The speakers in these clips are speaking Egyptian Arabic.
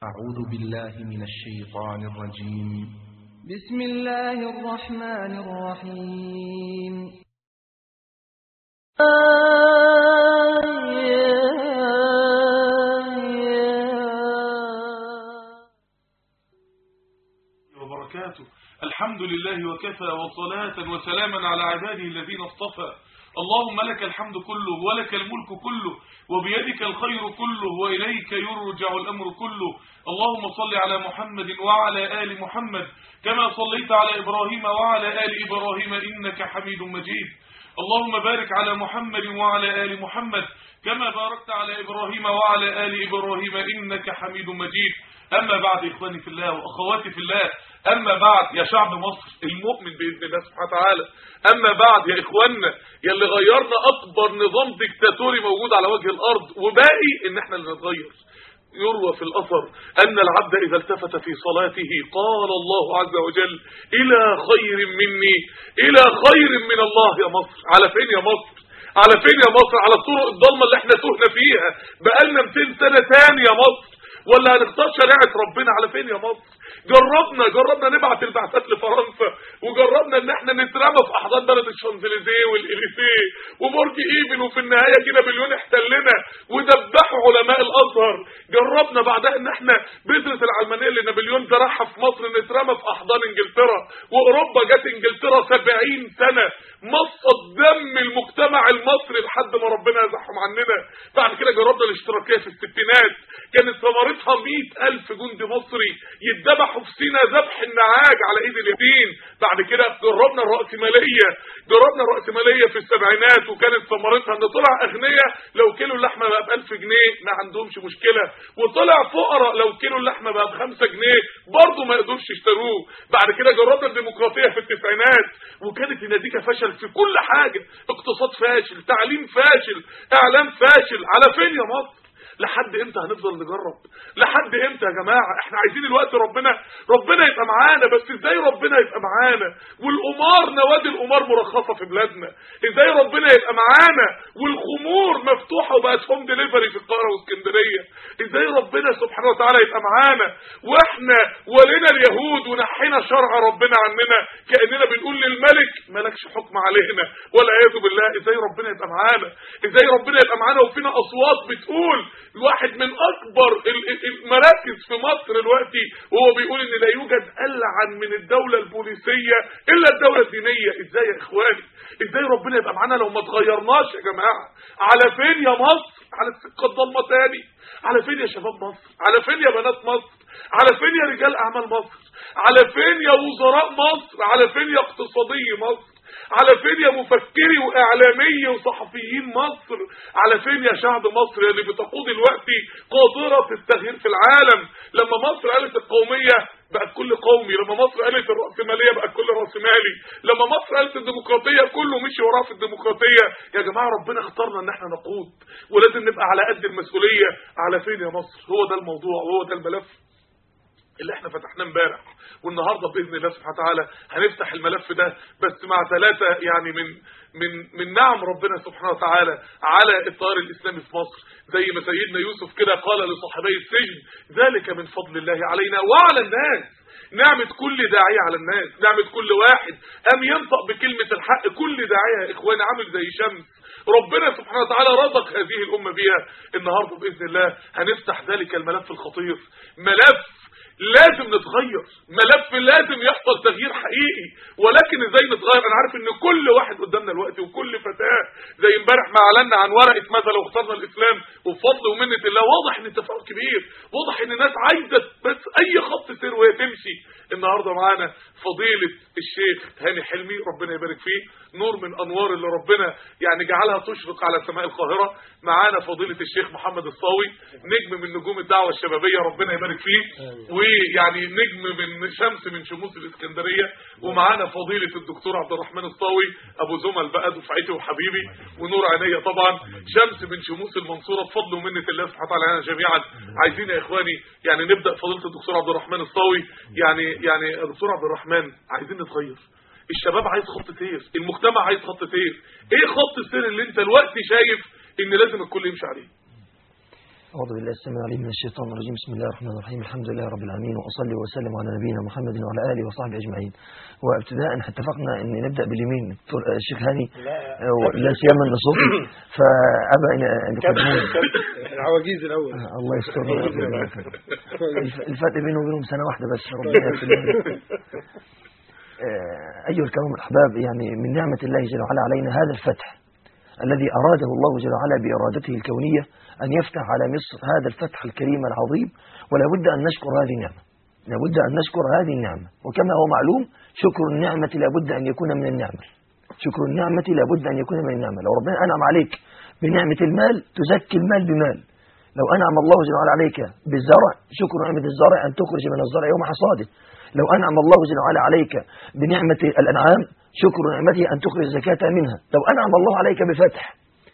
أعوذ بالله من الشيطان الرجيم بسم الله الرحمن الرحيم وبركاته الحمد لله وكفى وصلاة وسلاما على عباده الذين اصطفى اللهم لك الحمد كله ولك الملك كله وبيدك الخير كله وإليك يرجع الأمر كله اللهم صل على محمد وعلى آل محمد كما صليت على إبراهيم وعلى آل إبراهيم إنك حميد مجيد اللهم بارك على محمد وعلى آل محمد كما باركت على إبراهيم وعلى آل إبراهيم إنك حميد مجيد أما بعد إخواني في الله وأخواتي في الله أما بعد يا شعب مصر المؤمن بإذن الله سبحانه وتعالى أما بعد يا إخواننا يلي غيرنا أكبر نظام ديكتاتوري موجود على وجه الأرض وباقي إن إحنا اللي نتغير يروى في الأثر أن العبد إذا التفت في صلاته قال الله عز وجل إلى خير مني إلى خير من الله يا مصر على فين يا مصر على فين يا مصر على الطرق الضلمة اللي احنا تهنا فيها بقالنا 200 سنة تاني يا مصر ولا هنختار شريعة ربنا على فين يا مصر جربنا جربنا نبعت البعثات لفرنسا وجربنا ان احنا نترمى في احضان بلد الشانزليزيه والاليسيه وبرج ايفل وفي النهايه كده مليون احتلنا ودبحوا علماء الازهر جربنا بعدها ان احنا بذره العلمانيه اللي نابليون زرعها في مصر نترمى في احضان انجلترا واوروبا جت انجلترا 70 سنه مصت دم المجتمع المصري لحد ما ربنا يزحهم عننا بعد كده جربنا الاشتراكيه في الستينات كانت ثمرتها 100000 جندي مصري يتذبحوا في سينا ذبح النعاج على ايد اليتيم بعد كده جربنا الرأسمالية جربنا الرأسمالية في السبعينات وكانت ثمرتها ان طلع اغنياء لو كيلو اللحمه بقى ب 1000 جنيه ما عندهمش مشكله وطلع فقراء لو كيلو اللحمه بقى ب 5 جنيه برضه ما يقدروش يشتروه بعد كده جربنا الديمقراطيه في التسعينات وكانت النتيجه فشل في كل حاجه اقتصاد فاشل تعليم فاشل اعلام فاشل على فين يا مصر لحد امتى هنفضل نجرب لحد امتى يا جماعه احنا عايزين الوقت ربنا ربنا يبقى معانا بس ازاي ربنا يبقى معانا والقمار نوادي القمار مرخصه في بلادنا ازاي ربنا يبقى معانا والخمور مفتوحه وبقت هوم ديليفري في القاهره واسكندريه ازاي ربنا سبحانه وتعالى يبقى معانا واحنا ولينا اليهود ونحينا شرع ربنا عننا كاننا بنقول للملك مالكش حكم علينا والعياذ بالله ازاي ربنا يبقى معانا ازاي ربنا يبقى معانا وفينا اصوات بتقول واحد من اكبر المراكز في مصر دلوقتي وهو بيقول ان لا يوجد العن من الدولة البوليسية الا الدولة الدينية ازاي يا اخواني ازاي ربنا يبقى معانا لو ما تغيرناش يا جماعة على فين يا مصر على السكة الضلمة تاني على فين يا شباب مصر على فين يا بنات مصر على فين يا رجال اعمال مصر على فين يا وزراء مصر على فين يا اقتصادي مصر على فين يا مفكري واعلامي وصحفيين مصر على فين يا شعب مصر اللي بتقود الوقت قاطرة التغيير في العالم لما مصر قالت القومية بقت كل قومي لما مصر قالت الرأسمالية بقت كل رأسمالي لما مصر قالت الديمقراطية كله مشي وراه في الديمقراطية يا جماعة ربنا اختارنا ان احنا نقود ولازم نبقى على قد المسؤولية على فين يا مصر هو ده الموضوع وهو ده الملف اللي احنا فتحناه امبارح والنهارده باذن الله سبحانه وتعالى هنفتح الملف ده بس مع ثلاثه يعني من من من نعم ربنا سبحانه وتعالى على التيار الاسلامي في مصر زي ما سيدنا يوسف كده قال لصاحبي السجن ذلك من فضل الله علينا وعلى الناس نعمة كل داعية على الناس نعمة كل واحد أم ينطق بكلمة الحق كل داعية يا إخواني عامل زي شمس ربنا سبحانه وتعالى رزق هذه الأمة بيها النهاردة بإذن الله هنفتح ذلك الملف الخطير ملف لازم نتغير ملف لازم يحصل تغيير حقيقي ولكن ازاي نتغير انا عارف ان كل واحد قدامنا الوقت وكل فتاة زي امبارح ما اعلنا عن ورقة ماذا لو اخترنا الاسلام وبفضل ومنة الله واضح ان التفاعل كبير واضح ان الناس عايزة بس اي خط سير وهي تمشي النهاردة معانا فضيلة الشيخ هاني حلمي ربنا يبارك فيه نور من انوار اللي ربنا يعني جعلها تشرق على سماء القاهرة معانا فضيلة الشيخ محمد الصاوي نجم من نجوم الدعوة الشبابية ربنا يبارك فيه ويعني نجم من شمس من شموس الاسكندرية ومعانا فضيلة الدكتور عبد الرحمن الصاوي ابو زمل بقى دفعتي وحبيبي ونور عينيا طبعا شمس من شموس المنصورة بفضل ومنة الله سبحانه وتعالى علينا جميعا عايزين يا اخواني يعني نبدأ فضيلة الدكتور عبد الرحمن الصاوي يعني يعني دكتور عبد الرحمن عايزين نتغير الشباب عايز خط سير المجتمع عايز خط سير ايه خط السير اللي انت الوقت شايف ان لازم الكل يمشي عليه أعوذ بالله السميع العليم من الشيطان الرجيم بسم الله الرحمن الرحيم الحمد لله رب العالمين وأصلي وأسلم على نبينا محمد وعلى آله وصحبه أجمعين وابتداء اتفقنا أن نبدأ باليمين دكتور- آه، الشيخ هاني آه، لا سيما أن صوتي فأبى أن أن يقدمون العواجيز الاول آه، الله يستر الف- الفرق بينه وبينهم سنة واحدة بس ربنا يغفر لهم. آه، أيها الكرام الأحباب يعني من نعمة الله جل وعلا علينا هذا الفتح الذي أراده الله جل وعلا بإرادته الكونية أن يفتح على مصر هذا الفتح الكريم العظيم ولا بد أن نشكر هذه النعمة لا بد أن نشكر هذه النعمة وكما هو معلوم شكر النعمة لا بد أن يكون من النعمة شكر النعمة لا بد أن يكون من النعمة لو ربنا أنعم عليك بنعمة المال تزكي المال بمال لو أنعم الله جل وعلا عليك بالزرع شكر نعمة الزرع أن تخرج من الزرع يوم حصاده لو أنعم الله جل وعلا عليك بنعمة الأنعام شكر نعمته أن تخرج زكاة منها لو أنعم الله عليك بفتح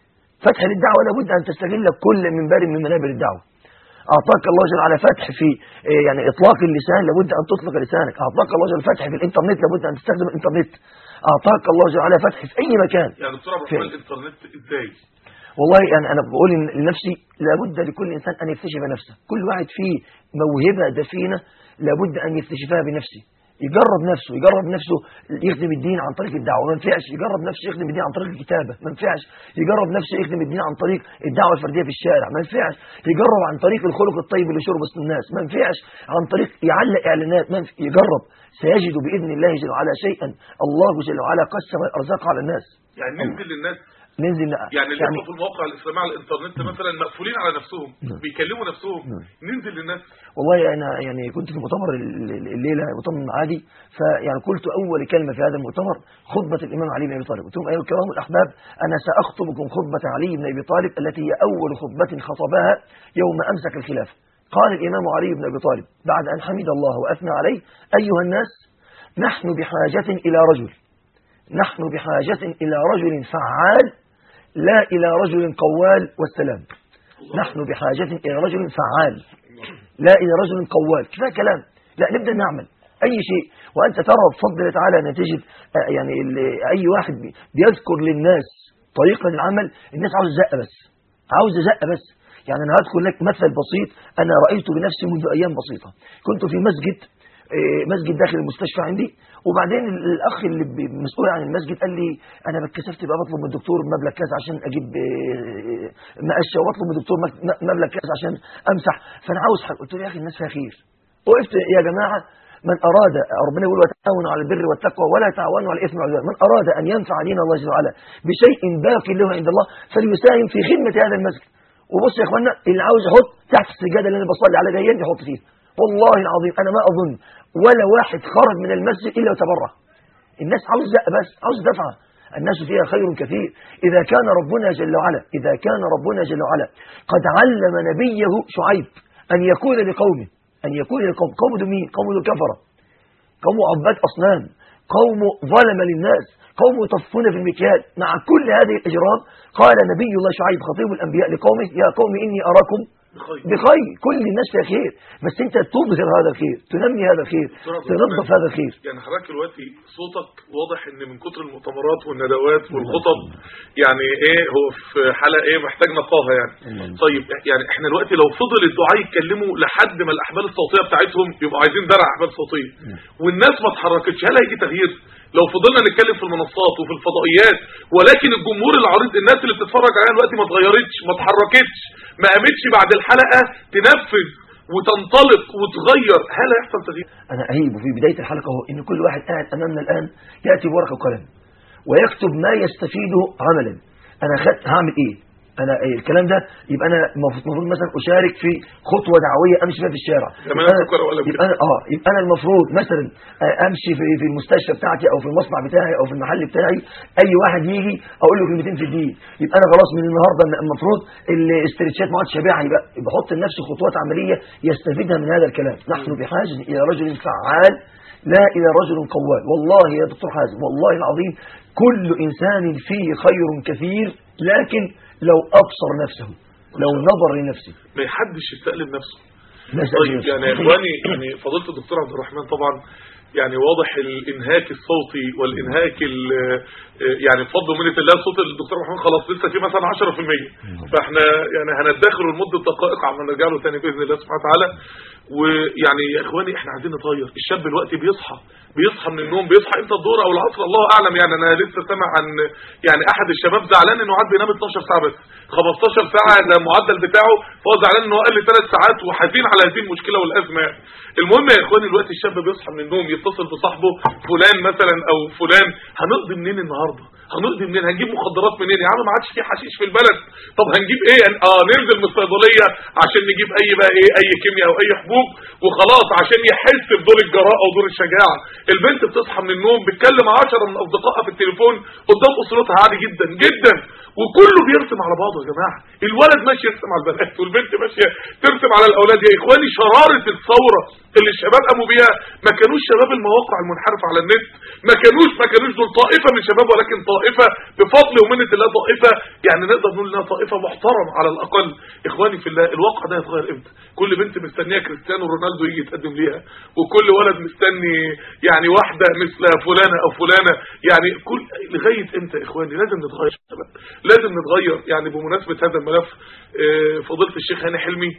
فتح للدعوة لابد أن تستغل كل منبر من منابر الدعوة أعطاك الله جل وعلا فتح في إيه، يعني إطلاق اللسان لابد أن تطلق لسانك أعطاك الله جل وعلا فتح في الإنترنت لابد أن تستخدم الإنترنت أعطاك الله جل وعلا فتح في أي مكان يعني دكتور عبد الرحمن الانترنت ازاي والله يعني أنا بقول إن لنفسي لابد لكل إنسان أن يكتشف نفسه كل واحد فيه موهبة دفينة لابد أن يكتشفها بنفسه يجرب نفسه يجرب نفسه يخدم الدين عن طريق الدعوة ما ينفعش يجرب نفسه يخدم الدين عن طريق الكتابة ما ينفعش يجرب نفسه يخدم الدين عن طريق الدعوة الفردية في الشارع ما ينفعش يجرب عن طريق الخلق الطيب اللي شرب وسط الناس ما ينفعش عن طريق يعلق إعلانات ما ينفع يجرب سيجد بإذن الله جل وعلا شيئا الله جل وعلا قسم الأرزاق على الناس يعني ننزل للناس ننزل يعني اللي يعني في المواقع الاسلاميه على الانترنت مثلا مقفولين على نفسهم بيكلموا نفسهم ننزل للناس والله انا يعني كنت في مؤتمر ال- الليله مؤتمر المعادي فيعني قلت اول كلمه في هذا المؤتمر خطبه الامام علي بن ابي طالب قلت لهم ايها الكرام الاحباب انا ساخطبكم خطبه علي بن ابي طالب التي هي اول خطبه خطبها يوم امسك الخلافه قال الامام علي بن ابي طالب بعد ان حمد الله واثنى عليه ايها الناس نحن بحاجه الى رجل نحن بحاجه الى رجل فعال لا إلى رجل قوال والسلام نحن بحاجة إلى رجل فعال لا إلى رجل قوال كفاية كلام لا نبدأ نعمل أي شيء وأنت ترى بفضل الله تعالى نتيجة آه، يعني ال- أي واحد بي- بيذكر للناس طريقة العمل الناس عاوز زقة بس عاوز زقة بس يعني أنا هذكر لك مثل بسيط أنا رأيته بنفسي منذ أيام بسيطة كنت في مسجد آه، مسجد داخل المستشفى عندي وبعدين ال- الاخ اللي ب- مسؤول عن المسجد قال لي انا بتكسفت بقى بطلب من الدكتور مبلغ كذا عشان اجيب آه، مقشه واطلب من الدكتور مك- م- مبلغ كذا عشان امسح فانا عاوز حاجه قلت له يا اخي الناس فيها خير وقفت يا جماعه من اراد ربنا يقول وتعاونوا على البر والتقوى ولا تعاونوا على الاثم والعدوان من اراد ان ينفع دين الله جل وعلا بشيء باقي له عند الله فليساهم في خدمه هذا المسجد وبص يا اخوانا اللي عاوز يحط تحت السجاده اللي انا بصلي على ديان يحط فيها والله العظيم انا ما اظن ولا واحد خرج من المسجد الا وتبرع الناس عاوز زق بس عاوز دفعه الناس فيها خير كثير إذا كان ربنا جل وعلا إذا كان ربنا جل وعلا قد علم نبيه شعيب أن يقول لقومه أن يقول لقوم قوم دول مين قوم دول كفرة قوم عباد أصنام قوم ظلم للناس قوم يطفون في المكيال مع كل هذه الإجرام قال نبي الله شعيب خطيب الأنبياء لقومه يا قوم إني أراكم بخير بخير كل الناس فيها خير بس انت تظهر هذا الخير تنمي هذا الخير تنظف هذا الخير يعني حضرتك دلوقتي صوتك واضح ان من كتر المؤتمرات والندوات والخطب يعني ايه هو في حلقه ايه محتاج نقاهه يعني طيب يعني احنا دلوقتي لو فضل الدعاء يتكلموا لحد ما الاحبال الصوتيه بتاعتهم يبقوا عايزين درع احبال صوتيه والناس ما اتحركتش هل هيجي تغيير لو فضلنا نتكلم في المنصات وفي الفضائيات ولكن الجمهور العريض الناس اللي بتتفرج علينا دلوقتي ما اتغيرتش ما اتحركتش ما قامتش بعد الحلقه تنفذ وتنطلق وتغير هل هيحصل تغيير انا اهيب في بدايه الحلقه هو ان كل واحد قاعد امامنا الان ياتي بورقه وقلم ويكتب ما يستفيده عملا انا خدت هعمل ايه انا إيه الكلام ده يبقى انا المفروض مثلا اشارك في خطوه دعويه امشي فيها في الشارع كمان يبقى أنا, سكر ولا يبقى انا اه يبقى انا المفروض مثلا آه، امشي في في المستشفى بتاعتي او في المصنع بتاعي او في المحل بتاعي اي واحد يجي اقول له كلمتين في الدين يبقى انا خلاص من النهارده المفروض الاسترتشات ما عادش شبيعه يبقى بحط لنفسي خطوات عمليه يستفيدها من هذا الكلام نحن بحاجه الى رجل فعال لا إلى رجل قوال والله يا دكتور حازم والله العظيم كل إنسان فيه خير كثير لكن لو أبصر نفسه لو نظر لنفسه ما يحدش يستقلب نفسه نسأل طيب نفسه. يعني يا اخواني يعني فضيله الدكتور عبد الرحمن طبعا يعني واضح الانهاك الصوتي والانهاك ال- يعني بفضل ومنة الله صوت الدكتور محمد خلاص لسه في مثلا 10% فاحنا يعني هندخره لمده دقائق عما نرجع له تاني باذن الله سبحانه وتعالى ويعني يا اخواني احنا عايزين نطير الشاب دلوقتي بيصحى بيصحى من النوم بيصحى امتى الظهر او العصر الله اعلم يعني انا لسه سامع عن يعني احد الشباب زعلان انه قعد بينام 12 ساعه بس 15 ساعه ده المعدل بتاعه فهو زعلان انه اقل 3 ساعات وحزين على هذه المشكله والازمه يعني. المهم يا اخواني دلوقتي الشاب بيصحى من النوم يتصل بصاحبه فلان مثلا او فلان هنقضي منين النهارده هنقضي منين هنجيب مخدرات منين يا عم ما عادش في حشيش في البلد طب هنجيب ايه يعني اه ننزل من الصيدليه عشان نجيب اي بقى ايه اي كيمياء او اي حبوب وخلاص عشان يحس بدور الجراءه ودور الشجاعه البنت بتصحى من النوم بتكلم 10 من اصدقائها في التليفون قدام اسرتها عادي جدا جدا وكله بيرسم على بعضه يا جماعه الولد ماشي يرسم على البنات والبنت ماشيه ترسم على الاولاد يا اخواني شراره الثوره اللي الشباب قاموا بيها ما كانوش شباب المواقع المنحرفه على النت ما كانوش ما كانوش دول طائفه من الشباب ولكن طائفه بفضل ومنه الله طائفه يعني نقدر نقول انها طائفه محترمه على الاقل اخواني في الله الواقع ده هيتغير امتى كل بنت مستنيه كريستيانو رونالدو يجي يتقدم ليها وكل ولد مستني يعني واحده مثل فلانه او فلانه يعني كل لغايه امتى يا اخواني لازم نتغير يا شباب لازم نتغير يعني بمناسبه هذا الملف آه، فضيله الشيخ هاني حلمي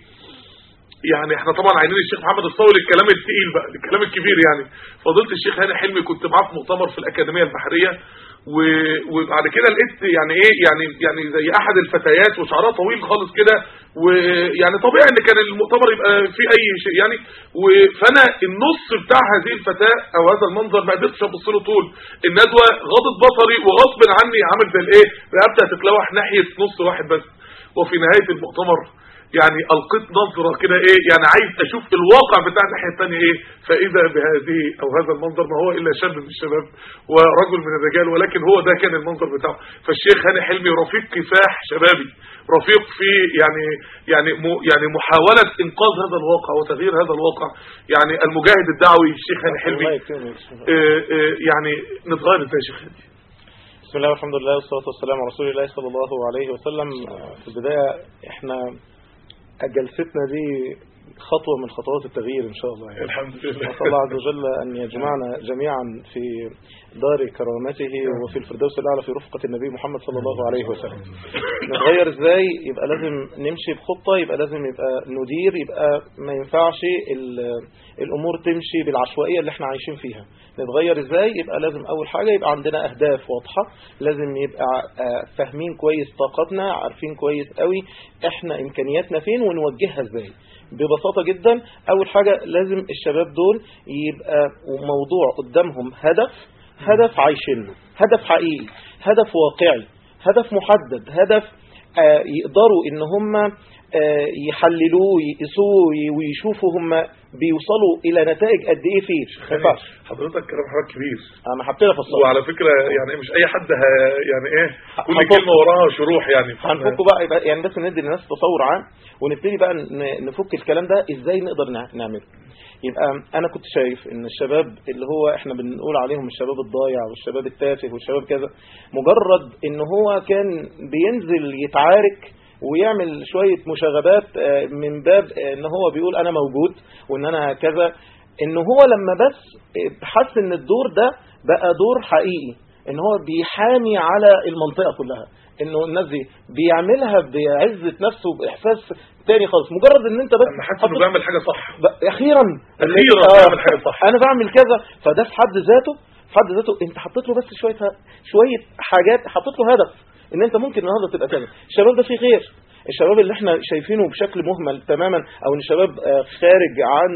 يعني احنا طبعا عايزين الشيخ محمد الصاوي الكلام الثقيل بقى الكلام الكبير يعني فضيله الشيخ هاني حلمي كنت معاه في مؤتمر في الاكاديميه البحريه و- وبعد كده لقيت يعني ايه يعني يعني زي احد الفتيات وشعرها طويل خالص كده ويعني طبيعي ان كان المؤتمر يبقى فيه اي شيء يعني و- فانا النص بتاع هذه الفتاه او هذا المنظر ما قدرتش ابص له طول الندوه غضت بصري وغصب عني عامل زي الايه رقبتي هتتلوح ناحيه نص واحد بس وفي نهايه المؤتمر يعني القيت نظرة كده ايه يعني عايز اشوف الواقع بتاع الناحية الثانيه ايه فاذا بهذه او هذا المنظر ما هو الا شاب من الشباب ورجل من الرجال ولكن هو ده كان المنظر بتاعه فالشيخ هاني حلمي رفيق كفاح شبابي رفيق في يعني يعني م- يعني محاولة انقاذ هذا الواقع وتغيير هذا الواقع يعني المجاهد الدعوي الشيخ هاني حلمي الله يكرمك. آه، آه، يعني نتغير ازاي يا شيخ هاني بسم الله والحمد لله والصلاة والسلام على رسول الله صلى الله عليه وسلم في البداية احنا جلستنا دي خطوة من خطوات التغيير ان شاء الله يعني. الحمد لله نسأل الله عز وجل أن يجمعنا جميعا في دار كرامته وفي الفردوس الأعلى في رفقة النبي محمد صلى الله عليه وسلم نتغير ازاي يبقى لازم نمشي بخطة يبقى لازم يبقى ندير يبقى ما ينفعش ال- الأمور تمشي بالعشوائية اللي احنا عايشين فيها نتغير ازاي يبقى لازم أول حاجة يبقى عندنا أهداف واضحة لازم يبقى آه، فاهمين كويس طاقتنا عارفين كويس قوي احنا إمكانياتنا فين ونوجهها ازاي ببساطة جدا أول حاجة لازم الشباب دول يبقى موضوع قدامهم هدف هدف عايشين له هدف حقيقي هدف واقعي هدف محدد هدف آه، يقدروا ان هم آه، يحللوه يقيسوه ويشوفوا هم بيوصلوا الى نتائج قد ايه فيه ما ينفعش. حضرتك كلام حضرتك كبير انا حطيتها في الصوره وعلى فكرة يعني مش اي حد ه... يعني ايه كل هنفك. كلمة وراها شروح يعني هنفكه بقى يبقى يعني بس ندي للناس تصور عام ونبتدي بقى ن- نفك الكلام ده ازاي نقدر نع- نعمله يبقى انا كنت شايف ان الشباب اللي هو احنا بنقول عليهم الشباب الضايع والشباب التافه والشباب كذا مجرد ان هو كان بينزل يتعارك ويعمل شوية مشاغبات آه، من باب آه، ان هو بيقول انا موجود وان انا كذا ان هو لما بس آه، حس ان الدور ده بقى دور حقيقي ان هو بيحامي على المنطقة كلها انه الناس دي بيعملها بعزة نفسه باحساس تاني خالص مجرد ان انت بس لما حاسس انه بيعمل حاجة صح ب- اخيرا أخيراً آه، بيعمل حاجة صح. انا بعمل كذا فده في حد ذاته في حد ذاته انت حطيت له بس شويه شويه حاجات حطيت له هدف ان انت ممكن النهارده تبقى كذا الشباب ده فيه غير الشباب اللي احنا شايفينه بشكل مهمل تماما او ان الشباب آه، خارج عن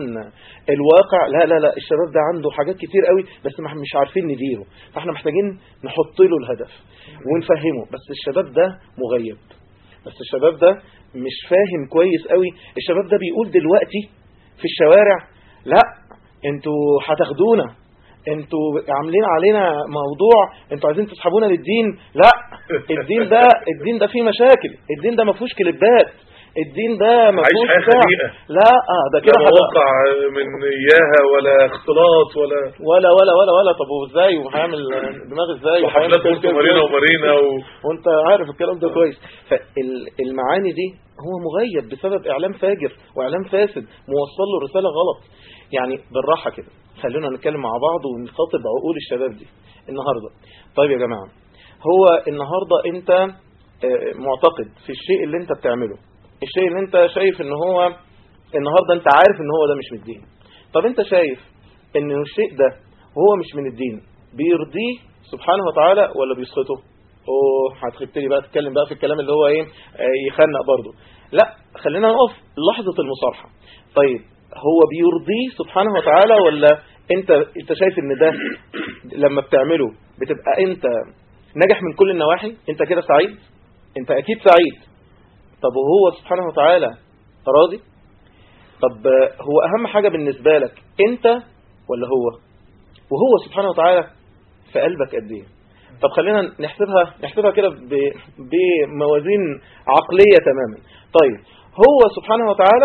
الواقع لا لا لا الشباب ده عنده حاجات كتير قوي بس ما- مش عارفين نديره فاحنا محتاجين نحط له الهدف ونفهمه بس الشباب ده مغيب بس الشباب ده مش فاهم كويس قوي الشباب ده بيقول دلوقتي في الشوارع لا انتوا هتاخدونا انتوا عاملين علينا موضوع انتوا عايزين تسحبونا للدين لا الدين ده الدين ده فيه مشاكل الدين ده ما فيهوش كليبات الدين ده ما عايش فيهوش حياة ساعة. خنيئة. لا آه ده لا كده هبقى- مواقع من اياها ولا اختلاط ولا ولا ولا ولا ولا طب وازاي وهيعمل دماغ ازاي وحفلات وهيعمل بورتو مارينا ومارينا و... وانت عارف الكلام ده كويس فالمعاني دي هو مغيب بسبب اعلام فاجر واعلام فاسد موصل له رساله غلط يعني بالراحه كده خلونا نتكلم مع بعض ونخاطب عقول الشباب دي النهارده طيب يا جماعه هو النهارده انت آه، معتقد في الشيء اللي انت بتعمله الشيء اللي انت شايف ان هو النهارده انت عارف ان هو ده مش من الدين طب انت شايف ان الشيء ده وهو مش من الدين بيرضيه سبحانه وتعالى ولا بيسخطه اوه هتبتدي بقى تتكلم بقى في الكلام اللي هو ايه آه، يخنق برضه لا خلينا نقف لحظة المصارحة طيب هو بيرضيه سبحانه وتعالى ولا انت انت شايف ان ده لما بتعمله بتبقى انت ناجح من كل النواحي انت كده سعيد انت اكيد سعيد طب وهو سبحانه وتعالى راضي طب آه، هو اهم حاجة بالنسبة لك انت ولا هو وهو سبحانه وتعالى في قلبك قد ايه طب خلينا نحسبها نحسبها كده ب- بموازين عقلية تماما طيب هو سبحانه وتعالى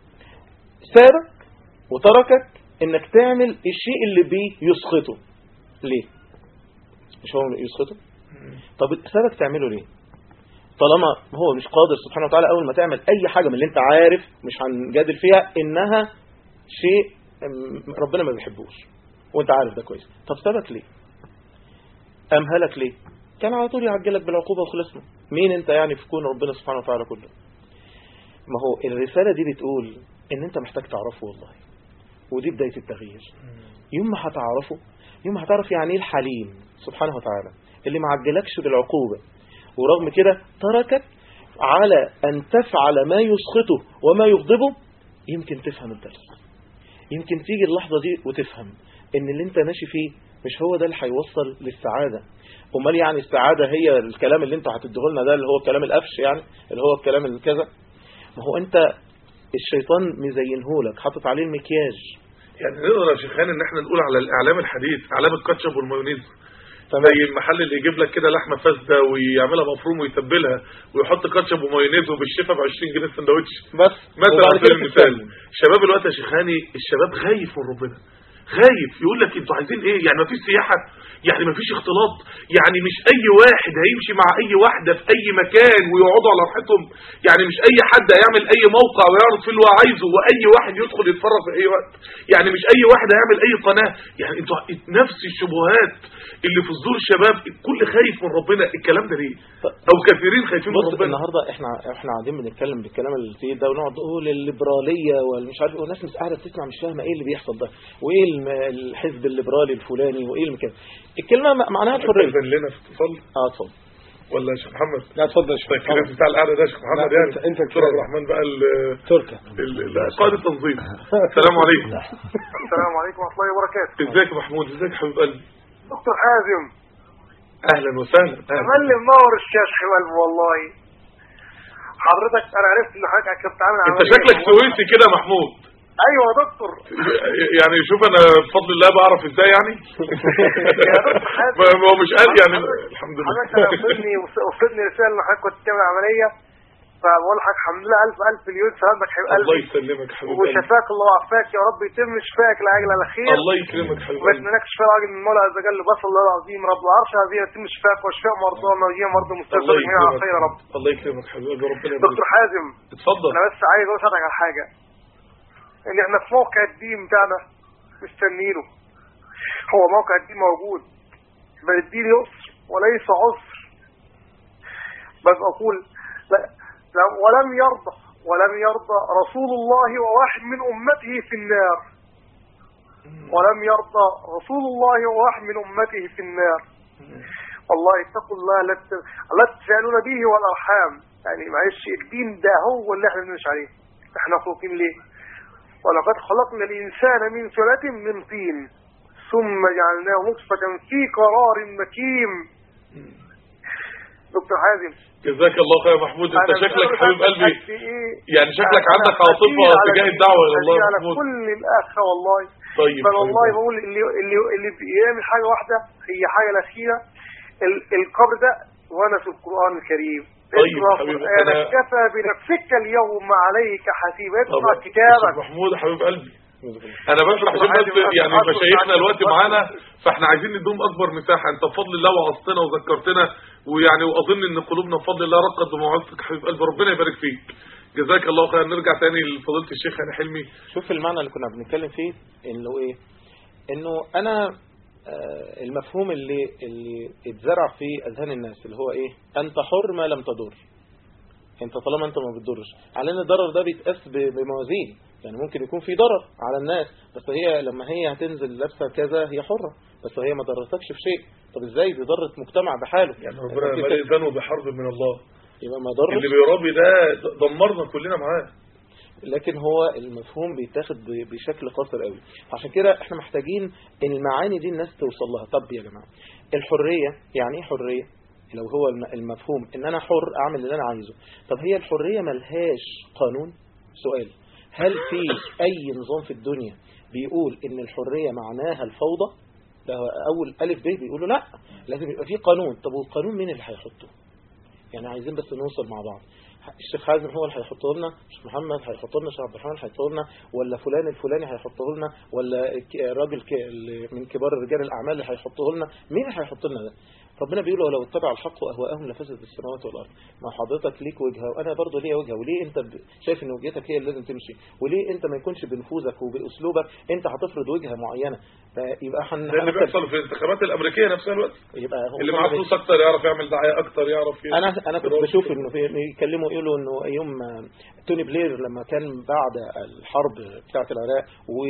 سابك وتركك انك تعمل الشيء اللي بيسخطه ليه مش هو يسخطه طب سابك تعمله ليه طالما هو مش قادر سبحانه وتعالى اول ما تعمل اي حاجة من اللي انت عارف مش هنجادل فيها انها شيء م- ربنا ما بيحبوش وانت عارف ده كويس طب سابك ليه امهلك ليه كان على طول يعجلك بالعقوبة وخلصنا مين انت يعني في كون ربنا سبحانه وتعالى كله ما هو الرسالة دي بتقول ان انت محتاج تعرفه والله ودي بداية التغيير يوم ما هتعرفه يوم ما هتعرف يعني ايه الحليم سبحانه وتعالى اللي ما عجلكش بالعقوبة ورغم كده تركك على ان تفعل ما يسخطه وما يغضبه يمكن تفهم الدرس يمكن تيجي اللحظة دي وتفهم ان اللي انت ماشي فيه مش هو ده اللي هيوصل للسعادة امال يعني السعادة هي الكلام اللي انت هتديه لنا ده اللي هو الكلام القفش يعني اللي هو الكلام الكذا ما هو انت الشيطان مزينهولك حاطط عليه المكياج يعني نقدر يا شيخان ان احنا نقول على الاعلام الحديث اعلام الكاتشب والمايونيز زي المحل اللي يجيب لك كده لحمه فاسده ويعملها مفروم ويتبلها ويحط كاتشب ومايونيز وبالشفا ب 20 جنيه السندوتش بس مثلا وبعد على سبيل كده المثال تتكلم. شباب الوقت يا شيخاني الشباب خايف من ربنا خايف يقول لك انتوا عايزين ايه يعني مفيش سياحه يعني مفيش اختلاط يعني مش اي واحد هيمشي مع اي واحده في اي مكان ويقعدوا على راحتهم يعني مش اي حد هيعمل اي موقع ويعرض فيه اللي هو عايزه واي واحد يدخل يتفرج في اي وقت يعني مش اي واحد هيعمل اي قناه يعني انتوا نفس الشبهات اللي في صدور الشباب الكل خايف من ربنا الكلام ده ليه او كثيرين خايفين من بص ربنا النهارده احنا احنا قاعدين بنتكلم بالكلام التقيل ده ونقعد نقول الليبراليه والمش عارف والناس مش قاعده بتسمع مش فاهمه ايه اللي بيحصل ده وايه الم- الحزب الليبرالي الفلاني وايه المكان الكلمه م- معناها الحريه تأذن لنا في اتصال اه اتفضل ولا يا شيخ محمد لا اتفضل يا شيخ طيب محمد. كده بتاع القعده ده يا شيخ محمد لا، يعني أنت- أنت دكتور كده. عبد الرحمن بقى ال- تركيا ال- ال- قائد التنظيم السلام عليكم السلام عليكم ورحمة الله وبركاته ازيك يا محمود ازيك يا حبيب قلبي دكتور حازم اهلا وسهلا أهلاً. تملي منور الشاشه قلبي والله حضرتك انا عرفت ان حضرتك كنت عامل انت عملية. شكلك سويسي كده يا محمود ايوه يا دكتور يعني شوف انا بفضل الله بعرف ازاي يعني حازم. ما هو مش قال يعني الحمد حضرتك انا لله وصلني وصلني رساله ان حضرتك كنت بتعمل عمليه فبقول لحضرتك الحمد لله الف الف مليون سلامتك حبيب الله قلبي يسلمك يا حبيب قلبي وشفاك الله وعافاك يا رب يتم شفاك لاجل الخير الله يكرمك يا حبيب وما قلبي اتمناك شفاء راجل من المولى عز وجل بس الله العظيم رب العرش العظيم يتم شفاك وشفاء مرضانا وجميع مرضى الله المستشفى جميعا على يكرمك خير يا رب الله يكرمك يا حبيب قلبي ربنا دكتور يبارك حازم اتفضل انا بس عايز اقول لحضرتك على حاجه ان احنا في موقع الدين بتاعنا مستنينه هو موقع الدين موجود بل الدين يسر وليس عسر بس اقول لا لا ولم يرضى ولم يرضى رسول الله وواحد من امته في النار ولم يرضى رسول الله وواحد من امته في النار والله اتقوا الله لا ت- لا تسألون به والارحام يعني معلش الدين ده هو اللي احنا بنمشي عليه احنا مخلوقين ليه ولقد خلقنا الانسان من سلة من طين ثم جعلناه نطفة في قرار مكين دكتور حازم جزاك الله خير يا محمود انت أنا شكلك مش حبيب عارف قلبي قد إيه يعني شكلك أنا عندك عاطفة حزين على تجاه كل- الدعوة الى الله حزين يا على محمود كل الاخ والله طيب بل والله حبيبي. بقول اللي اللي اللي بيعمل حاجه واحده هي حاجه الاخيره ال- القبر ده ونس القران الكريم طيب اقرأ حبيبي، قرآنك أنا- كفى بنفسك اليوم عليك حسيبا اقرأ طب، كتابك أستاذ محمود حبيب قلبي انا بشرح عشان عادي بس بقى، يعني عادي مشايخنا بقى. دلوقتي معانا فاحنا عايزين نديهم اكبر مساحه انت بفضل الله وعظتنا وذكرتنا ويعني واظن ان قلوبنا بفضل الله رقت بموعظتك يا حبيب قلبي ربنا يبارك فيك جزاك الله خير نرجع تاني لفضيله الشيخ هاني حلمي شوف المعنى اللي كنا بنتكلم فيه انه ايه انه انا آه، المفهوم اللي اللي اتزرع في اذهان الناس اللي هو ايه انت حر ما لم تضر انت طالما انت ما بتضرش على ان الضرر ده بيتقاس ب- بموازين يعني ممكن يكون في ضرر على الناس بس هي لما هي هتنزل لابسه كذا هي حره بس هي ما ضرتكش في شيء طب ازاي دي ضرت مجتمع بحاله يعني ربنا ما يأذنوا بحرب من الله يبقى ما ضرش اللي بيرابي ده دمرنا كلنا معاه لكن هو المفهوم بيتاخد ب- بشكل قاصر قوي عشان كده احنا محتاجين ان المعاني دي الناس توصل لها طب يا جماعه الحريه يعني ايه حريه لو هو الم- المفهوم ان انا حر اعمل اللي انا عايزه طب هي الحريه ملهاش قانون سؤال هل في اي نظام في الدنيا بيقول ان الحريه معناها الفوضى ده اول الف ب بيقولوا لا لازم يبقى في قانون طب والقانون مين اللي هيحطه يعني عايزين بس نوصل مع بعض الشيخ حازم هو اللي هيحطه لنا الشيخ محمد هيحطه لنا الشيخ عبد الرحمن هيحطه لنا ولا فلان الفلاني هيحطه لنا ولا ك- راجل ك- اللي من كبار رجال الاعمال اللي هيحطه لنا مين اللي هيحط لنا ده ربنا بيقول ولو اتبع الحق اهواءهم لفسدت السماوات والارض ما حضرتك ليك وجهه وانا برضه ليا وجهه وليه انت ب- شايف ان وجهتك هي اللي لازم تمشي وليه انت ما يكونش بنفوذك وباسلوبك انت هتفرض وجهه معينه فيبقى حن ده اللي بيحصل في الانتخابات الامريكيه نفسها دلوقتي يبقى هو اللي معاه فلوس اكتر يعرف يعمل دعايه اكتر يعرف ي- انا انا كنت يرد. بشوف انه في يتكلموا يقولوا انه يوم ما توني بلير لما كان بعد الحرب بتاعه العراق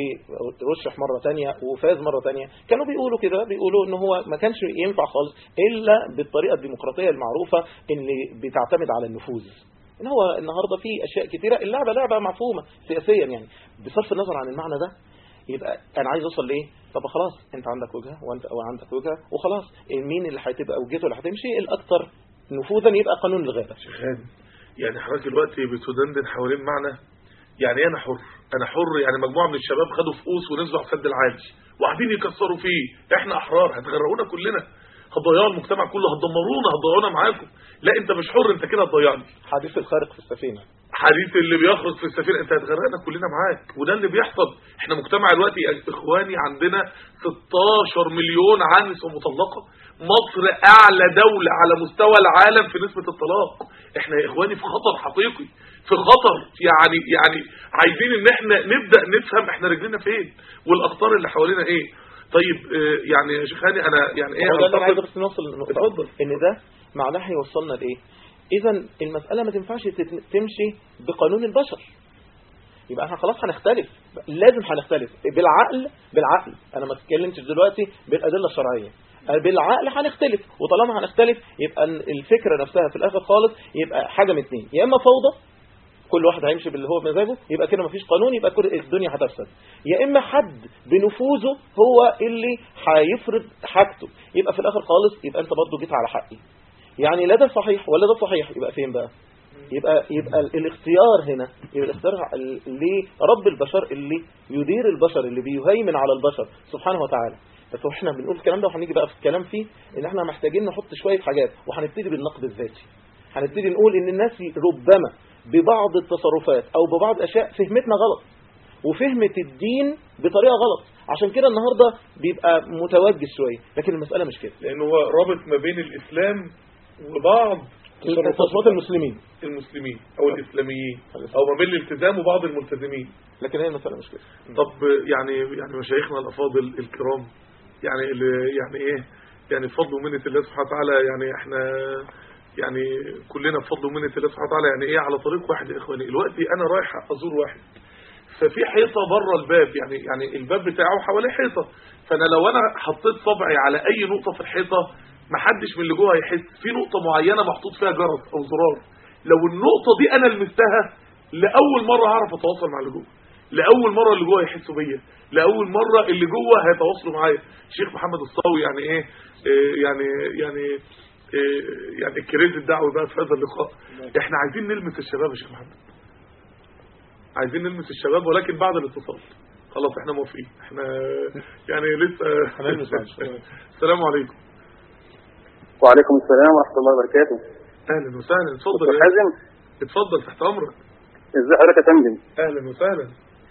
ورشح مره تانية وفاز مره تانية كانوا بيقولوا كده بيقولوا ان هو ما كانش ينفع خالص الا بالطريقه الديمقراطيه المعروفه اللي بتعتمد على النفوذ ان هو النهارده في اشياء كتيره اللعبه لعبه مفهومه سياسيا يعني بصرف النظر عن المعنى ده يبقى انا عايز اوصل لايه طب خلاص انت عندك وجهه وانت وعندك وجهه وخلاص مين اللي هتبقى وجهته اللي هتمشي الاكثر نفوذا يبقى قانون الغابه شيخ هاني يعني حضرتك دلوقتي بتدندن حوالين معنى يعني ايه انا حر انا حر يعني مجموعه من الشباب خدوا فؤوس ونزلوا على السد العالي وقاعدين يكسروا فيه احنا احرار هتغرقونا كلنا هتضيعوا المجتمع كله هتدمرونا هتضيعونا معاكم لا انت مش حر انت كده هتضيعني حديث الخارق في السفينه حديث اللي بيخرج في السفينه انت هتغرقنا كلنا معاك وده اللي بيحصل احنا مجتمع دلوقتي يا اخواني عندنا 16 مليون عنس ومطلقه مصر اعلى دوله على مستوى العالم في نسبه الطلاق احنا يا اخواني في خطر حقيقي في خطر يعني يعني عايزين ان احنا نبدا نفهم احنا رجلنا فين والاخطار اللي حوالينا ايه طيب اه، يعني يا شيخ هاني انا يعني ايه هو ده اللي انا عايز أعتقد- بس نوصل للنقطه اتفضل. ان ده معناه هيوصلنا لايه اذا المساله ما تنفعش تت- تمشي بقانون البشر يبقى احنا خلاص هنختلف لازم هنختلف بالعقل بالعقل انا ما اتكلمتش دلوقتي بالادله الشرعيه بالعقل هنختلف وطالما هنختلف يبقى الفكره نفسها في الاخر خالص يبقى حاجه من اتنين يا اما فوضى كل واحد هيمشي باللي هو بمزاجه يبقى كده مفيش قانون يبقى كل الدنيا هتفسد يا اما حد بنفوذه هو اللي هيفرض حاجته يبقى في الاخر خالص يبقى انت برضه جيت على حقي يعني لا ده صحيح ولا ده صحيح يبقى فين بقى يبقى يبقى الاختيار هنا يبقى الاختيار ال- لرب البشر اللي يدير البشر اللي بيهيمن على البشر سبحانه وتعالى بس احنا بنقول الكلام ده وهنيجي بقى في الكلام فيه ان احنا محتاجين نحط شويه حاجات وهنبتدي بالنقد الذاتي هنبتدي نقول ان الناس ربما ببعض التصرفات او ببعض الاشياء فهمتنا غلط وفهمت الدين بطريقه غلط عشان كده النهارده بيبقى متوجس شويه لكن المساله مش كده لان هو رابط ما بين الاسلام وبعض تصرفات المسلمين المسلمين او الاسلاميين او ما بين الالتزام وبعض الملتزمين لكن هي المساله مش كده طب يعني يعني مشايخنا الافاضل الكرام يعني اللي يعني ايه يعني بفضل ومنه الله سبحانه وتعالى يعني احنا يعني كلنا بفضل ومنه الله سبحانه وتعالى يعني ايه على طريق واحد يا اخواني دلوقتي انا رايح ازور واحد ففي حيطه بره الباب يعني يعني الباب بتاعه حواليه حيطه فانا لو انا حطيت صبعي على اي نقطه في الحيطه محدش من اللي جوه هيحس في نقطه معينه محطوط فيها جرس او زرار لو النقطه دي انا لمستها لاول مره هعرف اتواصل مع اللي جوه لاول مره اللي جوه يحسوا بيا لاول مره اللي جوه هيتواصلوا معايا الشيخ محمد الصاوي يعني ايه إيه يعني يعني إيه يعني الكريز الدعوي بقى في هذا اللقاء احنا عايزين نلمس الشباب يا شيخ محمد عايزين نلمس الشباب ولكن بعد الاتصال خلاص احنا موافقين احنا يعني لسه هنلمس بعد شوية. السلام عليكم وعليكم السلام ورحمة الله وبركاته اهلا وسهلا اتفضل دكتور يا حازم اتفضل تحت امرك ازي حضرتك يا فندم اهلا وسهلا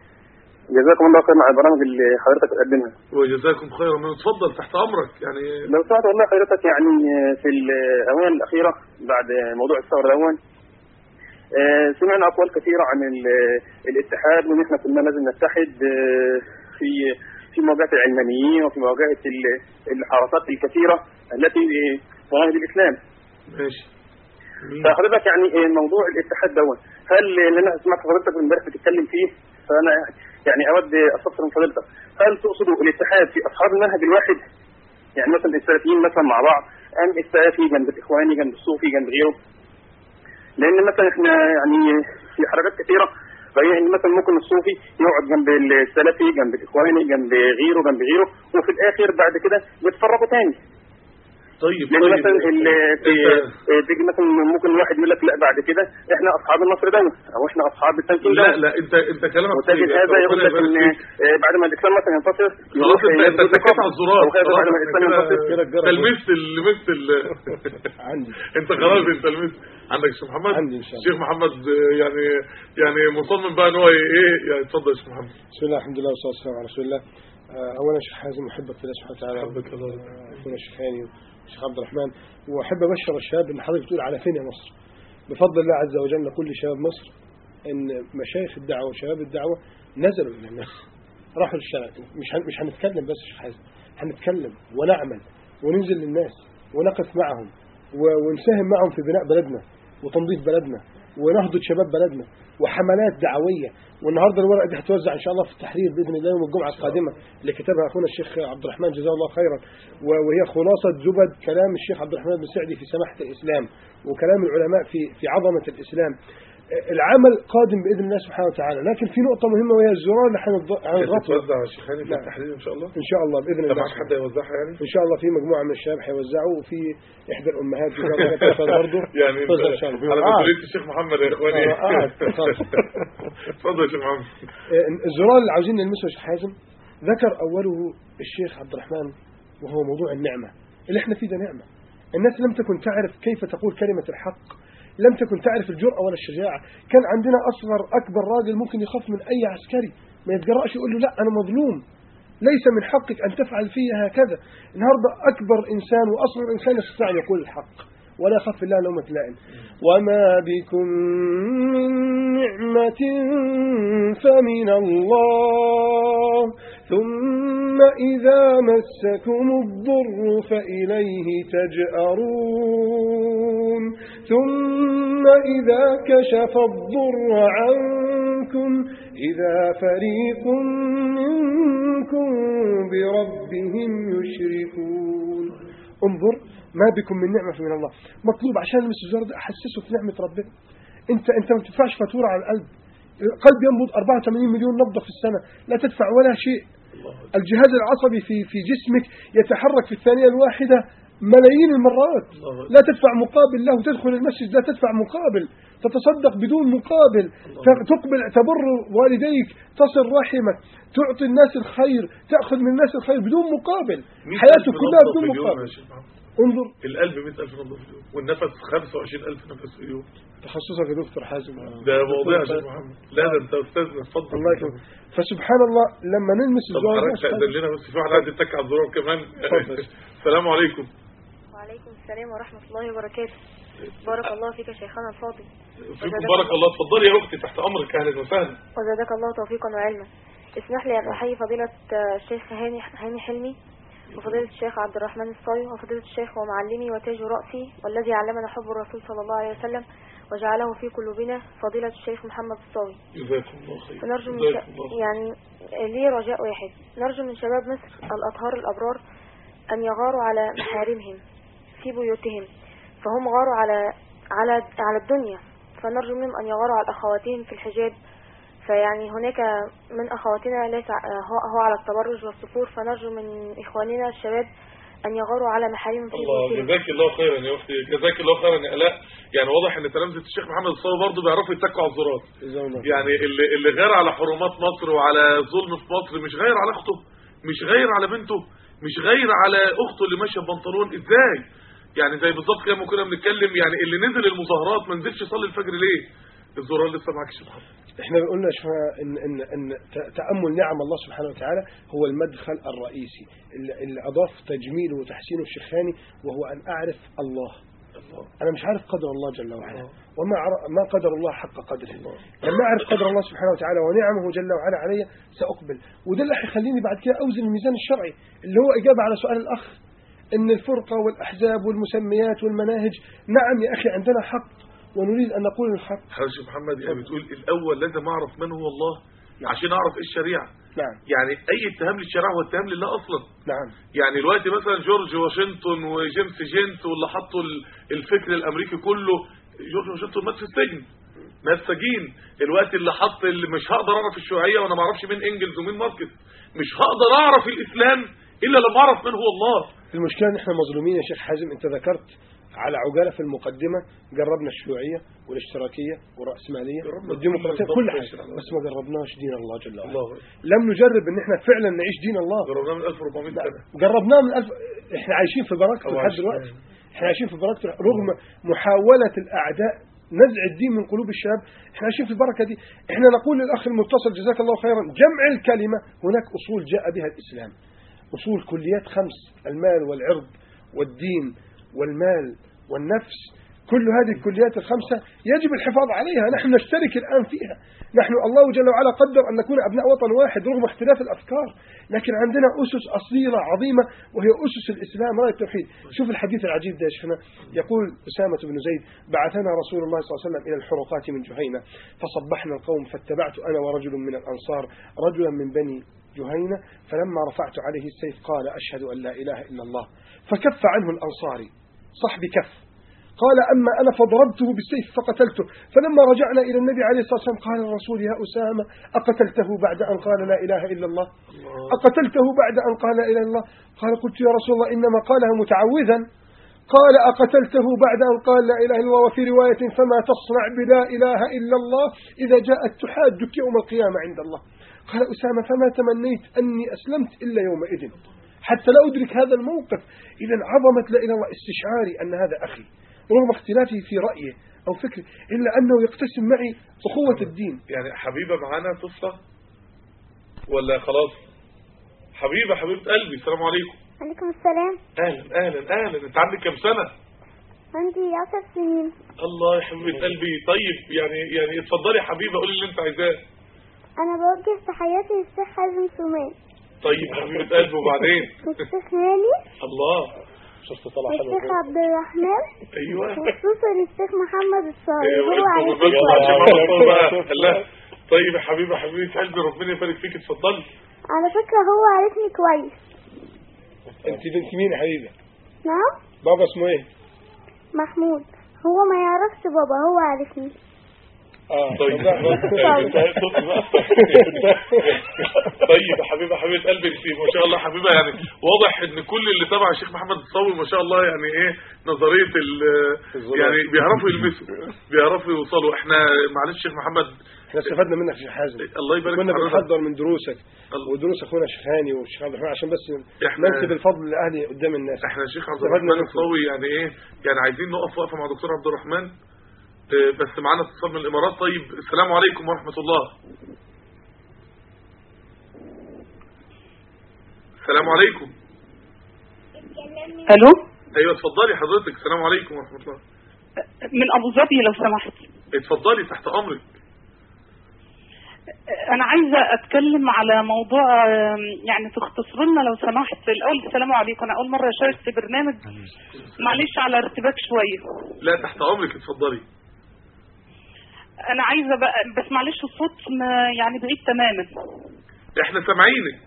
جزاكم الله خير على البرامج اللي حضرتك بتقدمها وجزاكم خيرا من اتفضل تحت امرك يعني لو سمحت والله حضرتك يعني في الاونه الاخيره بعد موضوع الثوره الاول آه، سمعنا اقوال كثيره عن ال- الاتحاد وان احنا كنا لازم نتحد آه، في في مواجهه العلمانيين وفي مواجهه ال- الحركات الكثيره التي تناهض الاسلام ماشي مين؟ فحضرتك يعني آه، موضوع الاتحاد دون هل اللي انا سمعت حضرتك امبارح بتتكلم فيه فانا يعني اود استفسر من حضرتك هل تقصد الاتحاد في اصحاب المنهج الواحد يعني مثلا السلفيين مثلا مع بعض ام السلفي جنب الاخواني جنب الصوفي جنب غيره لان مثلا احنا يعني في حركات كثيره فهي ان مثلا ممكن الصوفي يقعد جنب السلفي جنب الاخواني جنب غيره جنب غيره وفي الاخر بعد كده بيتفرقوا تاني طيب لان طيب مثلا ال- في انت- تيجي مثلا ممكن واحد يقول لك لا بعد كده احنا اصحاب النصر دولة او احنا اصحاب التمكين لا دولة لا انت انت كلامك وتجد طيب. هذا يقول ربنا لك ان يبارك فيك. آه، بعد ما الاسلام مثلا ينتصر خلاص يروح انت انت يضرب اتكيت على الزرار او هذا خلاص بعد ما احنا الاسلام كده- ينتصر انت لمست ال- لمست ال- عندي انت خلاص انت لمست عندك الشيخ محمد عندي إن شاء الله. الشيخ محمد آه، يعني يعني مصمم بقى ان هو ايه يعني اتفضل يا شيخ محمد بسم الله الحمد لله والصلاه والسلام على رسول الله آه، اولا شيخ حازم احبك في الله سبحانه وتعالى حبك الله. آه، اخونا الشيخ هاني والشيخ عبد الرحمن واحب ابشر الشباب ان حضرتك بتقول على فين يا مصر بفضل الله عز وجل كل شباب مصر ان مشايخ الدعوه وشباب الدعوه نزلوا الى الناس راحوا للشارع مش هن- مش هنتكلم بس يا شيخ حازم هنتكلم ونعمل وننزل للناس ونقف معهم و- ونساهم معهم في بناء بلدنا وتنظيف بلدنا ونهضة شباب بلدنا وحملات دعوية والنهاردة الورقة دي هتوزع إن شاء الله في التحرير بإذن الله يوم الجمعة القادمة اللي كتبها أخونا الشيخ عبد الرحمن جزاه الله خيرا و- وهي خلاصة زبد كلام الشيخ عبد الرحمن بن سعدي في سماحة الإسلام وكلام العلماء في في عظمة الإسلام العمل قادم بإذن الله سبحانه وتعالى لكن في نقطة مهمة وهي الزرار اللي هنض- هنضغطه هتتوزع يا شيخ هاني في نعم. التحرير ان شاء الله إن شاء الله بإذن انت الله معاك حد يوزعها يعني ان شاء الله في مجموعه من الشباب هيوزعوا وفي احدى الامهات ان شاء الله هتوصل برضه يعني توزع ان شاء الله على آه. مسؤوليه الشيخ محمد يا اخواني آه، آه، خلاص. اتفضل يا شيخ محمد آه، الزرار اللي عاوزين نلمسه يا شيخ حازم ذكر اوله الشيخ عبد الرحمن وهو موضوع النعمه اللي احنا فيه ده نعمه الناس لم تكن تعرف كيف تقول كلمه الحق لم تكن تعرف الجرأة ولا الشجاعة كان عندنا أصغر أكبر راجل ممكن يخاف من أي عسكري ما يتجرأش يقول له لا أنا مظلوم ليس من حقك أن تفعل في هكذا النهاردة أكبر إنسان وأصغر إنسان يستطيع أن يقول الحق ولا يخاف الله لومة لائم وما بكم من نعمة فمن الله ثم إذا مسكم الضر فإليه تجأرون ثم إذا كشف الضر عنكم إذا فريق منكم بربهم يشركون انظر ما بكم من نعمة من الله مطلوب عشان المس الزرار ده أحسسه في نعمة ربنا انت انت ما بتدفعش فاتورة على القلب قلب ينبض 84 مليون نبضة في السنة لا تدفع ولا شيء الجهاز العصبي في في جسمك يتحرك في الثانية الواحدة ملايين المرات لا تدفع مقابل له تدخل المسجد لا تدفع مقابل تتصدق بدون مقابل تقبل تبر والديك تصل رحمك تعطي الناس الخير تأخذ من الناس الخير بدون مقابل حياته كلها بدون مقابل انظر القلب 100000 نبضة في اليوم والنفس 25000 نفس في اليوم تخصصك يا دكتور حازم ده موضوع يا شيخ محمد لا ده انت استاذنا اتفضل الله يكرمك فسبحان الله لما نلمس طب الزرار حضرتك تأذن لنا بس في واحد عايز يتك على الزرار كمان اتفضل. السلام عليكم وعليكم السلام ورحمة الله وبركاته بارك الله فيك يا شيخنا الفاضل فيكم بارك الله اتفضلي يا اختي تحت امرك اهلا وسهلا وزادك الله توفيقا وعلما اسمح لي أن أحيي فضيلة آه، الشيخ هاني هاني حلمي وفضيلة الشيخ عبد الرحمن الصاوي وفضيلة الشيخ ومعلمي وتاج رأسي والذي علمنا حب الرسول صلى الله عليه وسلم وجعله في قلوبنا فضيلة الشيخ محمد الصاوي جزاكم الله خير فنرجو من ش... جزاكم الله خير. يعني لي رجاء واحد نرجو من شباب مصر الأطهار الأبرار أن يغاروا على محارمهم في بيوتهم فهم غاروا على على على الدنيا فنرجو منهم أن يغاروا على أخواتهم في الحجاب فيعني هناك من أخواتنا ليس ع- هو هو على التبرج والسفور فنرجو من إخواننا الشباب أن يغاروا على محارمهم في الله بيوتهم جزاك الله خيرا يا اختي جزاك الله خيرا يا الاء يعني واضح ان تلامذه الشيخ محمد الصاوي برضه بيعرفوا يتكوا على الزرار يعني اللي اللي غير على حرمات مصر وعلى ظلم في مصر مش غير على اخته مش غير على بنته مش غير على اخته اللي ماشيه ببنطلون ازاي يعني زي بالظبط كده ما كنا بنتكلم يعني اللي نزل المظاهرات ما نزلش يصلي الفجر ليه الزرار لسه معاك يا شيخ محمد احنا قلنا شوف ان ان ان ت- تامل نعم الله سبحانه وتعالى هو المدخل الرئيسي اللي, اللي اضاف تجميله وتحسينه الشيخاني وهو ان اعرف الله انا مش عارف قدر الله جل وعلا وما عر- ما قدر الله حق قدره لما اعرف قدر الله سبحانه وتعالى ونعمه جل وعلا علي ساقبل وده اللي هيخليني بعد كده اوزن الميزان الشرعي اللي هو اجابه على سؤال الاخ ان الفرقه والاحزاب والمسميات والمناهج نعم يا اخي عندنا حق ونريد ان نقول الحق حضرتك يا محمد يعني بتقول الاول لازم اعرف من هو الله عشان اعرف ايه الشريعه نعم يعني اي اتهام للشريعه هو اتهام لله اصلا نعم يعني دلوقتي مثلا جورج واشنطن وجيمس جينت واللي حطوا ال- الفكر الامريكي كله جورج واشنطن مات في السجن مات سجين الوقت اللي حط اللي مش هقدر اعرف الشيوعيه وانا ما اعرفش مين انجلز ومين ماركس مش هقدر اعرف الاسلام الا لما اعرف من هو الله المشكلة ان احنا مظلومين يا شيخ حازم انت ذكرت على عجالة في المقدمة جربنا الشيوعية والاشتراكية والرأسمالية والديمقراطية كل حاجة بس ما جربناش دين الله جل وعلا الله لم نجرب ان احنا فعلا نعيش دين الله جربناه من 1400 سنه جربناه من ألف احنا عايشين في بركته الله لحد عايش. دلوقتي احنا عايشين في بركته رغم محاولة الأعداء نزع الدين من قلوب الشباب احنا عايشين في البركة دي احنا نقول للأخ المتصل جزاك الله خيرا جمع الكلمة هناك أصول جاء بها الإسلام أصول كليات خمس المال والعرض والدين والمال والنفس كل هذه الكليات الخمسة يجب الحفاظ عليها نحن نشترك الآن فيها نحن الله جل وعلا قدر أن نكون أبناء وطن واحد رغم اختلاف الأفكار لكن عندنا أسس أصيلة عظيمة وهي أسس الإسلام راية التوحيد شوف الحديث العجيب ده يا شيخنا يقول أسامة بن زيد بعثنا رسول الله صلى الله عليه وسلم إلى الحرقات من جهينة فصبحنا القوم فاتبعت أنا ورجل من الأنصار رجلا من بني جهينة فلما رفعت عليه السيف قال أشهد أن لا إله إلا الله فكف عنه الأنصاري صحب كف قال أما أنا فضربته بالسيف فقتلته فلما رجعنا إلى النبي عليه الصلاة والسلام قال الرسول يا أسامة أقتلته بعد أن قال لا إله إلا الله أقتلته بعد أن قال لا إله إلا الله قال قلت يا رسول الله إنما قالها متعوذا قال أقتلته بعد أن قال لا إله إلا الله وفي رواية فما تصنع بلا إله إلا الله إذا جاءت تحاجك يوم القيامة عند الله قال أسامة فما تمنيت أني أسلمت إلا يومئذ حتى لا أدرك هذا الموقف إذا عظمت لا إله إلا الله استشعاري أن هذا أخي رغم اختلافه في رأيه أو فكره إلا أنه يقتسم معي أخوة الدين يعني حبيبه معانا طفله ولا خلاص حبيبه حبيبه قلبي السلام عليكم عليكم السلام اهلا اهلا اهلا انت عندك كام سنه عندي عشر سنين الله يا حبيبه قلبي طيب يعني يعني اتفضلي يا حبيبه قولي اللي انت عايزاه أنا بوجه تحياتي للشيخ حازم سومان طيب يا حبيبه قلبي وبعدين والشيخ هاني الله شفت طلع حلو والشيخ عبد الرحمن ايوه وخصوصا الشيخ محمد الصاوي ايوه هو عليكم اتفضل كويس عشان ما نطول بقى لا طيب يا حبيبه حبيبه قلبي ربنا يبارك فيك اتفضلي على فكرة هو عارفني كويس أنت بنت مين يا حبيبي نعم بابا اسمه إيه محمود هو ما يعرفش بابا هو عارفني آه طيب طيب يا حبيبه حبيبه قلبي انت ما شاء الله حبيبه يعني واضح ان كل اللي تبع الشيخ محمد الصاوي ما شاء الله يعني ايه نظريه ال- يعني بيعرفوا يلمسوا بيعرفوا يوصلوا احنا معلش الشيخ محمد احنا استفدنا منك يا شيخ حازم الله يبارك كنا في حضرتك. بنحضر من دروسك الله. ودروس اخونا الشيخ هاني والشيخ عبد الرحمن عشان بس احنا- ننسب الفضل لاهلي قدام الناس احنا الشيخ عبد استفدنا الرحمن منكم. الصاوي يعني ايه يعني عايزين نقف وقفه مع دكتور عبد الرحمن اه، بس معانا اتصال من الامارات طيب السلام عليكم ورحمه الله السلام عليكم الو ايوه اتفضلي حضرتك السلام عليكم ورحمه الله من ابو ظبي لو سمحت اتفضلي تحت امرك انا عايزه اتكلم على موضوع آم، يعني تختصر لنا لو سمحت الاول السلام عليكم انا اول مره اشارك في برنامج معلش على ارتباك شويه لا تحت امرك اتفضلي انا عايزه بقى بس معلش الصوت ما- يعني بعيد تماما احنا سامعينك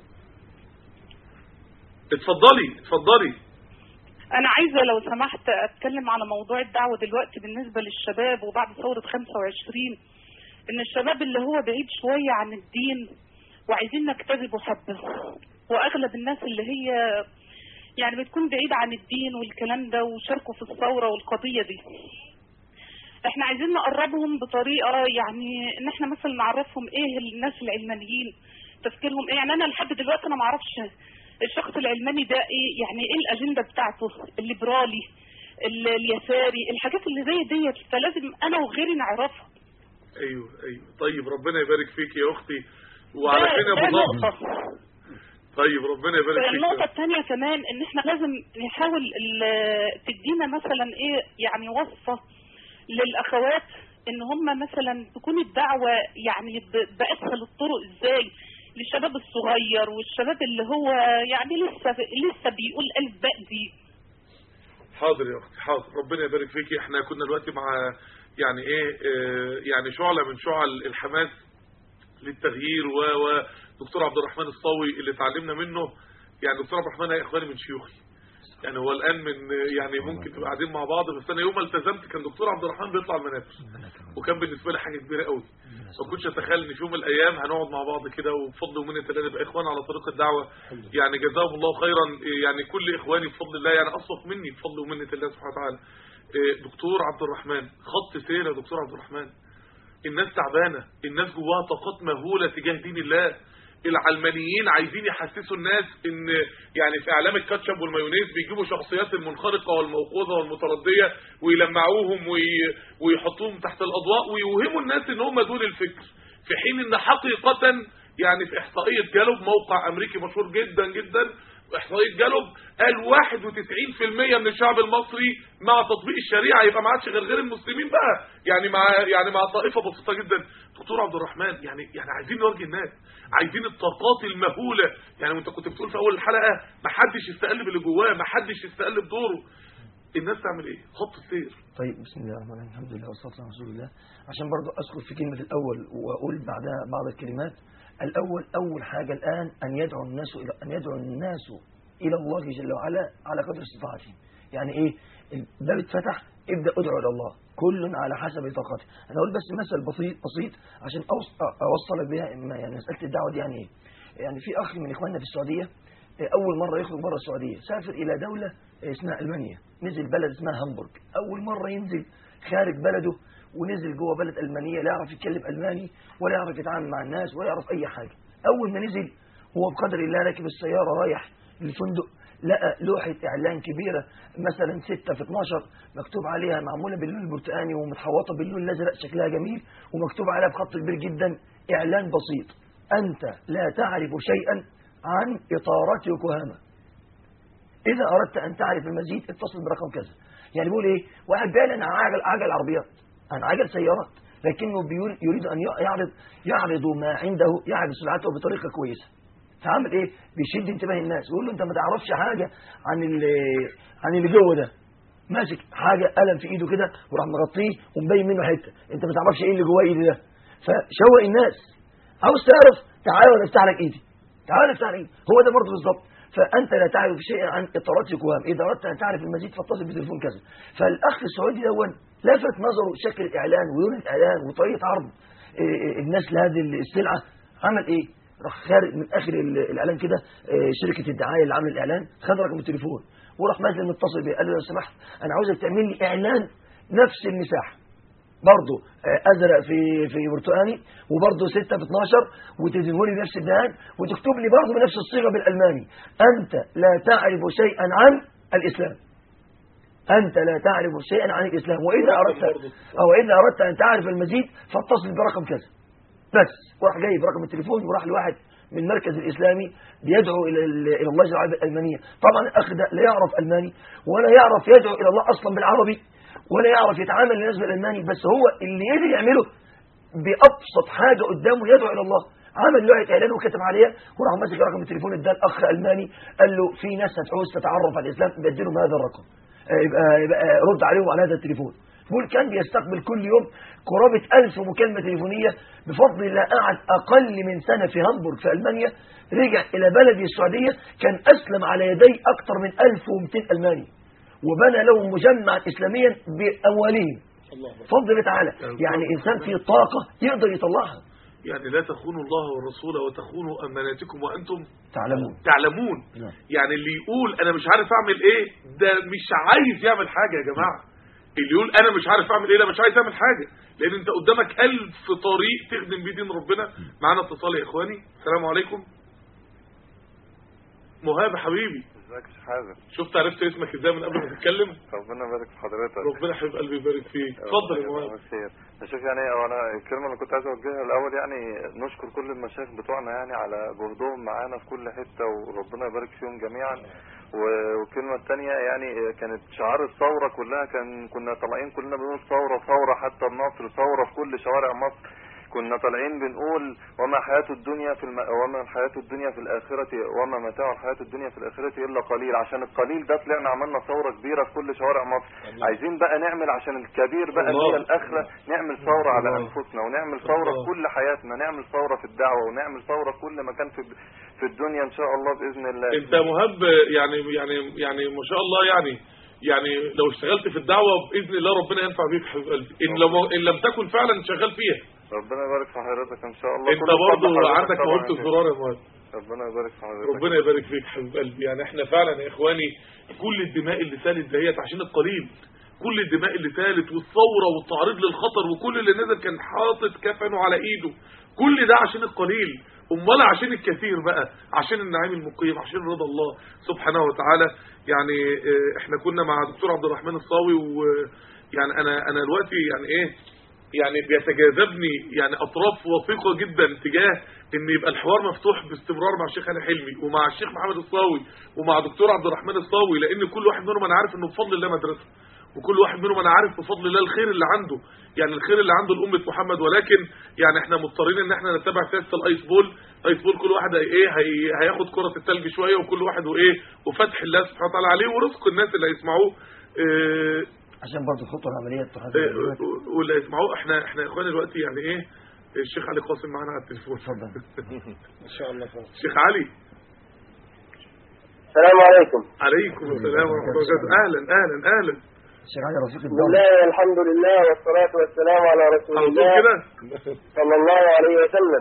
اتفضلي اتفضلي انا عايزه لو سمحت اتكلم على موضوع الدعوه دلوقتي بالنسبه للشباب وبعد ثوره 25 ان الشباب اللي هو بعيد شويه عن الدين وعايزين نجتذبوا حبه واغلب الناس اللي هي يعني بتكون بعيدة عن الدين والكلام ده وشاركوا في الثورة والقضية دي احنا عايزين نقربهم بطريقة يعني ان احنا مثلا نعرفهم ايه الناس العلمانيين تفكيرهم ايه يعني انا لحد دلوقتي انا معرفش الشخص العلماني ده ايه يعني ايه الاجنده بتاعته الليبرالي ال- اليساري الحاجات اللي زي ديت فلازم انا وغيري نعرفها ايوه ايوه طيب ربنا يبارك فيك يا اختي وعلى ده- فين ده ابو ضبط نقطة. طيب ربنا يبارك فيك النقطة يا الثانية كمان ان احنا لازم نحاول ال- تدينا مثلا ايه يعني وصفة للاخوات ان هم مثلا تكون الدعوة يعني ب- باسهل الطرق ازاي للشباب الصغير والشباب اللي هو يعني لسه لسه بيقول الف باء دي حاضر يا اختي حاضر ربنا يبارك فيكي احنا كنا دلوقتي مع يعني ايه اه يعني شعلة من شعل الحماس للتغيير و و دكتور عبد الرحمن الصاوي اللي اتعلمنا منه يعني دكتور عبد الرحمن يا اخواني من شيوخي يعني هو الان من يعني ممكن تبقى قاعدين مع بعض بس انا يوم ما التزمت كان دكتور عبد الرحمن بيطلع المنابر وكان بالنسبه لي حاجه كبيره قوي ما كنتش اتخيل ان في يوم من الايام هنقعد مع بعض كده وبفضل ومنه الله نبقى اخوان على طريق الدعوه يعني جزاهم الله خيرا يعني كل اخواني بفضل الله يعني اصوف مني بفضل ومنه الله سبحانه وتعالى إيه، دكتور عبد الرحمن خط سير يا دكتور عبد الرحمن الناس تعبانه الناس جواها طاقات مهوله تجاه دين الله العلمانيين عايزين يحسسوا الناس ان يعني في اعلام الكاتشب والمايونيز بيجيبوا شخصيات المنخرطه والموقوذه والمترديه ويلمعوهم وي- ويحطوهم تحت الاضواء ويوهموا الناس ان هم دول الفكر في حين ان حقيقه يعني في احصائيه جالوب موقع امريكي مشهور جدا جدا احصائيه جالوب قال 91% من الشعب المصري مع تطبيق الشريعه يبقى ما عادش غير غير المسلمين بقى يعني مع يعني مع طائفه بسيطه جدا دكتور عبد الرحمن يعني يعني عايزين نواجه الناس عايزين الطاقات المهوله يعني وانت كنت بتقول في اول الحلقه ما حدش يستقل باللي جواه ما حدش يستقل بدوره الناس تعمل ايه خط السير طيب بسم الله الرحمن الرحيم الحمد لله والصلاه والسلام على رسول الله عشان برضو اذكر في كلمه الاول واقول بعدها بعض الكلمات الاول اول حاجه الان ان يدعو الناس الى ان يدعو الناس الى الله جل وعلا على قدر استطاعتهم يعني ايه الباب اتفتح ابدا ادعو الى الله كل على حسب طاقته انا اقول بس مثل بسيط بسيط عشان أوص- اوصلك بها إما- يعني مساله الدعوه دي يعني ايه يعني في اخ من اخواننا في السعوديه اول مره يخرج بره السعوديه سافر الى دوله اسمها المانيا نزل بلد اسمها هامبورغ اول مره ينزل خارج بلده ونزل جوه بلد المانيه لا يعرف يتكلم الماني ولا يعرف يتعامل مع الناس ولا يعرف اي حاجه اول ما نزل هو بقدر الله راكب السياره رايح للفندق لقى لوحة إعلان كبيرة مثلا 6 في 12 مكتوب عليها معمولة باللون البرتقاني ومتحوطة باللون الأزرق شكلها جميل ومكتوب عليها بخط كبير جدا إعلان بسيط أنت لا تعرف شيئا عن إطارات يوكوهاما إذا أردت أن تعرف المزيد اتصل برقم كذا يعني بيقول إيه واحد بيعلن عن عجل عجل عربيات عن عجل سيارات لكنه بيقول- يريد أن يعرض يعرض ما عنده يعرض سلعته بطريقة كويسة فعمل ايه بيشد انتباه الناس ويقول له انت ما تعرفش حاجه عن اللي عن اللي جوه ده ماسك حاجه قلم في ايده كده وراح مغطيه ومبين منه حته انت ما تعرفش ايه اللي جوه ايدي ده فشوق الناس عاوز تعرف تعالى وانا افتح لك ايدي تعالى افتح لك ايدي هو ده برضه بالظبط فانت لا تعرف شيئا عن اطارات الكوام اذا اردت ان تعرف المزيد فاتصل بتليفون كذا فالاخ السعودي دون لفت نظره شكل الاعلان ولون الاعلان وطريقه عرض إيه إيه الناس لهذه السلعه عمل ايه راح خارج من اخر ال- الاعلان كده آه، شركه الدعايه اللي عامله الاعلان خد رقم التليفون وراح نازل متصل بيه قال له لو سمحت انا عاوزك تعمل لي اعلان نفس المساحه برضه آه، ازرق في في برتقاني وبرضه 6 في 12 وتدينه لي نفس الدهان وتكتب لي برضه بنفس الصيغه بالالماني انت لا تعرف شيئا عن الاسلام انت لا تعرف شيئا عن الاسلام واذا اردت او اذا اردت ان تعرف المزيد فاتصل برقم كذا بس وراح جايب رقم التليفون وراح لواحد من المركز الاسلامي بيدعو الى ال- الى الله جل وعلا بالالمانيه طبعا الاخ ده لا يعرف الماني ولا يعرف يدعو الى الله اصلا بالعربي ولا يعرف يتعامل للناس بالالماني بس هو اللي يقدر يعمله بابسط حاجه قدامه يدعو الى الله عمل لوحه اعلان وكتب عليها وراح ماسك رقم التليفون اداه الاخ الماني قال له في ناس هتعوز تتعرف على الاسلام بديلهم هذا الرقم آه، يبقى يبقى رد عليهم على هذا التليفون بيقول كان بيستقبل كل يوم قرابة ألف مكالمة تليفونية بفضل الله قعد أقل من سنة في هامبورغ في ألمانيا رجع إلى بلده السعودية كان أسلم على يدي أكثر من 1200 ألماني وبنى لهم مجمعا إسلاميا بأموالهم فضل الله تعالى يعني إنسان فيه طاقة يقدر يطلعها يعني لا تخونوا الله والرسول وتخونوا اماناتكم وانتم تعلمون تعلمون نعم. يعني اللي يقول انا مش عارف اعمل ايه ده مش عايز يعمل حاجه يا جماعه اللي يقول انا مش عارف اعمل ايه ده مش عايز يعمل حاجه لان انت قدامك الف طريق تخدم بيه دين ربنا معانا اتصال يا اخواني السلام عليكم مهاب حبيبي ازيك يا شيخ حازم شفت عرفت اسمك ازاي من قبل ما تتكلم ربنا يبارك في حضرتك ربنا حبيب قلبي يبارك فيك اتفضل يا مهاب خير شوف يعني هو انا الكلمه اللي كنت عايز اوجهها الاول يعني نشكر كل المشايخ بتوعنا يعني على جهدهم معانا في كل حته وربنا يبارك فيهم جميعا و- والكلمه الثانيه يعني كانت شعار الثوره كلها كان كنا طالعين كلنا بنقول ثوره ثوره حتى النصر ثوره في كل شوارع مصر كنا طالعين بنقول وما حياة الدنيا في الم... وما حياة الدنيا في الآخرة وما متاع الحياة الدنيا في الآخرة إلا قليل عشان القليل ده طلعنا عملنا ثورة كبيرة في كل شوارع مصر عايزين بقى نعمل عشان الكبير بقى اللي الله. هي الآخرة نعمل ثورة على الله. أنفسنا ونعمل ثورة الله. في كل حياتنا نعمل ثورة في الدعوة ونعمل ثورة في كل مكان في في الدنيا إن شاء الله بإذن الله انت مهاب يعني يعني يعني ما شاء الله يعني يعني لو اشتغلت في الدعوه باذن الله ربنا ينفع بيك يا حبيب قلبي ان لو ان لم تكن فعلا شغال فيها ربنا يبارك في حضرتك إن شاء الله انت كل برضه فضل حضرتك عندك طبعاً موهبه يا شيخ. الزرار يا مهاب ربنا يبارك في حضرتك ربنا يبارك فيك حبيب قلبي يعني احنا فعلا يا اخواني كل الدماء اللي سالت دهيت عشان القليل كل الدماء اللي سالت والثوره والتعريض للخطر وكل اللي نزل كان حاطط كفنه على ايده كل ده عشان القليل امال عشان الكثير بقى عشان النعيم المقيم عشان رضا الله سبحانه وتعالى يعني اه، احنا كنا مع دكتور عبد الرحمن الصاوي ويعني انا انا دلوقتي يعني ايه يعني بيتجاذبني يعني اطراف وثيقه جدا تجاه ان يبقى الحوار مفتوح باستمرار مع الشيخ علي حلمي ومع الشيخ محمد الصاوي ومع دكتور عبد الرحمن الصاوي لان كل واحد منهم انا عارف انه بفضل الله مدرسه وكل واحد منهم انا عارف بفضل الله الخير اللي عنده يعني الخير اللي عنده لامه محمد ولكن يعني احنا مضطرين ان احنا نتبع سياسه الايس بول ايس بول كل واحد هي ايه هي هياخد كره الثلج شويه وكل واحد وايه وفتح الله سبحانه وتعالى عليه ورزق الناس اللي هيسمعوه اه عشان برضه الخطوه العمليه اتخاذ إيه، القرارات. واللي يسمعوه احنا احنا يا اخواني دلوقتي يعني ايه الشيخ علي قاسم معانا على التليفون اتفضل ان شاء الله خير الشيخ علي السلام عليكم عليكم السلام ورحمه الله وبركاته اهلا اهلا اهلا الشيخ علي رفيق بسم الدوله الله الحمد لله والصلاة والسلام على رسول على طول الله كده صلى الله عليه وسلم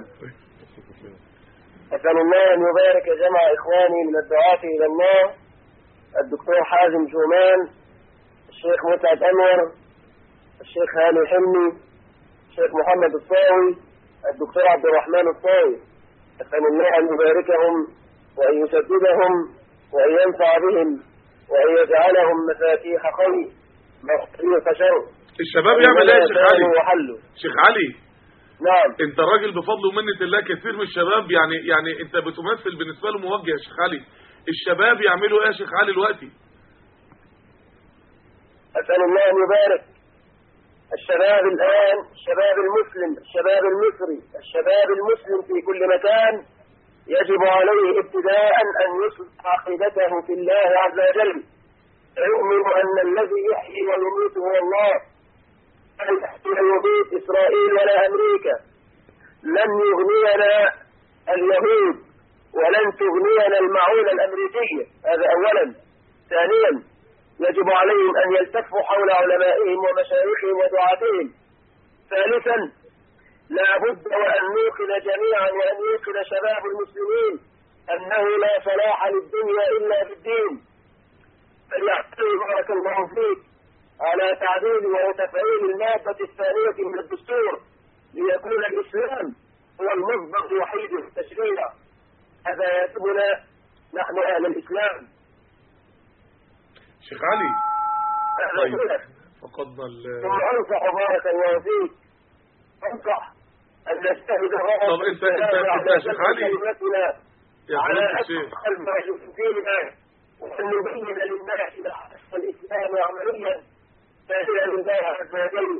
أسأل الله أن يبارك جمع إخواني من الدعاة إلى الله الدكتور حازم جومان الشيخ مسعد أنور الشيخ هاني حلمي الشيخ محمد الصاوي الدكتور عبد الرحمن الصاوي أسأل الله أن يباركهم وأن يسددهم وأن ينفع بهم وأن يجعلهم مفاتيح خير مصريق شر الشباب يعمل ايه يا شيخ علي وحله شيخ علي نعم انت راجل بفضل ومنه الله كثير من الشباب يعني يعني انت بتمثل بالنسبه له موجه يا شيخ علي الشباب يعملوا ايه يا شيخ علي دلوقتي أسأل الله أن يبارك الشباب الآن الشباب المسلم الشباب المصري الشباب المسلم في كل مكان يجب عليه ابتداء أن يصلح عقيدته في الله عز وجل فيؤمن أن الذي يحيي ويميت هو الله لا يحيي ويميت إسرائيل ولا أمريكا لن يغنينا اليهود ولن تغنينا المعونة الأمريكية هذا أولا ثانيا يجب عليهم أن يلتفوا حول علمائهم ومشايخهم ودعاتهم ثالثا لا بد وأن نوقن جميعا وأن يوقن شباب المسلمين أنه لا صلاح للدنيا إلا بالدين فليعتني بارك الله فيك على تعديل وتفعيل المادة الثانية من الدستور ليكون الإسلام هو المصدر الوحيد في التشريع هذا يجبنا نحن أهل الإسلام شيخ علي هذا طيب. كله. فقدنا ال ثم أنصح بارك الله فيك أنصح أن نجتهد طب أنت- أنت- أنت يا شيخ علي؟ كلمتنا يا على فضيلة الشيخ أفضل ما يمكننا وأن نبين للناس الإسلام عمليا سائلا لله عز وجل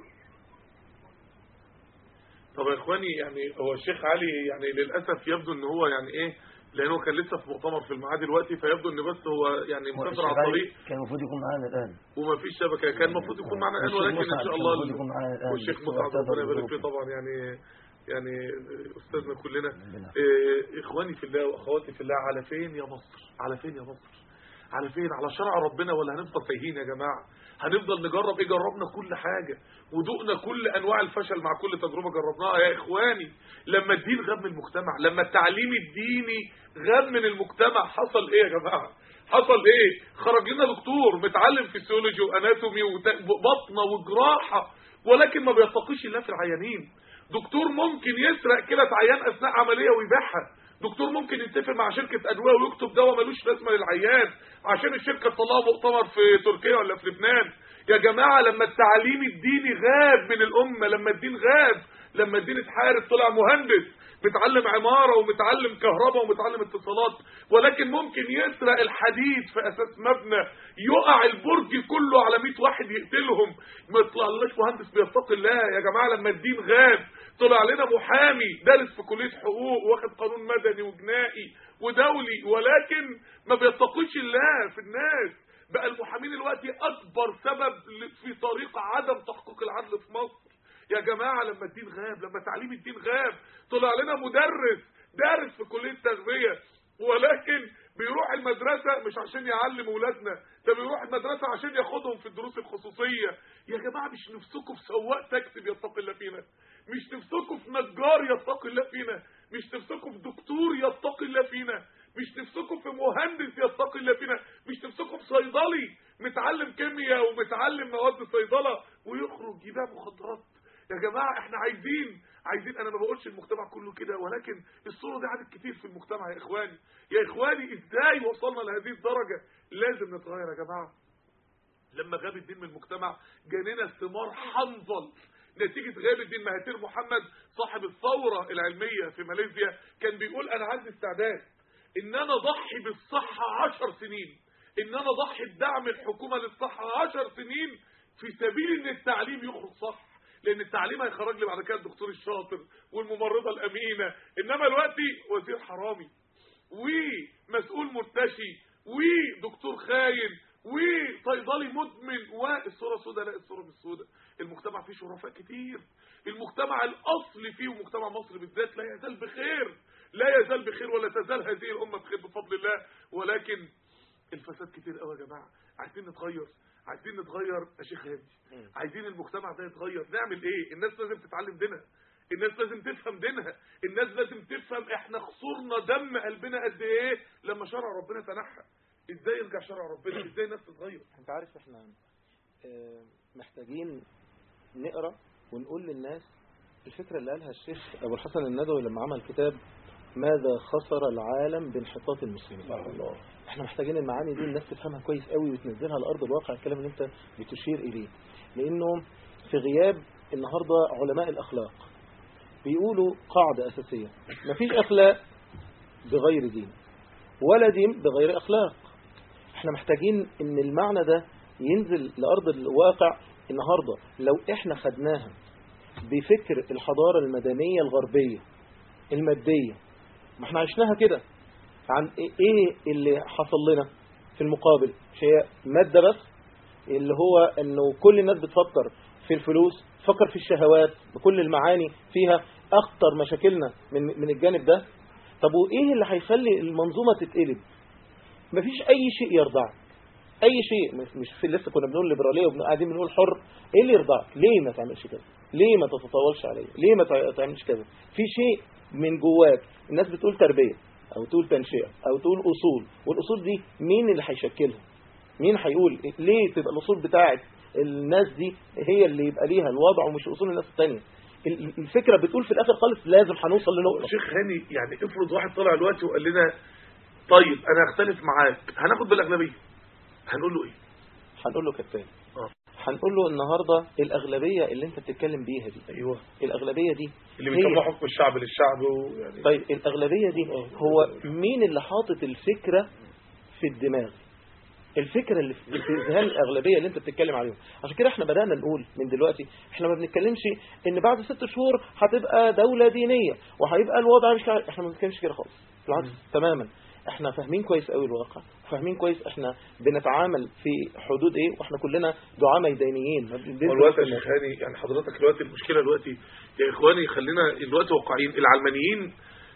طب يا اخواني يعني هو الشيخ علي يعني للاسف يبدو ان هو يعني ايه لانه كان لسه في مؤتمر في الميعاد دلوقتي فيبدو ان بس هو يعني هو مسافر الشيخ على علي الطريق كان المفروض يكون معانا الان وما فيش شبكه كان المفروض يكون معنا الان والشيخ ولكن ان مسعد شاء كان الله المفروض يكون معانا الآن، والشيخ بس هو مسعد اعتذر ربنا يبارك فيه لظروفه. طبعا يعني يعني استاذنا كلنا إيه، اخواني في الله واخواتي في الله على فين يا مصر على فين يا مصر على فين على شرع ربنا ولا هنفضل تايهين يا جماعه هنفضل نجرب ايه جربنا كل حاجه ودقنا كل انواع الفشل مع كل تجربه جربناها يا اخواني لما الدين غاب من المجتمع لما التعليم الديني غاب من المجتمع حصل ايه يا جماعه حصل ايه خرج لنا دكتور متعلم فيسيولوجي واناتومي وبطنه وجراحه ولكن ما بيتقيش الله في العيانين دكتور ممكن يسرق كلى عيان اثناء عمليه ويبيعها دكتور ممكن يتفق مع شركه ادويه ويكتب دواء ملوش لازمه للعيان عشان الشركه تطلعه مؤتمر في تركيا ولا في لبنان يا جماعه لما التعليم الديني غاب من الامه لما الدين غاب لما الدين اتحارب طلع مهندس متعلم عمارة ومتعلم كهرباء ومتعلم اتصالات ولكن ممكن يسرق الحديد في اساس مبنى يقع البرج كله على 100 واحد يقتلهم ما يطلعلناش مهندس بيتقي الله يا جماعة لما الدين غاب طلع لنا محامي دارس في كلية حقوق واخد قانون مدني وجنائي ودولي ولكن ما بيتقيش الله في الناس بقى المحامين دلوقتي اكبر سبب في طريق عدم تحقيق العدل في مصر يا جماعة لما الدين غاب لما تعليم الدين غاب طلع لنا مدرس دارس في كلية تغذية ولكن بيروح المدرسة مش عشان يعلم ولادنا ده بيروح المدرسة عشان ياخدهم في الدروس الخصوصية يا جماعة مش نفسكم في سواق تاكسي بيتقي الله فينا مش نفسكم في نجار يتقي الله فينا مش نفسكم في دكتور يتقي الله فينا مش نفسكم في مهندس يتقي الله فينا مش نفسكم في صيدلي متعلم كيمياء ومتعلم مواد صيدلة ويخرج يبيع مخدرات يا جماعة احنا عايزين عايزين انا ما بقولش المجتمع كله كده ولكن الصورة دي عدد كتير في المجتمع يا اخواني يا اخواني ازاي وصلنا لهذه الدرجة لازم نتغير يا جماعة لما غاب الدين من المجتمع جاننا ثمار حنظل نتيجة غياب الدين مهاتير محمد صاحب الثورة العلمية في ماليزيا كان بيقول انا عندي استعداد ان انا اضحي بالصحة عشر سنين ان انا اضحي بدعم الحكومة للصحة عشر سنين في سبيل ان التعليم يخرج صح لان التعليم هيخرج لي بعد كده الدكتور الشاطر والممرضه الامينه انما دلوقتي وزير حرامي ومسؤول مرتشي ودكتور خاين وصيدلي مدمن والصوره سوداء لا الصوره مش سوداء المجتمع فيه شرفاء كتير المجتمع الاصلي فيه ومجتمع مصر بالذات لا يزال بخير لا يزال بخير ولا تزال هذه الامه بخير بفضل الله ولكن الفساد كتير قوي يا جماعه عايزين نتغير عايزين نتغير يا شيخ هادي عايزين المجتمع ده يتغير نعمل ايه الناس لازم تتعلم دينها الناس لازم تفهم دينها الناس لازم تفهم احنا خسرنا دم قلبنا قد ايه لما شرع ربنا تنحى ازاي يرجع شرع ربنا ازاي الناس تتغير انت عارف احنا اه محتاجين نقرا ونقول للناس الفكرة اللي قالها الشيخ ابو الحسن الندوي لما عمل كتاب ماذا خسر العالم بانحطاط المسلمين الله احنا محتاجين المعاني دي الناس تفهمها كويس قوي وتنزلها على ارض الواقع الكلام اللي انت بتشير اليه لانه في غياب النهاردة علماء الاخلاق بيقولوا قاعدة اساسية مفيش اخلاق بغير دين ولا دين بغير اخلاق احنا محتاجين ان المعنى ده ينزل لارض الواقع النهاردة لو احنا خدناها بفكر الحضارة المدنية الغربية المادية ما احنا عشناها كده عن ايه اللي حصل لنا في المقابل مش هي مادة بس اللي هو انه كل الناس بتفكر في الفلوس تفكر في الشهوات بكل المعاني فيها اخطر مشاكلنا من من الجانب ده طب وايه اللي هيخلي المنظومة تتقلب مفيش اي شيء يرضعك اي شيء مش في لسه كنا بنقول ليبراليه وقاعدين بنقول حر ايه اللي يرضعك ليه ما تعملش كده ليه ما تتطاولش عليا ليه ما تعملش كذا في شيء من جواك الناس بتقول تربيه او تقول تنشئه او تقول اصول والاصول دي مين اللي هيشكلها مين هيقول ليه تبقى الاصول بتاعت الناس دي هي اللي يبقى ليها الوضع ومش اصول الناس الثانيه الفكره بتقول في الاخر خالص لازم هنوصل لنقطه شيخ هاني يعني افرض واحد طلع دلوقتي وقال لنا طيب انا هختلف معاك هناخد بالاغلبيه هنقول له ايه هنقول له كالتالي هنقول له النهاردة الأغلبية اللي انت بتتكلم بيها دي أيوة. الأغلبية دي اللي بيسموها حكم الشعب للشعب ويعني طيب الأغلبية دي هو مين اللي حاطط الفكرة في الدماغ الفكرة اللي في ذهن الأغلبية اللي انت بتتكلم عليهم عشان كده احنا بدأنا نقول من دلوقتي احنا ما بنتكلمش ان بعد ست شهور هتبقى دولة دينية وهيبقى الوضع مش كده. احنا ما بنتكلمش كده خالص بالعكس تماما احنا فاهمين كويس قوي الواقع فاهمين كويس احنا بنتعامل في حدود ايه واحنا كلنا دعاء ميدانيين دلوقتي يا شيخ هاني يعني حضرتك دلوقتي المشكله دلوقتي يا اخواني خلينا دلوقتي واقعيين العلمانيين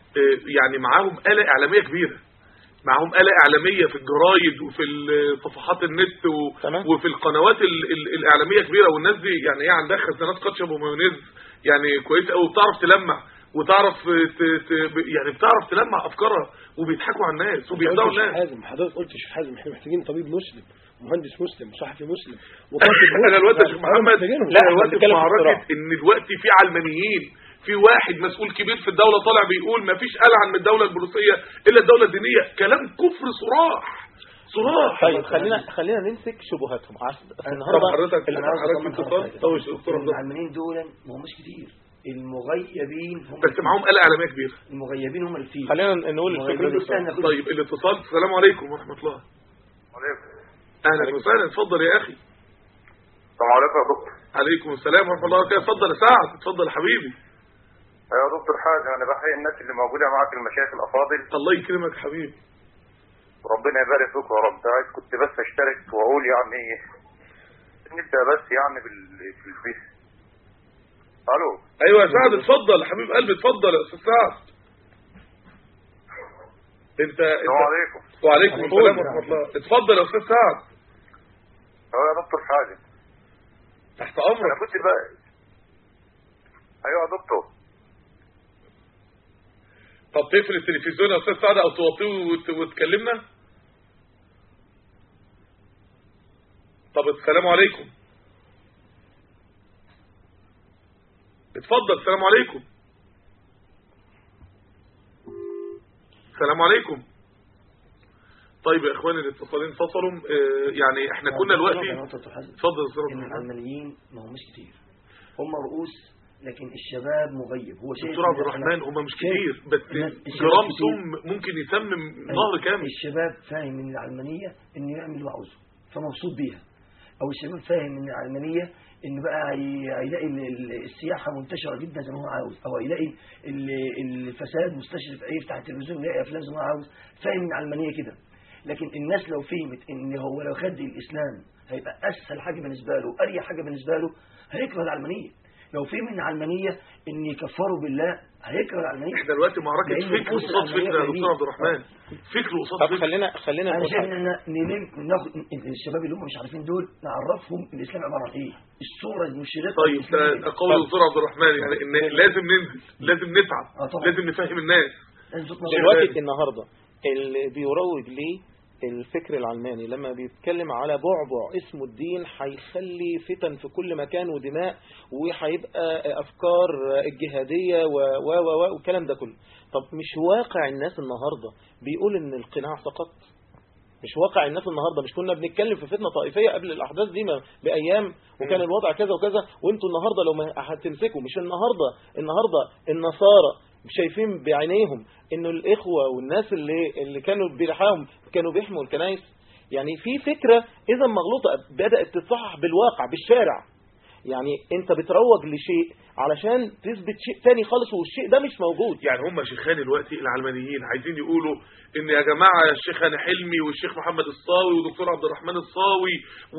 يعني معاهم آلة إعلامية كبيرة معاهم آلة إعلامية في الجرايد وفي صفحات النت و... وفي القنوات ال... ال... الإعلامية كبيرة والناس دي يعني ايه عندها خزانات كاتشب ومايونيز يعني كويسة قوي وبتعرف تلمع وتعرف ت... ت... يعني بتعرف تلمع أفكارها وبيضحكوا على الناس وبيخدعوا الناس حازم حضرتك قلت شيخ حازم احنا محتاجين طبيب مسلم مهندس مسلم صحفي مسلم انا دلوقتي يا شيخ محمد لا دلوقتي في معركه ان دلوقتي في علمانيين في واحد مسؤول كبير في الدوله طالع بيقول ما فيش العن من الدوله البوليسيه الا الدوله الدينيه كلام كفر صراح صراح طيب خلينا خلينا نمسك شبهاتهم عشان طب النهارده حضرتك أنا عاوز حضرتك أطمن اتصال حضرتك. طب دكتور عبد الله. العلمانيين دول ما همش كتير المغيبين هم بس معاهم آلة إعلامية كبيرة المغيبين هم الكتير خلينا نقول المغيبين الفكرة استنى خد- طيب الاتصال السلام عليكم ورحمة الله عليكم أهلا وسهلا اتفضل يا أخي السلام عليكم يا دكتور عليكم السلام ورحمة الله وبركاته اتفضل يا سعد اتفضل يا حبيبي يا دكتور حاجة أنا بحيي الناس اللي موجودة معاك المشايخ الأفاضل الله يكرمك حبيبي وربنا يبارك فيك يا رب عايز كنت بس أشترك وأقول يعني نبدأ بس يعني بال في الفيس ألو أيوة يا سعد اتفضل يا حبيب قلبي اتفضل يا أستاذ سعد أنت السلام أنت عليكم وعليكم السلام ورحمة الله اتفضل يا أستاذ سعد أه يا دكتور حاجة تحت أنا أمرك كنت بقى أيوة يا دكتور طب تقفل التلفزيون يا أستاذ سعد أو توطيه وت- وتكلمنا طب السلام عليكم اتفضل السلام عليكم السلام عليكم طيب يا اخواني الاتصالين فصلوا آه، يعني احنا كنا دلوقتي اتفضل يا أستاذ ان محمد. العلمانيين ما همش كتير هم رؤوس لكن الشباب مغيب هو شايف دكتور عبد إن الرحمن إحنا- هم مش شايف كتير بس الناس- الشباب جرام كتير. سم ممكن يسمم نهر كامل الشباب فاهم من العلمانية انه يعمل اللي هو عاوزه فمبسوط بيها او الشباب فاهم من العلمانية انه بقى هي- هيلاقي ال- ال- السياحة منتشرة جدا زي ما هو عاوز او هيلاقي ال- الفساد مستشرف يفتح التلفزيون يلاقي افلام زي ما هو عاوز فاهم من العلمانية كده لكن الناس لو فهمت ان هو لو خد الاسلام هيبقى اسهل حاجة بالنسبة له اريح حاجة بالنسبة له هيكره العلمانية لو فهم من العلمانية ان يكفروا بالله هيكره العلمانية احنا دلوقتي معركة لأن فكر رؤوس قصاد فكر يا العلمانية دكتور عبد الرحمن فكر قصاد طب فكر خلينا خلينا انا نقول شايف حاجة. ان نلم ناخد الشباب اللي هم مش عارفين دول نعرفهم الاسلام عباره عن ايه الصوره المشرقه طيب للإسلام ده إيه؟ قول الدكتور عبد الرحمن يعني ان لازم ننزل لازم نتعب آه طبعا. لازم نفهم الناس دلوقتي النهارده اللي بيروج ليه الفكر العلماني لما بيتكلم على بعبع اسمه الدين هيخلي فتن في كل مكان ودماء وهيبقى افكار الجهاديه و و و و والكلام ده كله طب مش واقع الناس النهارده بيقول ان القناع سقط مش واقع الناس النهارده مش كنا بنتكلم في فتنه طائفيه قبل الاحداث دي ما- بايام وكان الوضع كذا وكذا وانتوا النهارده لو ما هتمسكوا مش النهارده النهارده النصارى شايفين بعينيهم انه الاخوه والناس اللي اللي كانوا بلحاهم كانوا بيحموا الكنائس يعني في فكره اذا مغلوطه بدات تتصحح بالواقع بالشارع يعني انت بتروج لشيء علشان تثبت شيء تاني خالص والشيء ده مش موجود يعني هم شيخان دلوقتي العلمانيين عايزين يقولوا ان يا جماعه الشيخ هاني حلمي والشيخ محمد الصاوي ودكتور عبد الرحمن الصاوي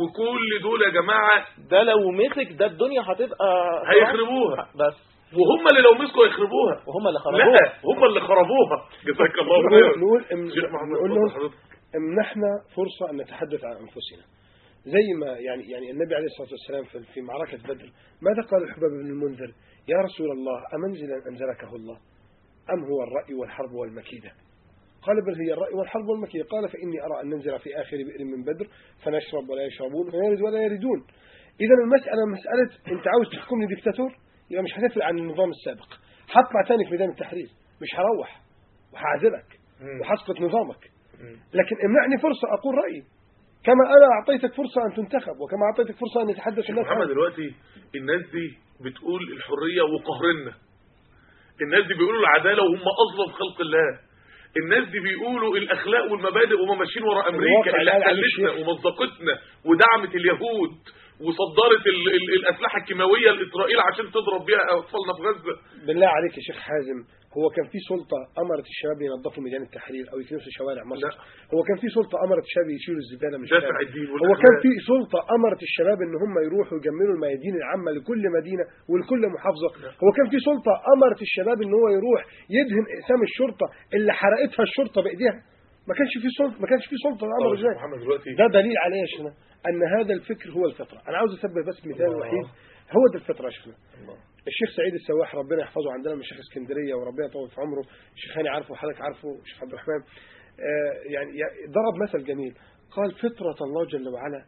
وكل دول يا جماعه ده لو مسك ده الدنيا هتبقى هيخربوها بس وهم اللي لو مسكوا يخربوها وهم اللي لا خربوها هم اللي خربوها جزاك الله نقول خير نقول إم- شيخ محمد نقول اتفضل لهم حضرتك. امنحنا فرصة أن نتحدث عن أنفسنا زي ما يعني يعني النبي عليه الصلاة والسلام في- في معركة بدر ماذا قال الحباب بن المنذر يا رسول الله أمنزلا أنزلكه الله أم هو الرأي والحرب والمكيدة قال بل هي الرأي والحرب والمكيدة قال فإني أرى أن ننزل في آخر بئر من بدر فنشرب ولا يشربون ويرد ولا يردون إذا المسألة مسألة أنت عاوز تحكمني ديكتاتور يبقى مش هتفرق عن النظام السابق هطلع تاني في ميدان التحرير مش هروح وهعزلك وهسقط نظامك لكن امنعني فرصة أقول رأيي كما أنا أعطيتك فرصة أن تنتخب وكما أعطيتك فرصة أن يتحدث الناس محمد عنك. دلوقتي الناس دي بتقول الحرية وقهرنا الناس دي بيقولوا العدالة وهم أظلم خلق الله الناس دي بيقولوا الأخلاق والمبادئ وهم ماشيين ورا أمريكا الواقع اللي اللي قال عليه احتلتنا الشيخ. ومزقتنا ودعمت اليهود وصدرت ال ال الأسلحة الكيماوية لإسرائيل عشان تضرب بيها أطفالنا في غزة بالله عليك يا شيخ حازم هو كان في سلطة أمرت الشباب ينظفوا ميدان التحرير أو يكنسوا شوارع مصر لا. هو كان في سلطة أمرت الشباب يشيلوا الزبالة من دافع الشارع الدين هو والأخلاق. كان في سلطة أمرت الشباب إن هم يروحوا يجملوا الميادين العامة لكل مدينة ولكل محافظة هو كان في سلطة أمرت الشباب إن هو يروح يدهن أقسام الشرطة اللي حرقتها الشرطة بإيديها ما كانش في سلطة ما كانش في سلطة أمر طبعا ذلك محمد دلوقتي ده دليل عليه يا شيخنا أن هذا الفكر هو الفطرة أنا عاوز أسبب بس مثال الله. وحيد هو ده الفطرة يا شيخنا الشيخ سعيد السواح ربنا يحفظه عندنا من شيخ اسكندرية وربنا يطول في عمره الشيخ هاني عارفه وحضرتك عارفه الشيخ عبد الرحمن آه، يعني يعني ضرب مثل جميل قال فطرة الله جل وعلا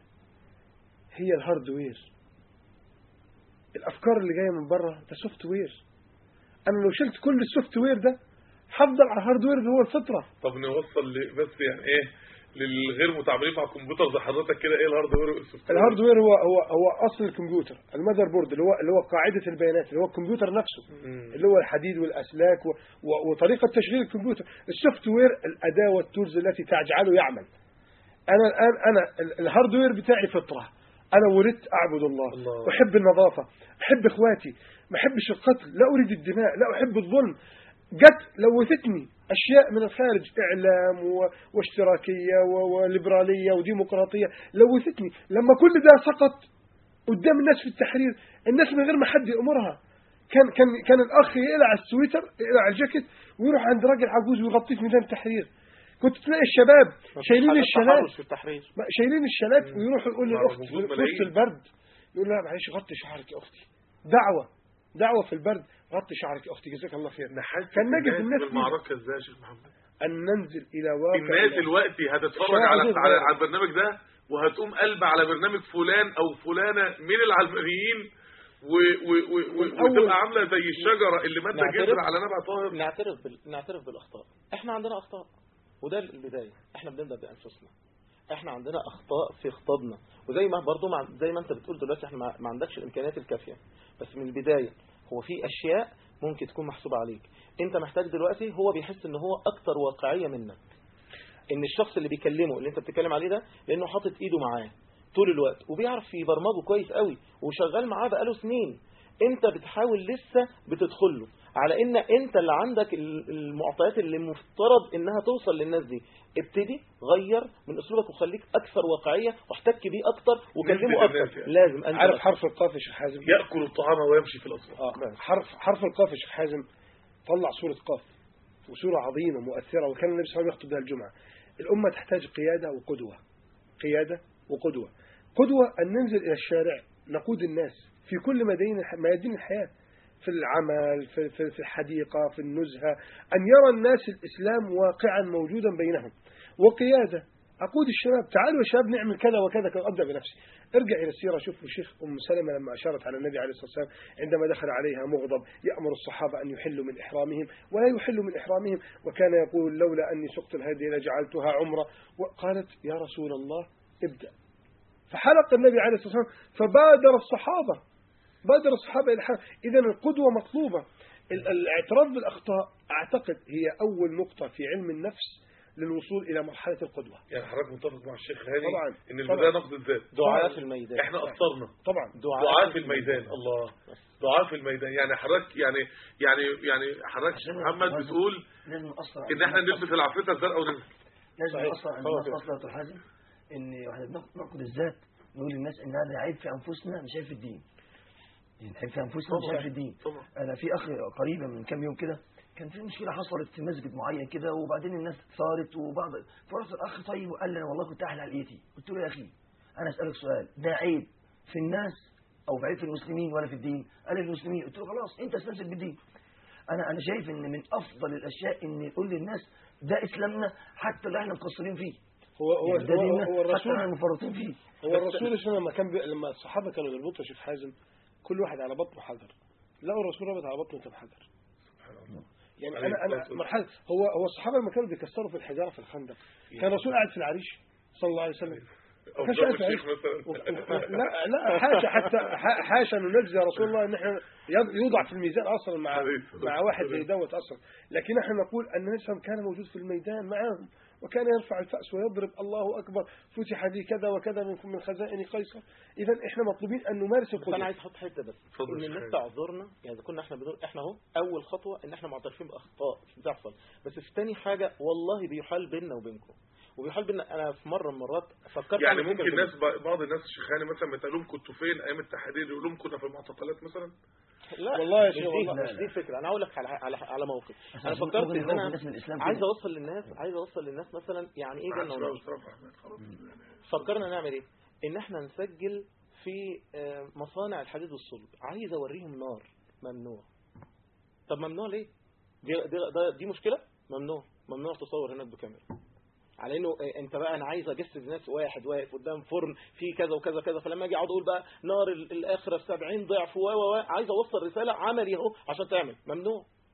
هي الهاردوير الأفكار اللي جاية من بره ده سوفت وير انا لو شلت كل السوفت وير ده هفضل على الهاردوير اللي هو الفطره طب نوصل ل- بس يعني ايه للغير متعاملين مع الكمبيوتر زي حضرتك كده ايه الهاردوير والسوفت وير؟ الهاردوير هو هو هو اصل الكمبيوتر المذر بورد اللي هو اللي هو قاعده البيانات اللي هو الكمبيوتر نفسه اللي هو الحديد والاسلاك و و وطريقه تشغيل الكمبيوتر السوفت وير الاداه والتولز التي تجعله يعمل انا الان انا ال- الهاردوير بتاعي فطره انا ولدت اعبد الله, الله. احب النظافه احب اخواتي ما احبش القتل لا اريد الدماء لا احب الظلم جت لوثتني اشياء من الخارج اعلام و... واشتراكيه و... وليبراليه وديمقراطيه لوثتني لما كل ده سقط قدام الناس في التحرير الناس من غير ما حد يامرها كان كان كان الاخ يقلع السويتر يقلع الجاكيت ويروح عند راجل عجوز ويغطيه في ميدان التحرير كنت تلاقي الشباب شايلين حاجة الشلات تحرش في التحرير ما- شايلين الشلات ويروحوا يقول مع للاخت وجود في ملايين. وسط البرد يقول لها معلش غطي شعرك يا اختي دعوه دعوه في البرد غطي شعرك يا اختي جزاك الله خير كان نجد الناس دي بالمعركه ازاي يا شيخ محمد ان ننزل الى واقع الناس دلوقتي هتتفرج الشارع على عايز على يتغير. على البرنامج ده وهتقوم قلب على برنامج فلان او فلانه من العلمانيين و- و- و- و- والأول- وتبقى عامله زي الشجره اللي ماده نعترف- جذر على نبع طاهر نعترف بال... نعترف بالاخطاء احنا عندنا اخطاء وده البدايه احنا بنبدا بانفسنا احنا عندنا اخطاء في خطابنا وزي ما برضو مع... زي ما انت بتقول دلوقتي احنا ما... ما عندكش الامكانيات الكافيه بس من البدايه هو في اشياء ممكن تكون محسوبه عليك انت محتاج دلوقتي هو بيحس ان هو اكتر واقعيه منك ان الشخص اللي بيكلمه اللي انت بتتكلم عليه ده لانه حاطط ايده معاه طول الوقت وبيعرف يبرمجه كويس قوي وشغال معاه بقاله سنين انت بتحاول لسه بتدخل له على ان انت اللي عندك ال- المعطيات اللي مفترض انها توصل للناس دي ابتدي غير من اسلوبك وخليك اكثر واقعيه واحتك بيه اكتر وكلمه نسبة الناس اكتر يعني. لازم انت عارف بس. حرف القاف يا شيخ حازم ياكل الطعام ويمشي في الاسواق اه حرف حرف القاف يا شيخ حازم طلع سورة قاف وسورة عظيمة مؤثرة وكان النبي صلى الله عليه وسلم يخطب بها الجمعة الأمة تحتاج قيادة وقدوة قيادة وقدوة قدوة أن ننزل إلى الشارع نقود الناس في كل ميادين ميادين الحياة في العمل في في في الحديقة في النزهة أن يرى الناس الإسلام واقعا موجودا بينهم وقيادة أقود الشباب تعالوا يا شباب نعمل كذا وكذا كذا أبدأ بنفسي ارجع إلى السيرة شوف الشيخ أم سلمة لما أشارت على النبي عليه الصلاة والسلام عندما دخل عليها مغضب يأمر الصحابة أن يحلوا من إحرامهم ولا يحلوا من إحرامهم وكان يقول لولا أني سقت الهدي لجعلتها عمرة وقالت يا رسول الله ابدأ فحلق النبي عليه الصلاة والسلام فبادر الصحابة بادر الصحابة إلى الحرب إذا القدوة مطلوبة ال- الاعتراف بالأخطاء أعتقد هي أول نقطة في علم النفس للوصول إلى مرحلة القدوة يعني حضرتك متفق مع الشيخ هاني طبعا. ان طبعا. البدايه نقد الذات دعاء في الميدان احنا قصرنا طبعا دعاء في الميدان الله دعاء في الميدان يعني حضرتك يعني يعني يعني حضرتك محمد بتقول لازم نأثر ان احنا نلبس العفريته الزرقاء وننزل لازم صحيح. نأثر عند هو الناس كده. أصلا يا دكتور حازم إن واحنا بناخد ناخد الذات نقول للناس إن هذا عيب في أنفسنا مش عيب في الدين يعني عيب في أنفسنا مش عيب في الدين أنا في أخ قريبا من كام يوم كده كان في مشكلة حصلت في مسجد معين كده وبعدين الناس ثارت وبعض فرحت الأخ طيب وقال لي أنا والله كنت أحلى علقيتي قلت له يا أخي أنا أسألك سؤال ده عيب في الناس أو في عيب في المسلمين ولا في الدين قال لي في المسلمين قلت له خلاص أنت استمسك بالدين أنا أنا شايف إن من أفضل الأشياء إن يقول للناس ده إسلامنا حتى اللي إحنا مقصرين فيه هو هو يعني ده هو, ديننا هو حتى الرسول احنا مفرطين فيه هو الرسول صلى لما كان بي... لما الصحابة كانوا يربطوا يا شيخ حازم كل واحد على بطنه حجر لقوا الرسول ربط على بطنه كم حجر يعني عليه انا انا الصلاة مرحله هو هو الصحابه لما كانوا بيكسروا في الحجاره في الخندق كان الرسول قاعد في العريش صلى الله عليه وسلم أو ما كانش ضرب قاعد في الشيخ العريش مثلا و- لا لا حاشا حتى ح- حاشا ننزل رسول الله ان احنا يض- يوضع في الميزان اصلا مع مع واحد زي دوت اصلا لكن احنا نقول ان النبي صلى الله عليه وسلم كان موجود في الميدان معهم وكان يرفع الفأس ويضرب الله أكبر فتح لي كذا وكذا من من خزائن قيصر إذا إحنا مطلوبين أن نمارس بس القدوة انا عايز احط حته بس ان الناس تعذرنا يعني إذا كنا احنا بدون احنا اهو اول خطوه ان احنا معترفين باخطاء بتحصل بس في تاني حاجه والله بيحال بيننا وبينكم وبيحال بيننا انا في مره من المرات فكرت يعني أعمل ممكن فكرة ناس بعض الناس الشيخاني مثلا بتقول لهم كنتوا فين ايام التحرير يقول لهم كنا في المعتقلات مثلا لا والله يا مش شيخ دي والله. مش دي الفكره انا هقول لك على على على موقف عشان انا ممكن فكرت ان يخوف انا الناس من الإسلام عايز كده. اوصل للناس عايز اوصل للناس مثلا يعني ايه جنه ونار فكرنا نعمل ايه ان احنا نسجل في آه، مصانع الحديد والصلب عايز اوريهم نار ممنوع طب ممنوع ليه دي دي, ده- دي مشكله ممنوع ممنوع تصور هناك بكاميرا على انه آه، انت بقى انا عايز اجسد ناس واحد واقف قدام فرن فيه كذا وكذا كذا فلما اجي اقعد اقول بقى نار ال- الاخره ب 70 ضعف و و و عايز اوصل رساله عملي اهو عشان تعمل ممنوع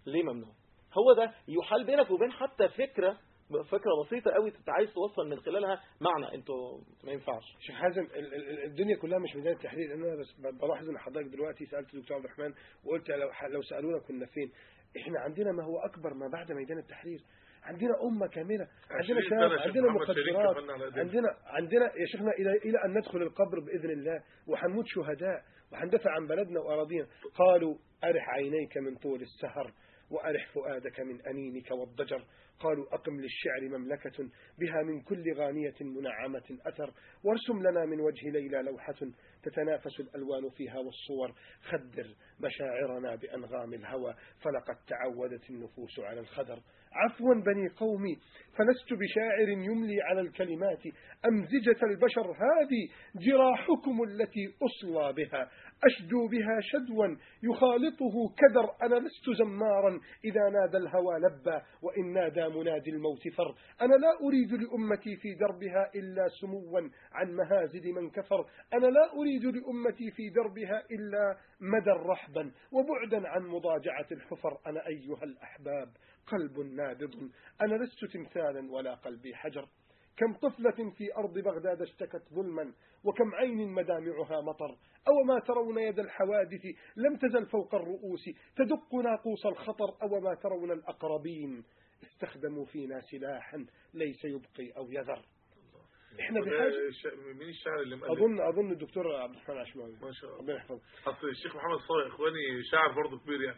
ليه ممنوع هو ده يحال بينك وبين حتى فكرة فكرة بسيطة قوي انت عايز توصل من خلالها معنى انتوا ما ينفعش شيخ حازم ال- ال- الدنيا كلها مش ميدان التحرير انا بس ب- بلاحظ ان حضرتك دلوقتي سالت الدكتور عبد الرحمن وقلت لو لو سالونا كنا فين احنا عندنا ما هو اكبر ما بعد ميدان التحرير عندنا أمة كاملة عندنا 20 شباب سنة شيخ عندنا محمد شريف مخدرات كفلنا على إيدينا. عندنا عندنا يا شيخنا إلى إلى أن ندخل القبر بإذن الله وحنموت شهداء وحندفع عن بلدنا وأراضينا قالوا أرح عينيك من طول السهر وأرح فؤادك من أنينك والضجر قالوا أقم للشعر مملكة بها من كل غانية منعمة أثر وارسم لنا من وجه ليلى لوحة تتنافس الألوان فيها والصور خدر مشاعرنا بأنغام الهوى فلقد تعودت النفوس على الخدر عفوا بني قومي فلست بشاعر يملي على الكلمات أمزجة البشر هذه جراحكم التي أصلى بها أشدو بها شدوا يخالطه كدر أنا لست زمارا إذا نادى الهوى لبى وإن نادى منادي الموت فر أنا لا أريد لأمتي في دربها إلا سموا عن مهازل من كفر أنا لا أريد لأمتي في دربها إلا مدى رحبا وبعدا عن مضاجعة الحفر أنا أيها الأحباب قلب نابض أنا لست تمثالا ولا قلبي حجر كم طفلة في أرض بغداد اشتكت ظلما وكم عين مدامعها مطر أو ما ترون يد الحوادث لم تزل فوق الرؤوس تدق ناقوس الخطر أو ما ترون الأقربين استخدموا فينا سلاحا ليس يبقي أو يذر احنا وده بحاجة ش- مين الشاعر اللي مؤلف أظن أظن الدكتور عبد الرحمن عشماوي ما شاء الله ربنا يحفظه اصل الشيخ محمد صالح اخواني شاعر برضه كبير يعني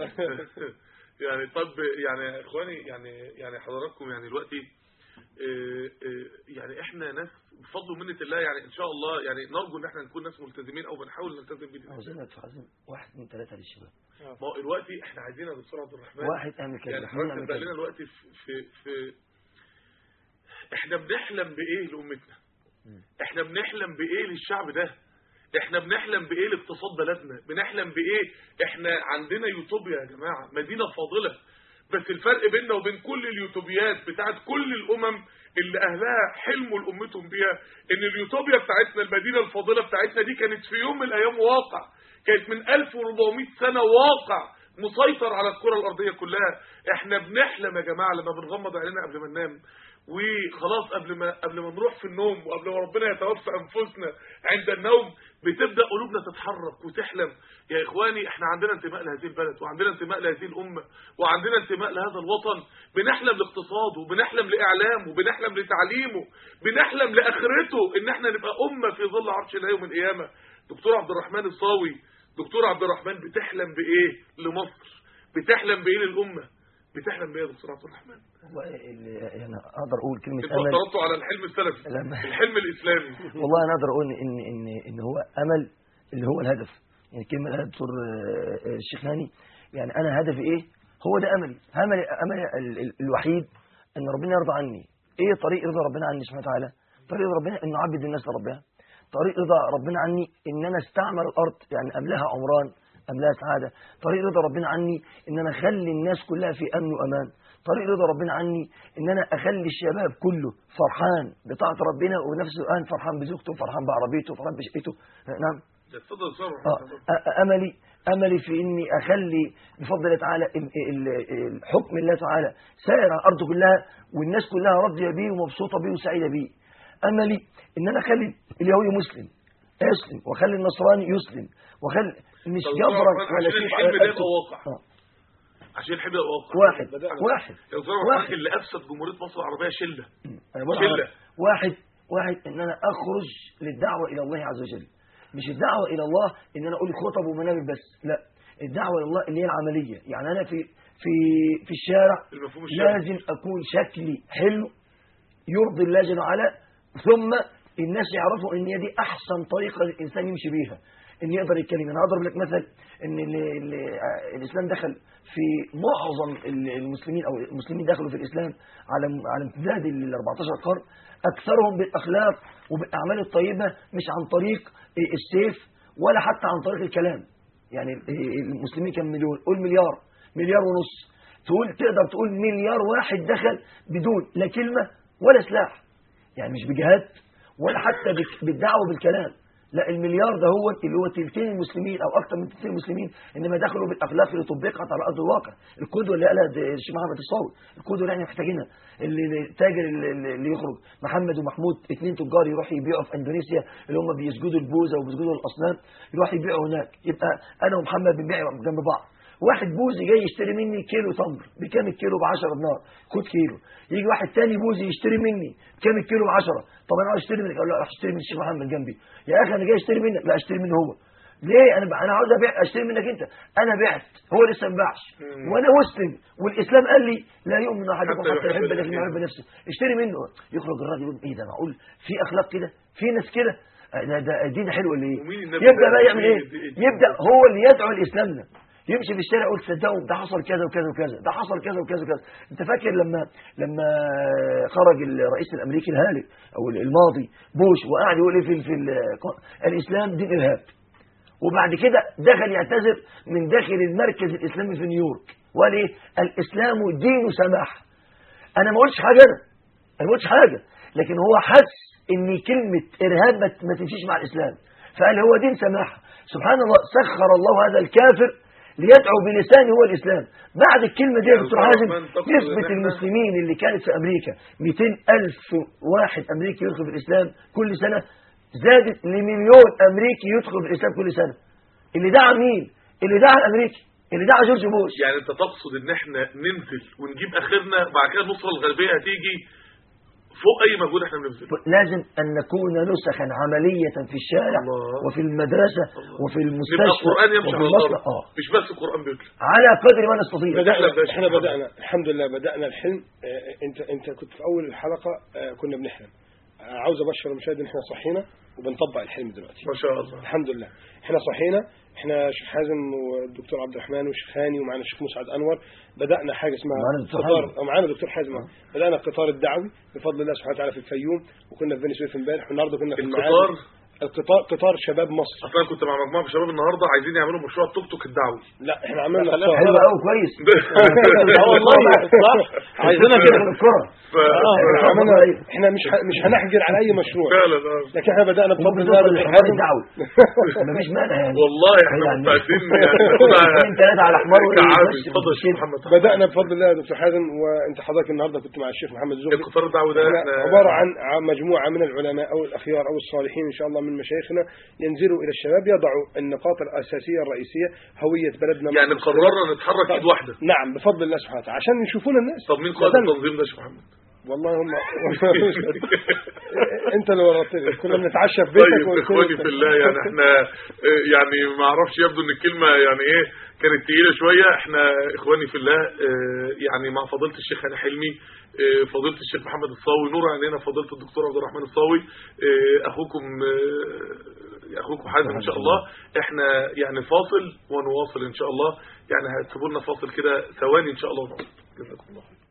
يعني طب يعني اخواني يعني يعني حضراتكم يعني دلوقتي آه، آه، يعني احنا ناس بفضل ومنة الله يعني ان شاء الله يعني نرجو ان احنا نكون ناس ملتزمين او بنحاول نلتزم باذن الله عاوزين ندفع عاوزين واحد من ثلاثة للشباب ما هو دلوقتي احنا عايزين يا دكتور عبد الرحمن واحد اعمل كده يعني اثنين حضرتك اعمل بقى كده لنا دلوقتي في في في احنا بنحلم بايه لامتنا احنا بنحلم بايه للشعب ده احنا بنحلم بايه لاقتصاد بلدنا بنحلم بايه احنا عندنا يوتوبيا يا جماعه مدينه فاضله بس الفرق بيننا وبين كل اليوتوبيات بتاعت كل الامم اللي اهلها حلموا لامتهم بيها ان اليوتوبيا بتاعتنا المدينه الفاضله بتاعتنا دي كانت في يوم من الايام واقع كانت من 1400 سنه واقع مسيطر على الكره الارضيه كلها احنا بنحلم يا جماعه لما بنغمض عينينا قبل ما ننام وخلاص قبل ما قبل ما نروح في النوم وقبل ما ربنا يتوفى انفسنا عند النوم بتبدا قلوبنا تتحرك وتحلم يا اخواني احنا عندنا انتماء لهذه البلد وعندنا انتماء لهذه الامه وعندنا انتماء لهذا الوطن بنحلم لاقتصاده وبنحلم لاعلامه وبنحلم لتعليمه بنحلم لاخرته ان احنا نبقى امه في ظل عرش الله يوم القيامه دكتور عبد الرحمن الصاوي دكتور عبد الرحمن بتحلم بايه لمصر بتحلم بايه للامه بتحلم بايه يا دكتور عبد الرحمن والله اللي يعني اقدر اقول كلمة انتوا امل اعترضتوا على الحلم السلفي لما- الحلم الاسلامي والله انا اقدر اقول ان ان ان هو امل اللي هو الهدف يعني الكلمه اللي قالها الدكتور آه، آه، الشيخ هاني يعني انا هدفي ايه هو ده املي املي املي ال- ال- الوحيد ان ربنا يرضى عني ايه طريق رضا ربنا عني سبحانه وتعالى طريق رضا ربنا ان اعبد الناس لربها طريق رضا ربنا عني ان انا استعمر الارض يعني املاها عمران املاها سعاده طريق رضا ربنا عني ان انا اخلي الناس كلها في امن وامان طريق رضا ربنا عني ان انا اخلي الشباب كله فرحان بطاعه ربنا ونفس الان فرحان بزوجته فرحان بعربيته فرحان بشقته نعم اتفضل يا دكتور آه، أ- املي املي في اني اخلي بفضل الله تعالى ال- ال- الحكم الله تعالى سائر على الارض كلها والناس كلها راضيه بيه ومبسوطه بيه وسعيده بيه املي ان انا اخلي اليهودي مسلم يسلم واخلي النصراني يسلم واخلي مش طب يبرك عشان ولا شيء الحلم ده يبقى أكتب. واقع آه. عشان الحلم ده يبقى واقع واحد واحد يا دكتور عبد الرحمن اللي افسد جمهوريه مصر العربيه شله أنا بقول شلة. على واحد واحد ان انا اخرج للدعوه الى الله عز وجل مش الدعوه الى الله ان انا اقول خطب ومنابر بس لا الدعوه الى الله اللي هي العمليه يعني انا في في في الشارع المفهوم الشرعي. لازم اكون شكلي حلو يرضي الله جل وعلا ثم الناس يعرفوا ان هي دي احسن طريقه للانسان يمشي بيها ان يقدر يتكلم انا اضرب لك مثل ان ال ال الاسلام دخل في معظم ال- المسلمين او المسلمين دخلوا في الاسلام على على امتداد ال 14 قرن اكثرهم بالاخلاق وبالاعمال الطيبه مش عن طريق السيف ولا حتى عن طريق الكلام يعني المسلمين كم مليون قول مليار مليار ونص تقول تقدر تقول مليار واحد دخل بدون لا كلمة ولا سلاح يعني مش بجهاد ولا حتى بك- بالدعوة بالكلام لا المليار ده هو اللي هو تلتين المسلمين او اكثر من تلتين المسلمين انما دخلوا بالاخلاق اللي طبقت على ارض الواقع القدوه اللي قالها د- الشيخ محمد الصاوي القدوه اللي احنا محتاجينها اللي اللي- التاجر اللي, اللي- اللي يخرج محمد ومحمود اثنين تجار يروحوا يبيعوا في اندونيسيا اللي هم بيسجدوا البوزه وبيسجدوا الاصنام يروحوا يبيعوا هناك يبقى انا ومحمد بنبيع جنب بعض واحد بوزي جاي يشتري مني كيلو تمر بكام الكيلو ب 10 دينار خد كيلو يجي واحد تاني بوزي يشتري مني بكام الكيلو ب 10 طب انا عاوز اشتري منك اقول له روح اشتري من الشيخ محمد جنبي يا اخي انا جاي اشتري منك لا اشتري منه هو ليه انا ب... انا عاوز ابيع اشتري منك انت انا بعت هو لسه ما باعش وانا مسلم والاسلام قال لي لا يؤمن احدكم حتى حتى يحب يحب الذي يحب نفسه اشتري منه يخرج الراجل يقول ايه ده معقول في اخلاق كده في ناس كده آه، ده ده الدين حلو ولا ايه ومين النبي يبدا ده؟ بقى يعمل ايه الدين- الدين- يبدا هو اللي يدعو لاسلامنا يمشي في الشارع يقول تصدقوا ده حصل كذا وكذا وكذا ده حصل كذا وكذا وكذا انت فاكر لما لما خرج الرئيس الامريكي الهالك او الماضي بوش وقعد يقول ايه في في ال- الاسلام دين ارهاب وبعد كده دخل يعتذر من داخل المركز الاسلامي في نيويورك وقال ايه الاسلام دين سماح انا ما قلتش حاجه انا انا ما قلتش حاجه لكن هو حس ان كلمه ارهاب ما ما تمشيش مع الاسلام فقال هو دين سماحه سبحان الله سخر الله هذا الكافر ليدعو بلسانه هو الاسلام بعد الكلمه دي يا دكتور حازم نسبه المسلمين اللي كانت في امريكا 200 الف واحد امريكي يدخل في الاسلام كل سنه زادت لمليون امريكي يدخل في الاسلام كل سنه اللي دعا مين اللي دعا الامريكي اللي دعا جورج بوش يعني انت تقصد ان احنا ننزل ونجيب اخرنا بعد كده النصره الغربيه هتيجي فوق اي مجهود احنا بنبذله لازم أن نكون نسخا عملية في الشارع وفي المدرسة وفي نبقى المستشفى القران يمشي وفي على المصنع الارض آه. مش بس القران بيطلع على قدر ما نستطيع بدأنا احنا بدأنا الحمد لله بدأنا الحلم آه، انت انت كنت في اول الحلقة آه، كنا بنحلم آه، عاوز ابشر المشاهد ان احنا صحينا وبنطبق الحلم دلوقتي ما شاء الله الحمد لله احنا صحينا احنا شيخ حازم والدكتور عبد الرحمن والشيخ هاني ومعنا الشيخ مسعد انور بدأنا حاجة اسمها معانا الدكتور قطار حازم. آه، معانا الدكتور حازم آه. بدأنا القطار الدعوي بفضل الله سبحانه وتعالى في الفيوم وكنا في بني سويف امبارح والنهارده كنا في المعادي القطار القطار قطار شباب مصر اصل انا كنت مع مجموعه من الشباب النهارده عايزين يعملوا مشروع التوك توك الدعوي لا احنا عملنا لا، قطار حلو قوي كويس اه والله صح عايزينها كده الكرة ف... اه احنا عملنا احنا مش ه- مش هنحجر على اي مشروع فعلا اه لكن احنا بدأنا بفضل ممكن الله توصل دكتور للحوار حازم الدعوي مفيش مانع يعني والله احنا يعني- مستعدين يعني ناخدها اثنين ثلاثة على حمار كعامل. وإيه، اتفضل يا شيخ محمد بدأنا بفضل الله يا دكتور حازم وانت حضرتك النهارده كنت مع الشيخ محمد الزهري القطار الدعوي ده احنا احنا عبارة عن عن مجموعة من العلماء أو الأخيار أو الصالحين إن شاء الله من مشايخنا ينزلوا إلى الشباب يضعوا النقاط الأساسية الرئيسية هوية بلدنا يعني مصر. قررنا نتحرك ايد واحده نعم بفضل الله سبحانه وتعالى عشان يشوفونا الناس طب مين قائد بدأنا. التنظيم ده يا شيخ محمد والله هم انت اللي ورطتني كنا بنتعشى في بيتك طيب وقلت لي اخواني انت- في الله يعني احنا اه، يعني ما اعرفش يبدو ان الكلمه يعني ايه كانت تقيله شويه احنا اخواني في الله اه، يعني مع فضيله الشيخ هاني حلمي اه، فضيله الشيخ محمد الصاوي نور علينا فضيله الدكتور عبد الرحمن الصاوي اه، اخوكم اه، اخوكم حازم ان شاء الله احنا يعني فاصل ونواصل ان شاء الله يعني هتسيبوا لنا فاصل كده ثواني ان شاء الله ونواصل جزاكم الله خير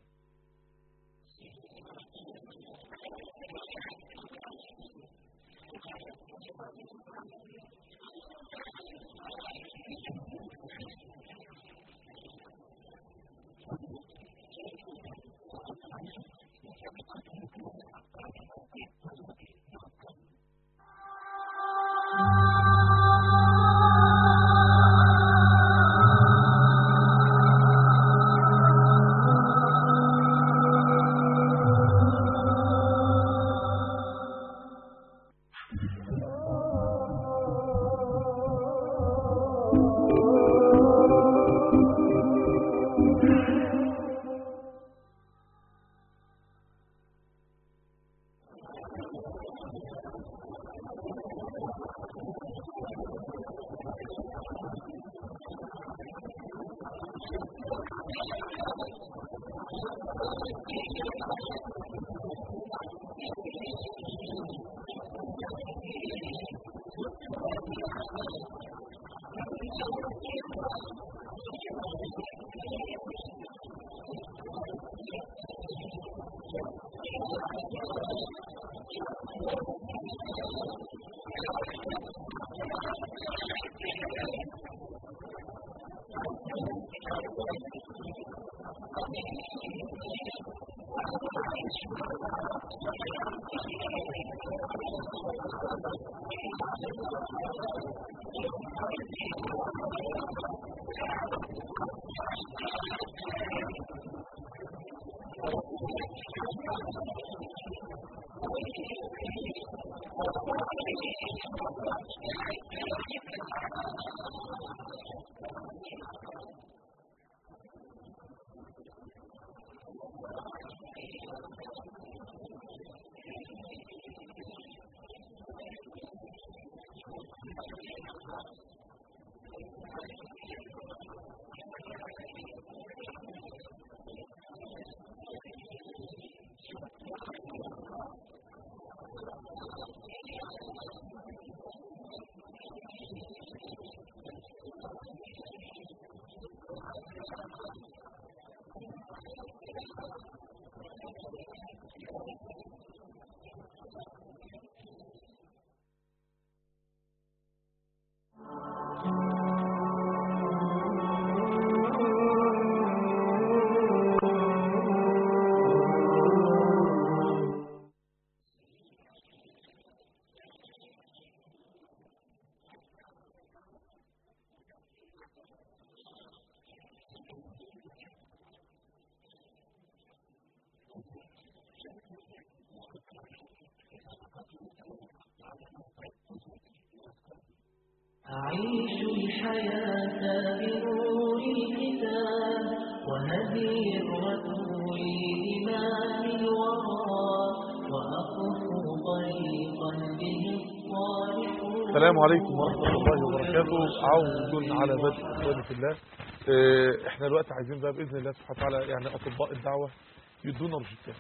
أعيش الحياة بنور الكتاب وهدي الرسول إمام الورى وأقف طريقا به الصالحون السلام عليكم ورحمة الله وبركاته عود على بدء إخواني في الله آه، احنا دلوقتي عايزين بقى بإذن الله سبحانه وتعالى يعني أطباء الدعوة يدونا روشتات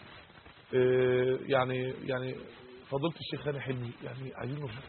آه، يعني يعني فضيلة الشيخ هاني حلمي يعني عايزين روشتات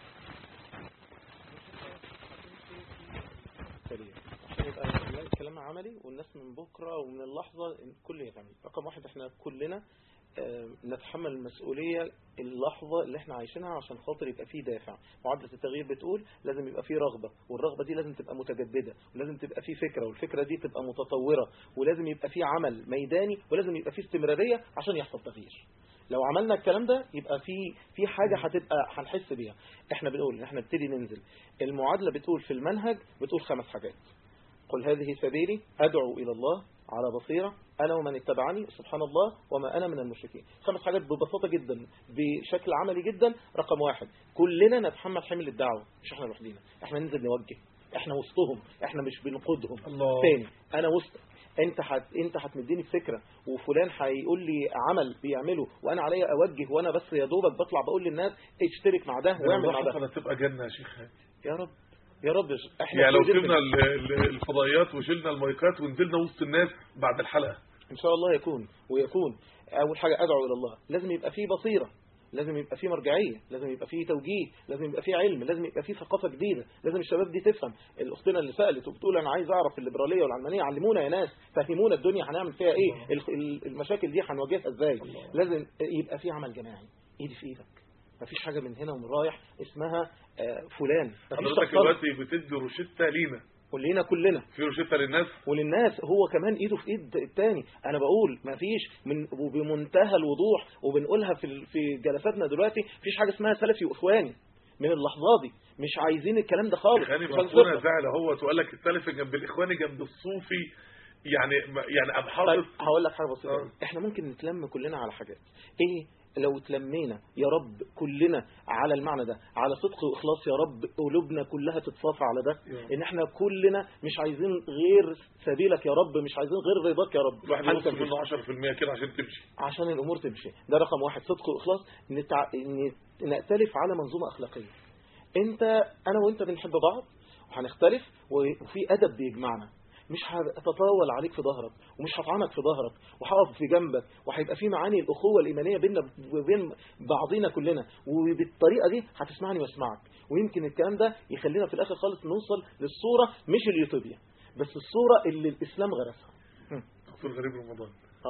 سريع عشان يبقى الناس كلام عملي والناس من بكرة ومن اللحظة الكل يتعمل رقم واحد احنا كلنا آه، نتحمل المسؤولية اللحظة اللي احنا عايشينها عشان خاطر يبقى فيه دافع معادلة التغيير بتقول لازم يبقى فيه رغبة والرغبة دي لازم تبقى متجددة ولازم تبقى فيه فكرة والفكرة دي تبقى متطورة ولازم يبقى فيه عمل ميداني ولازم يبقى فيه استمرارية عشان يحصل تغيير لو عملنا الكلام ده يبقى في في حاجة هتبقى هنحس بيها احنا بنقول ان احنا نبتدي ننزل المعادلة بتقول في المنهج بتقول خمس حاجات قل هذه سبيلي أدعو إلى الله على بصيرة أنا ومن اتبعني سبحان الله وما أنا من المشركين خمس حاجات ببساطة جدا بشكل عملي جدا رقم واحد كلنا نتحمل حمل الدعوة مش احنا لوحدينا احنا ننزل نوجه احنا وسطهم احنا مش بنقودهم الله. تاني انا وسط انت هت... انت هتمديني بفكره وفلان هيقول لي عمل بيعمله وانا عليا اوجه وانا بس يا دوبك بطلع بقول للناس اشترك مع ده واعمل مع ده ده تبقى جنة يا شيخ هاني يا رب يا رب احنا يعني لو في جنة. سيبنا ال- ال- الفضائيات وشلنا المايكات ونزلنا وسط الناس بعد الحلقة ان شاء الله يكون ويكون اول حاجه ادعو الى الله لازم يبقى فيه بصيره لازم يبقى فيه مرجعيه لازم يبقى فيه توجيه لازم يبقى فيه علم لازم يبقى فيه ثقافه جديده لازم الشباب دي تفهم الاختنا اللي سالت وبتقول انا عايز اعرف الليبراليه والعلمانيه علمونا يا ناس فهمونا الدنيا هنعمل فيها ايه ال- ال- المشاكل دي هنواجهها ازاي لازم يبقى فيه عمل جماعي ايدي في ايدك مفيش حاجه من هنا ومن رايح اسمها آه، فلان مفيش حضرتك تختار. دلوقتي بتدي روشتة لينا ولينا كلنا في روشتة للناس وللناس هو كمان ايده في ايد التاني انا بقول ما فيش من وبمنتهى الوضوح وبنقولها في ال- في جلساتنا دلوقتي مفيش حاجه اسمها سلفي واخواني من اللحظه دي مش عايزين الكلام ده خالص يعني مش مفهومنا هنصدق. زعل اهو تقول لك السلف جنب الاخواني جنب الصوفي يعني يعني ام حاطط هقول لك حاجه بسيطه احنا ممكن نتلم كلنا على حاجات ايه لو اتلمينا يا رب كلنا على المعنى ده على صدق واخلاص يا رب قلوبنا كلها تتصافى على ده يا. ان احنا كلنا مش عايزين غير سبيلك يا رب مش عايزين غير رضاك يا رب الواحد ينص هنكمل. منه 10% كده عشان تمشي عشان الامور تمشي ده رقم واحد صدق واخلاص نتع... ن- نأتلف على منظومه اخلاقيه انت انا وانت بنحب بعض وهنختلف و- وفي ادب بيجمعنا مش هتطاول عليك في ظهرك ومش هطعنك في ظهرك وهقف في جنبك وهيبقى في معاني الاخوه الايمانيه بيننا وبين بعضينا كلنا وبالطريقه دي هتسمعني واسمعك ويمكن الكلام ده يخلينا في الاخر خالص نوصل للصوره مش اليوتوبيا بس الصوره اللي الاسلام غرسها دكتور غريب رمضان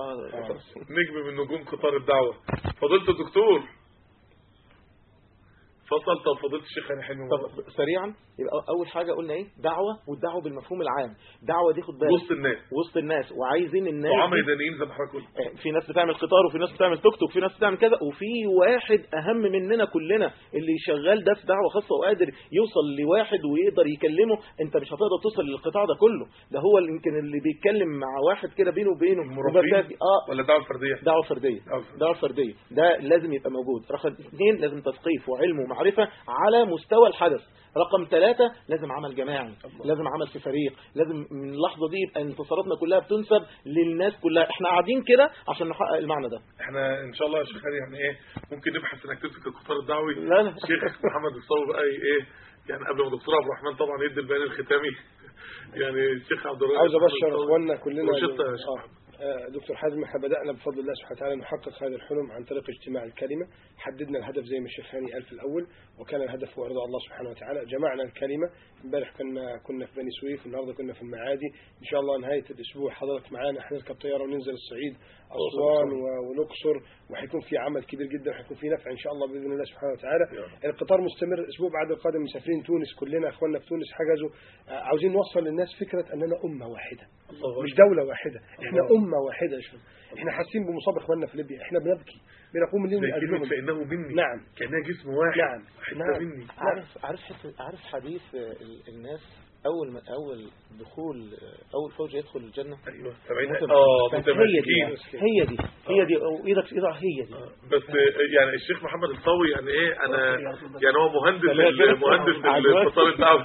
اه نجم من نجوم قطار الدعوة فضلت الدكتور فصل طب فضيله الشيخ هاني حلمي طب سريعا يبقى اول حاجه قلنا ايه دعوه والدعوه بالمفهوم العام دعوه دي خد بالك وسط الناس وسط الناس وعايزين الناس دعاء دي- ميدانيين زي ما حضرتك قلت في ناس بتعمل قطار وفي ناس بتعمل توك توك وفي ناس بتعمل كذا وفي واحد اهم مننا كلنا اللي شغال ده في دعوه خاصه وقادر يوصل لواحد ويقدر يكلمه انت مش هتقدر توصل للقطاع ده كله ده هو اللي يمكن اللي بيتكلم مع واحد كده بينه وبينه مربين وبكافي- اه ولا دعوه فرديه دعوه فرديه دعوه فرديه ده لازم يبقى موجود رقم اثنين لازم تثقيف وعلم ومعرفه على مستوى الحدث رقم ثلاثة لازم عمل جماعي لازم عمل في فريق لازم من اللحظة دي يبقى انتصاراتنا كلها بتنسب للناس كلها احنا قاعدين كده عشان نحقق المعنى ده احنا ان شاء الله يا شيخ هاني يعني ايه ممكن نبحث انك تمسك القطار الدعوي لا لا الشيخ محمد الصاوي بقى ايه يعني قبل ما دكتور عبد الرحمن طبعا يدي البيان الختامي يعني الشيخ عبد الرحمن عاوز ابشر اخواننا كلنا وشطة يا شيخ آه. آه، دكتور حازم احنا بدانا بفضل الله سبحانه وتعالى نحقق هذا الحلم عن طريق اجتماع الكلمه حددنا الهدف زي ما الشيخ هاني قال في الاول وكان الهدف هو رضا الله سبحانه وتعالى جمعنا الكلمه امبارح كنا كنا في بني سويف النهارده كنا في المعادي ان شاء الله نهايه الاسبوع حضرتك معانا هنركب طياره وننزل الصعيد اسوان و- والاقصر وهيكون في عمل كبير جدا وهيكون في نفع ان شاء الله باذن الله سبحانه وتعالى القطار مستمر الاسبوع بعد القادم مسافرين تونس كلنا اخواننا في تونس حجزوا آه، عاوزين نوصل للناس فكره اننا امه واحده مش دولة واحدة احنا أمة واحدة يا شباب احنا حاسين بمصاب اخواننا في ليبيا احنا بنبكي بنقوم الليل من زي كلمة اجلهم فإنه مني نعم كأنها جسم واحد نعم حتة نعم مني عارف عارف حت- عارف حديث آه، ال- الناس اول ما اول دخول آه، اول فوج يدخل الجنه ايوه سبعين متم- اه هي دي متمسكين هي دي هي دي أو ايدك في ايدها هي دي بس يعني الشيخ محمد الصاوي يعني ايه انا يعني هو مهندس تمام كده. مهندس عجبك. القطار الدعوي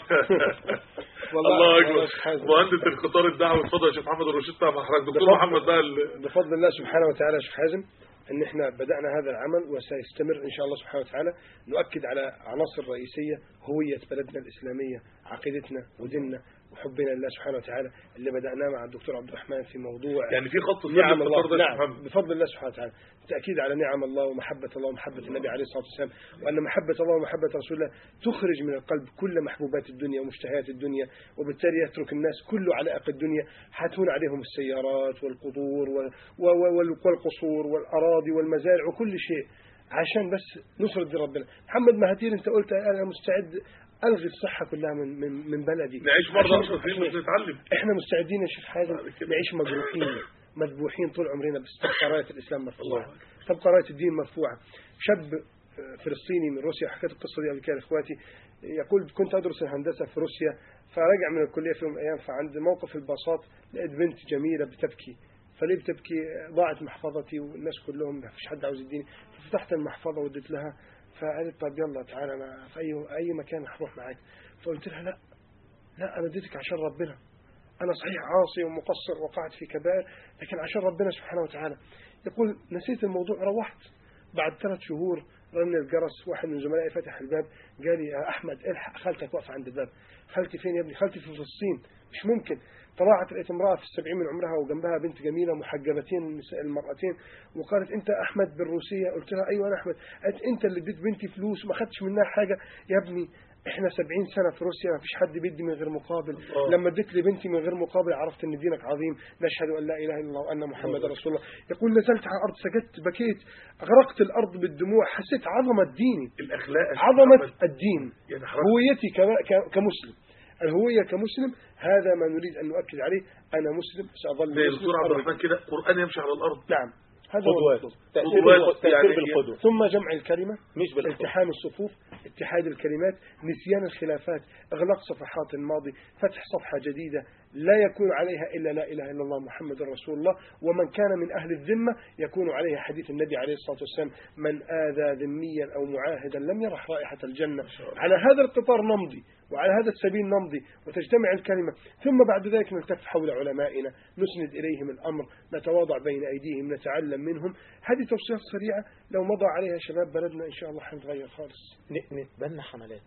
والله الله أنا اكبر سبحان الله. مهندس القطار الدعوي اتفضل يا شيخ محمد الرشيد مع حضرتك دكتور بفضل- محمد بقى ال- بفضل الله سبحانه وتعالى يا شيخ حازم ان احنا بدأنا هذا العمل وسيستمر ان شاء الله سبحانه وتعالى نؤكد على عناصر رئيسية هوية بلدنا الإسلامية عقيدتنا وديننا وحبنا لله سبحانه وتعالى اللي بدأناه مع الدكتور عبد الرحمن في موضوع يعني في خط سر نعم للقطار الله ده يا شيخ نعم محمد بفضل الله سبحانه وتعالى تأكيد على نعم الله ومحبة الله ومحبة النبي عليه الصلاة والسلام وأن محبة الله ومحبة رسول الله تخرج من القلب كل محبوبات الدنيا ومشتهيات الدنيا وبالتالي يترك الناس كل علائق الدنيا حتون عليهم السيارات والقطور وال- و- و- وال- والقصور والأراضي والمزارع وكل شيء عشان بس نصرة دين ربنا محمد مهاتير انت قلت انا مستعد الغي الصحة كلها من من من بلدي نعيش مرة عشان- 10 سنين بس نتعلم احنا مستعدين يا شيخ حازم نعيش مجروحين مذبوحين طول عمرنا بس تبقى راية الإسلام مرفوعة تبقى راية الدين مرفوعة شاب فلسطيني من روسيا حكيت القصة دي قبل كده لاخواتي يقول كنت أدرس الهندسة في روسيا فرجع من الكلية في يوم من الأيام فعند موقف الباصات لقيت بنت جميلة بتبكي فليه بتبكي ضاعت محفظتي والناس كلهم ما فيش حد عاوز يديني ففتحت المحفظة واديت لها فقالت طب يلا تعالى أنا في أي أي مكان هروح معاك فقلت لها لا لا أنا اديتك عشان ربنا أنا صحيح عاصي ومقصر وقعت في كبائر لكن عشان ربنا سبحانه وتعالى يقول نسيت الموضوع روحت بعد ثلاث شهور رن الجرس واحد من زملائي فتح الباب قال لي يا أحمد الحق خالتك واقفة عند الباب خالتي فين يا ابني خالتي في فلسطين مش ممكن طلعت لقيت امرأة في السبعين من عمرها وجنبها بنت جميلة محجبتين النساء المرأتين وقالت أنت أحمد بالروسية قلت لها أيوة أنا أحمد قالت أنت اللي اديت بنتي فلوس وما خدتش منها حاجة يا ابني احنا 70 سنة في روسيا ما فيش حد بيدي من غير مقابل آه. لما اديت لبنتي من غير مقابل عرفت ان دينك عظيم نشهد ان لا اله الا الله وان محمد رسول الله يقول نزلت على الارض سجدت بكيت اغرقت الارض بالدموع حسيت عظمة ديني الأخلاق يا شيخ عظمة محمد. الدين يعني حضرتك هويتي كما- ك- كمسلم الهوية كمسلم هذا ما نريد أن نؤكد عليه أنا مسلم سأظل زي مسلم الدكتور عبد أرجو. الرحمن كده قرآن يمشي على الأرض نعم هذا هو قدوات. المطلوب تأثير قدوات بالق- تأثير يعني- بالقدوة ثم جمع الكلمة مش بالقدوة التحام الصفوف اتحاد الكلمات نسيان الخلافات اغلاق صفحات الماضي فتح صفحة جديدة لا يكون عليها إلا لا إله إلا الله محمد رسول الله ومن كان من أهل الذمة يكون عليها حديث النبي عليه الصلاة والسلام من آذى ذميا أو معاهدا لم يرح رائحة الجنة على هذا القطار نمضي وعلى هذا السبيل نمضي وتجتمع الكلمة ثم بعد ذلك نلتف حول علمائنا نسند إليهم الأمر نتواضع بين أيديهم نتعلم منهم هذه توصيات سريعة لو مضى عليها شباب بلدنا إن شاء الله حنتغير خالص ن- نتبنى حملات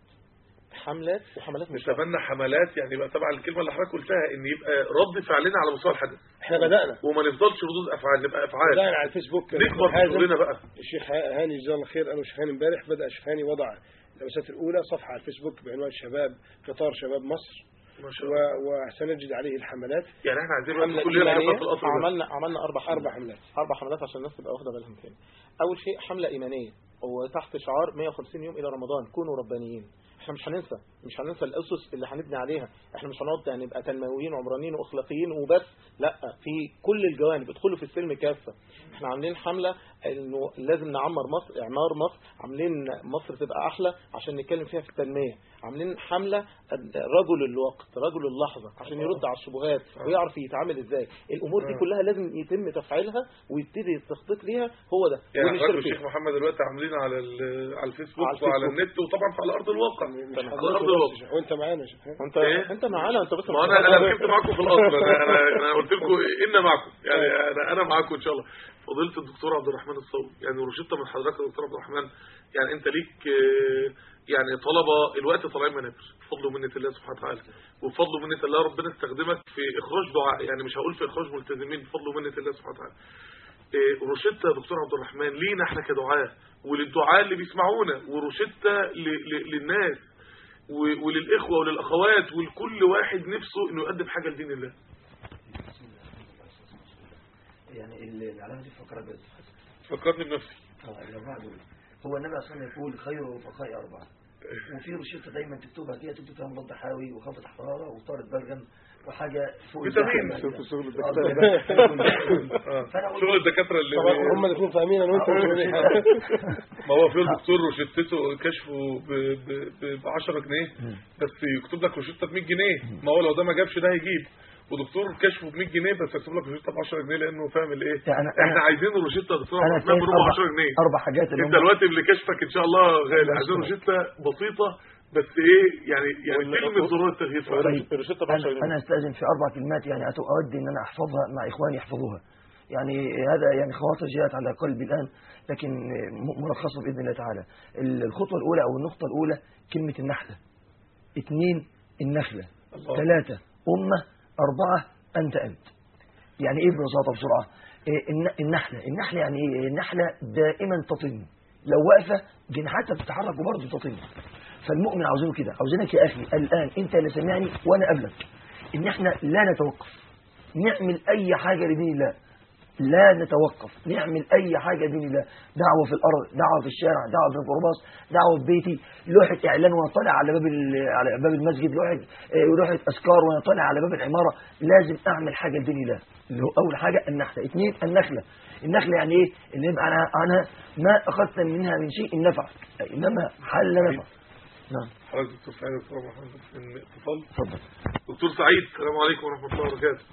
حملات وحملات مشتركة نتبنى حملات يعني يبقى تبع الكلمة اللي حضرتك قلتها ان يبقى رد فعلنا على مستوى الحدث احنا بدأنا وما نفضلش ردود افعال نبقى افعال بدأنا على الفيسبوك نكبر في حازم. شغلنا بقى الشيخ هاني جزاه الله خير انا والشيخ هاني امبارح بدا الشيخ هاني وضع اللمسات الاولى صفحه على الفيسبوك بعنوان شباب قطار شباب مصر ما شاء الله و... وسنجد عليه الحملات يعني احنا عايزين بقى حملة كل يوم إيمانية. نحط في القطر ده. عملنا عملنا أربع حملات اربع حملات أربع حملات عشان الناس تبقى واخدة بالهم تاني أول شيء حملة إيمانية وتحت شعار 150 يوم الى رمضان كونوا ربانيين احنا مش هننسى مش هننسى الاسس اللي هنبني عليها احنا مش هنقعد يعني نبقى تنمويين وعمرانيين واخلاقيين وبس لا في كل الجوانب ادخلوا في السلم كافه احنا عاملين حمله انه لازم نعمر مصر اعمار مصر عاملين مصر تبقى احلى عشان نتكلم فيها في التنميه عاملين حمله رجل الوقت رجل اللحظه عشان يرد على الشبهات ويعرف يتعامل ازاي الامور دي كلها لازم يتم تفعيلها ويبتدي التخطيط ليها هو ده يعني ونشترك حضرتك فيها. الشيخ محمد دلوقتي عاملين على ال- على الفيسبوك على وعلى الفيسبوك. النت وطبعا على ارض الواقع على ارض حضرتك الواقع بس- وانت معانا يا شيخ وانت إيه؟ انت معانا انت بس ما انا انا ركبت معاكم في الاصل انا انا, أنا قلت لكم ان معكم يعني انا انا معاكم ان شاء الله فضيله الدكتور عبد الرحمن الصوي يعني روشته من حضرتك يا دكتور عبد الرحمن يعني انت ليك آه، يعني طلبه الوقت طالعين منابر بفضل ومنه الله سبحانه وتعالى وبفضل ومنه الله ربنا استخدمك في اخراج دعاء يعني مش هقول في اخراج ملتزمين بفضل ومنه الله سبحانه وتعالى آه، روشته يا دكتور عبد الرحمن لينا احنا كدعاء وللدعاء اللي بيسمعونا وروشته ل- ل- للناس و- وللإخوة وللأخوات ولكل واحد نفسه إنه يقدم حاجة لدين الله يعني ال- العلامة دي فكرة بس فكرني بنفسي اه الأربعة دول هو النبي عليه الصلاة والسلام يقول خير الرفقاء أربعة وفي روشتة دايما تكتبها كده تكتب فيها مضاد حيوي وخفض حرارة وطارد بلغم وحاجة فوق فيتامين. الزحمة. شوف شغل آه، الدكاترة. آه. فأنا قلت- شغل الدكاترة اللي طبعا هم الاثنين فاهمين انا وانت مش فاهمين حاجه ما هو في الدكتور روشتته كشفه ب 10 جنيه بس يكتب لك روشته ب 100 جنيه ما هو لو ده ما جابش ده هيجيب ودكتور كشفه ب 100 جنيه بس يكتب لك روشته ب 10 جنيه لانه فاهم الايه أنا- احنا أنا- عايزين روشته يا دكتور أنا عبد الرحمن شايف بربع أربع 10 جنيه أربع حاجات اللي انت هم دلوقتي اللي كشفك ان شاء الله غالي عايزين روشته بسيطه بس ايه يعني يعني كلمه زرار التغيير فعلا أنا, أنا أستأذن في أربع كلمات يعني أت- أود أن أنا أحفظها مع إخواني يحفظوها يعني هذا يعني خواطر جاءت على قلبي الآن لكن م- ملخصة بإذن الله تعالى ال- الخطوة الأولى أو النقطة الأولى كلمة النحلة اثنين النخلة الله. ثلاثة أمة أربعة أنت أنت يعني إيه ببساطة بسرعة إيه الن- النحلة النحلة يعني إيه النحلة دائما تطن لو واقفة جناحاتها بتتحرك وبرضه تطن فالمؤمن عاوزينه كده عاوزينك يا أخي الآن أنت اللي سمعني وأنا قبلك إن إحنا لا نتوقف نعمل أي حاجة لدين الله لا نتوقف نعمل أي حاجة لدين الله دعوة في الأرض دعوة في الشارع دعوة في الميكروباص دعوة في بيتي لوحة إعلان وأنا طالع على باب ال- على باب المسجد لوحة آه، لوحة أذكار وأنا طالع على باب العمارة لازم أعمل حاجة لدين الله اللي هو أول حاجة النحلة اثنين النخلة النخلة يعني إيه اللي يبقى عنها, عنها ما أخذت منها من شيء نفع إنما حل نفع نعم حضرتك دكتور سعيد دكتور محمد إن اتصال اتفضل دكتور سعيد السلام عليكم ورحمه الله وبركاته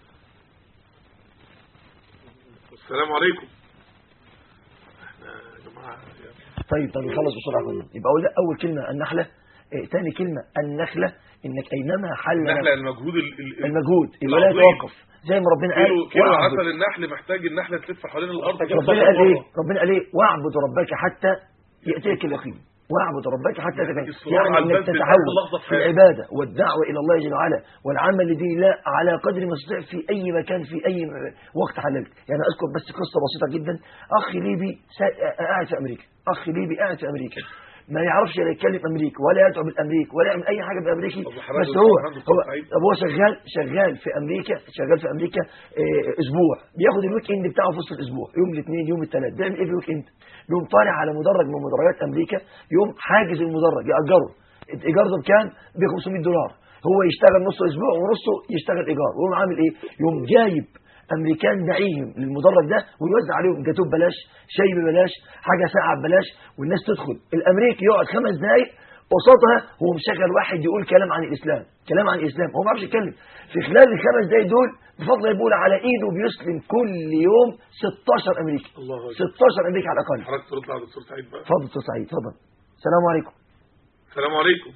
السلام عليكم احنا يا جماعه يعني طيب طيب نخلص بسرعة كلنا يبقى أقول أول كلمة النحلة إيه تاني كلمة النخلة إنك أينما حل النحله نفع. المجهود ال- ال- المجهود يبقى لا العظيم. يتوقف زي ما ربنا قال كيلو كيلو واعبد. عسل النحل محتاج النحله تلف حوالين الارض ربنا قال ايه ربنا قال ايه واعبد ربك حتى ياتيك اليقين واعبد ربك حتى يأتيك الصورة يعني على انك الباب تتعود باللحظة في في حياتك. العباده والدعوه الى الله جل وعلا والعمل لدين الله على قدر ما تستطيع في اي مكان في اي وقت حللت يعني اذكر بس قصه بسيطه جدا اخ ليبي سا- قاعد في امريكا اخ ليبي قاعد في امريكا ما يعرفش لا يتكلم امريكي ولا يدعو بالامريكي ولا يعمل اي حاجه بالامريكي حضرتك بس هو عنده هو سعيد. طب هو شغال شغال في امريكا شغال في امريكا آه، اسبوع بياخد الويك اند بتاعه في وسط الاسبوع يوم الاثنين يوم الثلاث بيعمل ايه في الويك اند يوم طالع على مدرج من مدرجات امريكا يوم حاجز المدرج ياجره الايجار ده بكام ب 500 دولار هو يشتغل نص اسبوع ونصه يشتغل ايجار ويقوم عامل ايه يوم جايب امريكان دعيهم للمدرج ده ويوزع عليهم جاتوه ببلاش شاي ببلاش حاجه ساعه ببلاش والناس تدخل الامريكي يقعد خمس دقائق قصادها هو مشغل واحد يقول كلام عن الاسلام كلام عن الاسلام هو ما بيعرفش يتكلم في خلال الخمس دقايق دول بفضل الله بيقول على ايده بيسلم كل يوم 16 امريكي الله أكبر. 16 امريكي على الاقل حضرتك ترد على الدكتور سعيد بقى اتفضل دكتور سعيد اتفضل السلام عليكم السلام عليكم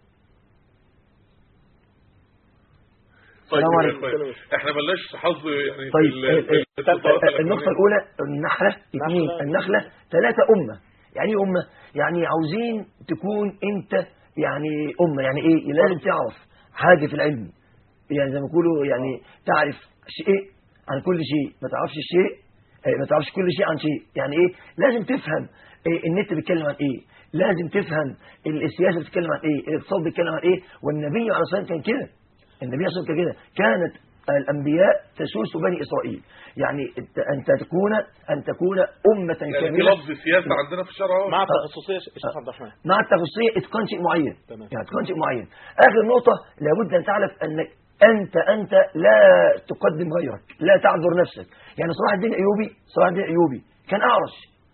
طيب السلام عليكم. طيب. احنا ملناش حظ يعني طيب في ال- ال- ال- في الاتصالات النقطة الإلكترونية. الأولى النحلة اثنين النخلة ثلاثة أمة يعني إيه أمة يعني عاوزين تكون أنت يعني أمة يعني إيه لازم تعرف حاجة في العلم يعني زي ما يقولوا يعني تعرف شيء عن كل شيء ما تعرفش الشيء آه، ما تعرفش كل شيء عن شيء يعني إيه لازم تفهم إيه النت بيتكلم عن إيه لازم تفهم السياسة بتتكلم عن إيه الاقتصاد بيتكلم عن إيه والنبي عليه الصلاة والسلام كان كده النبي عليه الصلاة والسلام كان كده كانت الأنبياء تسوس بني إسرائيل يعني أنت- أنت تكون أن تكون أمة يعني في كاملة لفظ سياسه عندنا في الشرع اهو مع التخصصية يا شيخ عبد الرحمن مع التخصصية اتقان شيء معين تمام. يعني اتقان شيء معين آخر نقطة لابد أن تعرف أنك أنت أنت لا تقدم غيرك لا تعذر نفسك يعني صلاح الدين أيوبي صلاح الدين أيوبي كان أعرج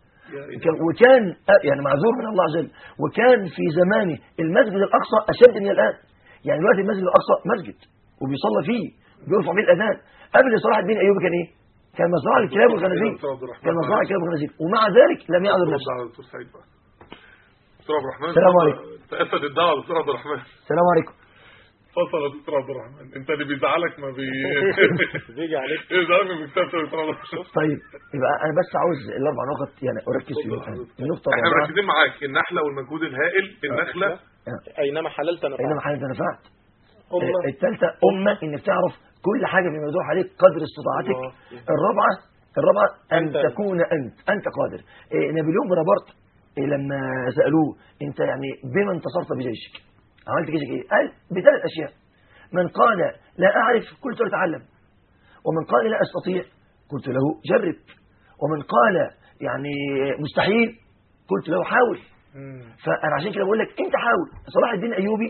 كان- وكان يعني معذور من الله عز وجل وكان في زمانه المسجد الأقصى أشد من الآن يعني دلوقتي المسجد الأقصى مسجد وبيصلى فيه بيرفع فيه الأذان قبل صلاح الدين أيوبي كان إيه؟ كان مزرعة للكلاب والخنازير كان مزرعة للكلاب والخنازير ومع ذلك لم يعذر رد نفسه على دكتور سعيد بقى دكتور عبد الرحمن السلام عليكم. تأسد الدعوة دكتور عبد الرحمن السلام عليكم فصل يا دكتور عبد الرحمن انت اللي بيزعلك ما بي بيجي عليك بيزعلك ما بيكتبش يا دكتور عبد الرحمن طيب يبقى انا بس عاوز الاربع نقط يعني اركز فيهم الآن. النقطه احنا الرابعه مركزين معاك النحله والمجهود الهائل النخله أينما حللت نفعت اينما حالة نفعت أمة. الثالثه امه انك تعرف كل حاجه بما يدور عليك قدر استطاعتك الرابعه الرابعه ان أنت- تكون انت انت قادر إيه نابليون بونابرت إيه لما سالوه انت يعني بما انتصرت بجيشك عملت جيشك ايه قال بثلاث اشياء من قال لا اعرف قلت له اتعلم ومن قال لا استطيع قلت له جرب ومن قال يعني مستحيل قلت له حاول فانا عشان كده بقول لك انت حاول صلاح الدين ايوبي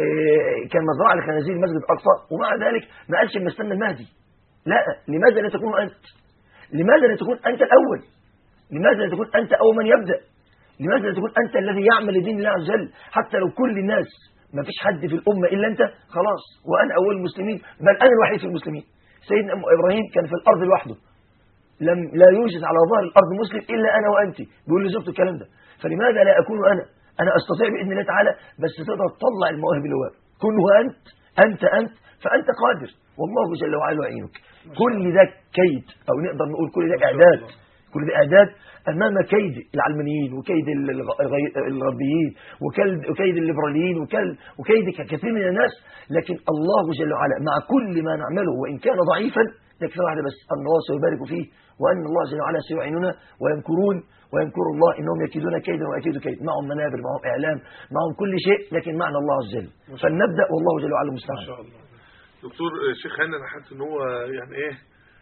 آه، كان مزرعه لخنازير المسجد الاقصى ومع ذلك ما قالش اما استنى المهدي لا لماذا لا تكون انت لماذا لا تكون انت الاول لماذا لا تكون انت اول من يبدا لماذا لا تكون انت الذي يعمل لدين الله عز وجل حتى لو كل الناس ما فيش حد في الامه الا انت خلاص وانا اول المسلمين بل انا الوحيد في المسلمين سيدنا ابراهيم كان في الارض لوحده لم لا يوجد على ظهر الارض مسلم الا انا وانت بيقول لزوجته الكلام ده فلماذا لا اكون انا انا استطيع باذن الله تعالى بس تقدر تطلع المواهب اللي جواك كن هو انت انت انت فانت قادر والله جل وعلا يعينك كل ده كيد او نقدر نقول كل ده اعداد كل ده اعداد امام كيد العلمانيين وكيد الغ- الغي- الغربيين وكيد وكيد الليبراليين وكل- وكيد كثير من الناس لكن الله جل وعلا مع كل ما نعمله وان كان ضعيفا يكفي واحده بس ان الله سيبارك فيه وان الله جل وعلا سيعيننا ويمكرون ويمكر الله انهم يكيدون كيدا واكيد كيد معهم منابر معهم اعلام معهم كل شيء لكن معنا الله عز وجل فلنبدا والله جل وعلا المستعان ما شاء الله دكتور آه، شيخ هاني انا حاسس ان هو يعني ايه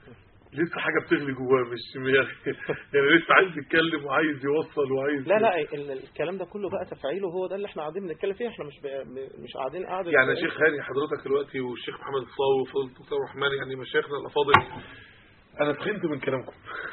لسه حاجه بتغلي جواه مش يعني, يعني لسه عايز يتكلم وعايز يوصل وعايز لا لا ال- الكلام ده كله بقى تفعيله هو ده اللي احنا قاعدين بنتكلم فيه احنا مش ب- مش قاعدين قاعده يعني يا شيخ هاني حضرتك دلوقتي والشيخ محمد الصاوي وفضل الدكتور الرحمن يعني مشايخنا الافاضل انا سخنت من كلامكم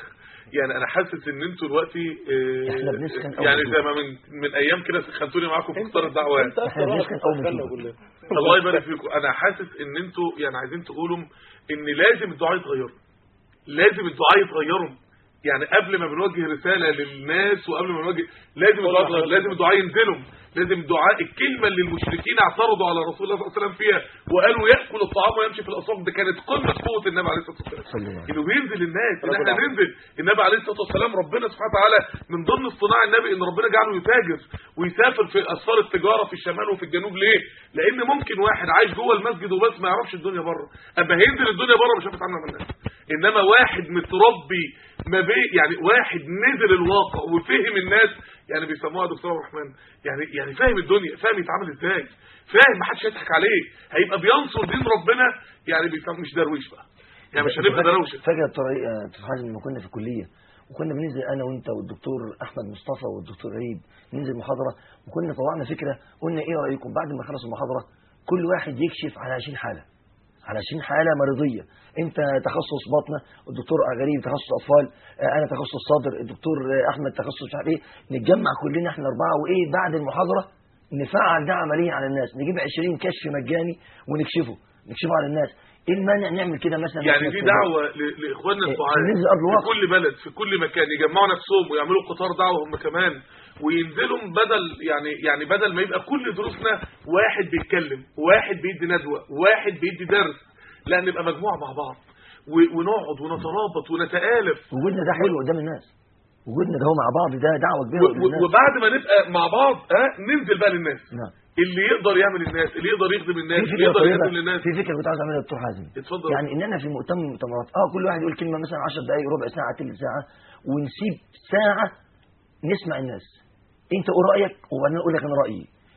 يعني انا حاسس ان انتوا دلوقتي آه، إحنا بنسخن أول يعني ما زي ما من من ايام كده سخنتوني معاكم في فطار الدعوه انت اكتر واحد بتسخنا كلنا الله يبارك فيكم انا حاسس ان انتوا يعني عايزين تقولوا ان لازم الدعاء يتغيروا لازم الدعاء يتغيروا يعني قبل ما بنوجه رسالة للناس وقبل ما بنوجه لازم الدعاء يتغير لازم الدعاء ينزلهم لازم الدعاء الكلمة اللي المشركين اعترضوا على رسول الله صلى الله عليه وسلم فيها وقالوا يأكل الطعام ويمشي في الأسواق ده كانت قمة قوة النبي عليه الصلاة والسلام انه بينزل الناس ان احنا ننزل النبي عليه الصلاة والسلام ربنا سبحانه وتعالى من ضمن اصطناع النبي ان ربنا جعله يتاجر ويسافر في اسفار التجارة في الشمال وفي الجنوب ليه لان ممكن واحد عايش جوه المسجد وبس ما يعرفش الدنيا بره اما هينزل الدنيا بره مش هيتعامل مع الناس انما واحد متربي ما بي يعني واحد نزل الواقع وفهم الناس يعني بيسموها دكتور عبد الرحمن يعني يعني فاهم الدنيا فاهم يتعامل ازاي فاهم ما حدش يضحك عليه هيبقى بينصر دين ربنا يعني بيسموه مش درويش بقى يعني مش هنبقى دروشه فاكر الطريق تفحص لما كنا في الكليه وكنا بننزل انا وانت والدكتور احمد مصطفى والدكتور عيد ننزل محاضره وكنا طلعنا فكره قلنا ايه رايكم بعد ما خلص المحاضره كل واحد يكشف على 20 حاله على 20 حاله مرضيه انت تخصص باطنه الدكتور غريب تخصص اطفال آه، انا تخصص صدر الدكتور آه، احمد تخصص مش عارف ايه نتجمع كلنا احنا اربعه وايه بعد المحاضره نفعل ده عمليا على الناس نجيب 20 كشف مجاني ونكشفه نكشفه على الناس ايه المانع نعمل كده مثلا يعني مثلاً دي في- دعوة ل- لإخواننا إيه، الدعاة ننزل أرض في الواقع. كل بلد في كل مكان يجمعوا نفسهم ويعملوا قطار دعوة هم كمان وينزلوا بدل يعني يعني بدل ما يبقى كل دروسنا واحد بيتكلم واحد بيدي ندوة واحد بيدي درس لا نبقى مجموعة مع بعض و- ونقعد ونترابط ونتآلف وجودنا ده حلو قدام الناس وجودنا ده هو مع بعض ده دعوه كبيره و- قدام و- الناس وبعد ما نبقى مع بعض ها ننزل بقى للناس نعم اللي يقدر يعمل الناس اللي يقدر يخدم الناس في اللي فكره يقدر طيبه يخدم للناس في فكره كنت عايز اعملها يا دكتور حازم اتفضل يعني ان انا في مؤتمر من المؤتمرات اه كل واحد يقول كلمه مثلا 10 دقائق ربع ساعه ثلث ساعه ونسيب ساعه نسمع الناس انت قول رايك وبعدين اقول لك انا رايي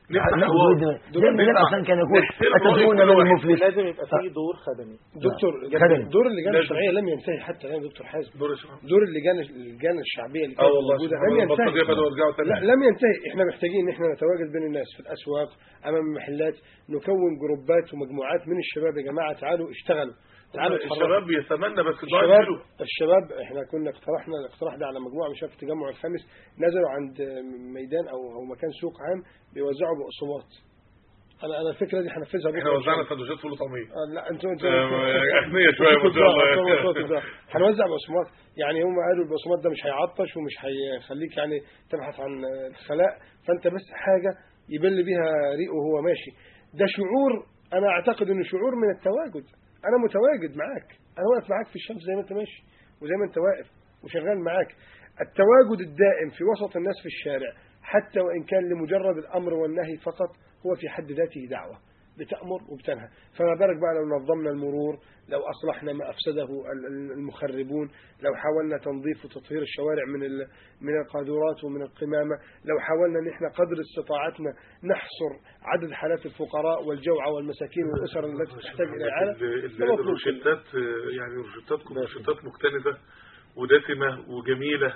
نفتح ناخد حوار ود زي ما النبي عشان كان يقول نحترم أتدرون رأي كل من واحد. المفلس لازم يبقى فيه دور خدمي دكتور خدمي. دور اللجان لازم. الشرعيه لم ينتهي حتى الان دكتور حازم دور الشباب. دور اللجان اللجان الشعبيه اللي اه كانت والله موجوده سبحان لم الله البلطجيه ينتهي بدأوا يرجعوا تاني لا لم ينتهي احنا محتاجين ان احنا نتواجد بين الناس في الاسواق امام المحلات نكون جروبات ومجموعات من الشباب يا جماعه تعالوا اشتغلوا تعالوا اتحركوا. الشباب يتمنى بس ده الشباب يعملوا. الشباب احنا كنا اقترحنا الاقتراح ده على مجموعه من شباب في التجمع الخامس نزلوا عند ميدان او او مكان سوق عام بيوزعوا بقسماط انا انا الفكره دي هنفذها بكره احنا إن شاء وزعنا الله. سندوتشات فول وطعمية آه، لا انتوا انتوا آه، أغنياء شوية ما شاء الله. انتوا- انتوا- انتوا- هنوزع بقسماط يعني هم قالوا البقسماط ده مش هيعطش ومش هيخليك يعني تبحث عن الخلاء فانت بس حاجه يبل بيها ريقه وهو ماشي ده شعور انا اعتقد انه شعور من التواجد انا متواجد معاك انا واقف معاك في الشمس زي ما انت ماشي وزي ما انت واقف وشغال معاك التواجد الدائم في وسط الناس في الشارع حتى وان كان لمجرد الامر والنهي فقط هو في حد ذاته دعوه بتأمر وبتنهى فما بالك بقى لو نظمنا المرور لو أصلحنا ما أفسده ال- ال- المخربون لو حاولنا تنظيف وتطهير الشوارع من ال- من القاذورات ومن القمامة لو حاولنا ان احنا قدر استطاعتنا نحصر عدد حالات الفقراء والجوعى والمساكين والأسر التي تحتاج إلى إعانة ال- ال- ده مطلوب كله. الروشتات آه، يعني روشتاتكم روشتات مكتنزة ودسمة وجميلة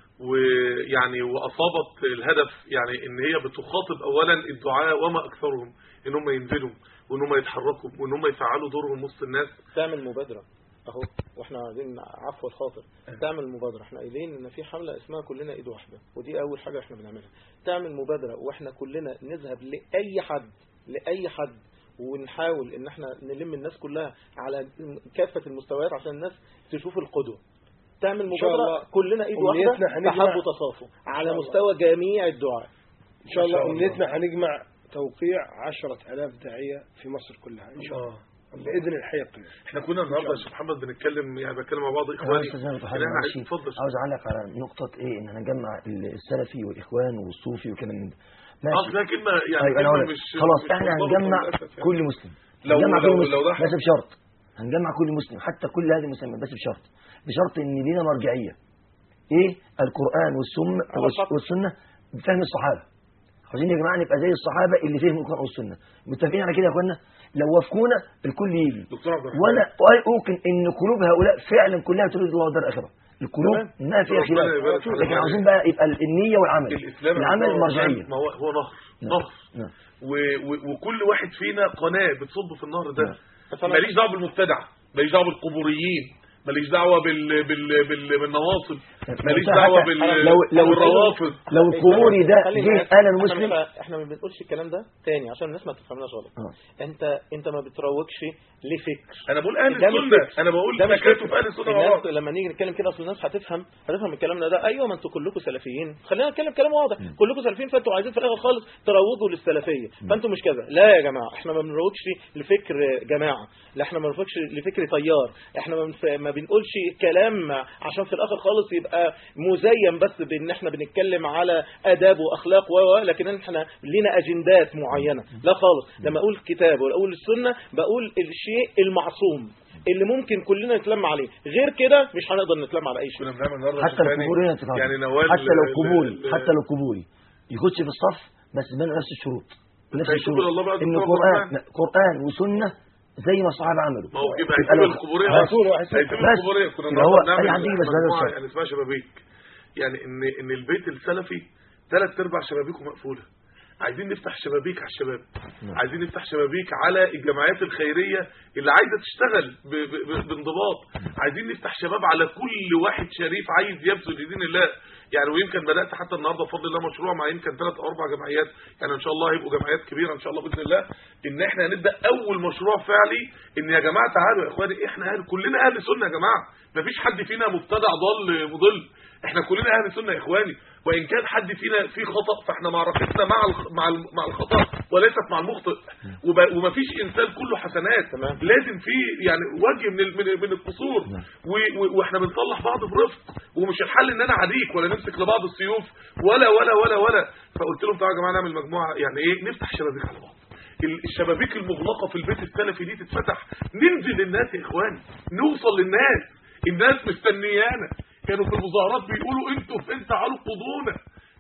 ويعني وأصابت الهدف يعني إن هي بتخاطب أولا الدعاء وما أكثرهم إن هم ينزلوا وإن هم يتحركوا وإن هم يفعلوا دورهم وسط الناس تعمل مبادرة اهو واحنا عايزين عفو الخاطر تعمل مبادرة احنا قايلين ان في حملة اسمها كلنا ايد واحدة ودي اول حاجة احنا بنعملها تعمل مبادرة واحنا كلنا نذهب لاي حد لاي حد ونحاول ان احنا نلم الناس كلها على كافة المستويات عشان الناس تشوف القدوة تعمل إن شاء مبادرة الله كلنا ايد أمنيتنا واحدة هنجمع- تحب وتصافوا على الله. مستوى جميع الدعاء إن شاء الله أمنيتنا هنجمع توقيع عشرة ألاف داعية في مصر كلها إن شاء الله بإذن الحي القيوم احنا كنا النهارده يا شيخ محمد بنتكلم يعني بتكلم مع بعض انا اخواني استاذ محمد إن حاجه احنا معلش عايزين- اتفضل عاوز اعلق على نقطه ايه ان هنجمع السلفي والاخوان والصوفي وكلام من ده اه ده كلمه يعني طيب انا كلمه هقول لك. مش خلاص مش احنا مرتبطة هنجمع للأسف يعني. كل مسلم لو- هنجمع لو- كل مسلم لو ده بس بشرط هنجمع كل مسلم حتى كل هذه المسلمات بس بشرط بشرط ان لينا مرجعيه ايه القران والسنه والسنه بفهم الصحابه عايزين يا جماعه نبقى زي الصحابه اللي فهموا القران والسنه متفقين على كده يا اخوانا لو وافقونا الكل يجي دكتور عبد الرحمن وانا اوقن ان قلوب هؤلاء فعلا كلها تريد الله الدار الاخره القلوب تمام. ما فيها ربنا خلاف يبارك فيك. لكن عاوزين بقى يبقى النيه والعمل الاسلام العمل هو- مرجعيه ما هو هو نهر نهر نعم. و- و- وكل واحد فينا قناه بتصب في النهر ده فأنا- ماليش دعوه بالمبتدع ماليش دعوه بالقبوريين ماليش دعوه بال بال بال بالنواصب ماليش حتى دعوه بال لو لو بالروافض لو القبوري ده خلي جه بالك، انا احنا المسلم مش- احنا ما بنقولش الكلام ده تاني عشان الناس ما تفهمناش غلط انت انت ما بتروجش لفكر انا بقول اهل ده مش السنه فكر. انا بقول ده مش مكاتب فكر. اهل السنه الناس والله لما نيجي نتكلم كده اصل الناس هتفهم هتفهم من كلامنا ده ايوه ما انتوا كلكم سلفيين خلينا نتكلم كلام واضح كلكم سلفيين فانتوا عايزين في الاخر خالص تروجوا للسلفيه فانتوا مش كذا لا يا جماعه احنا ما بنروجش لفكر جماعه لا احنا ما بنروجش لفكر تيار احنا ما بنف- ما بنقولش كلام عشان في الاخر خالص يبقى مزين بس بان احنا بنتكلم على اداب واخلاق و و- لكن احنا لينا اجندات معينه لا خالص لما اقول كتاب ولا اقول السنه بقول الشيء المعصوم اللي ممكن كلنا نتلم عليه غير كده مش هنقدر نتلم على اي شيء كنا بنعمل النهارده حتى شيخ لو هاني، قبوري هنا يعني نوال حتى لو ال- قبوري ال- حتى لو قبوري يخش في الصف بس بين نفس الشروط نفس هيتوب الشروط إلى الله بقى ان دكتور القران عبد الرحمن. قران وسنه زي ما الصحابه عملوا ما هو يبقى يبقى هيسيب لو- القبوريه بس- بس هيسيب بس القبوريه كنا يبقى هو النهارده اي بنعمل حد يجي بس بهذا مجموعة الشرط يعني اسمها شبابيك يعني ان ان البيت السلفي ثلاث ارباع شبابيكه مقفوله عايزين نفتح شبابيك على الشباب عايزين نفتح شبابيك على الجمعيات الخيريه اللي عايزه تشتغل ب- ب- ب- بانضباط عايزين نفتح شباب على كل واحد شريف عايز يبذل لدين الله يعني ويمكن بدات حتى النهارده بفضل الله مشروع مع يمكن ثلاث او اربع جمعيات يعني ان شاء الله هيبقوا جمعيات كبيره ان شاء الله باذن الله ان احنا هنبدا اول مشروع فعلي ان يا جماعه تعالوا يا اخواني احنا اهل كلنا اهل سنه يا جماعه مفيش حد فينا مبتدع ضال مضل احنا كلنا اهل سنه يا اخواني وان كان حد فينا فيه خطا فاحنا معركتنا مع الخ- مع الم- مع الخطا وليست مع المخطئ وب- ومفيش انسان كله حسنات لازم في يعني وجه من ال- من من القصور و- و- واحنا بنصلح بعض برفق ومش الحل ان انا اعاديك ولا نمسك لبعض السيوف ولا ولا ولا ولا فقلت لهم تعالوا يا جماعه نعمل مجموعه يعني ايه نفتح شبابيك على بعض ال- الشبابيك المغلقه في البيت السلفي دي تتفتح ننزل للناس يا اخواني نوصل للناس الناس مستنيانا كانوا في المظاهرات بيقولوا انتوا فين تعالوا قضونا تعالوا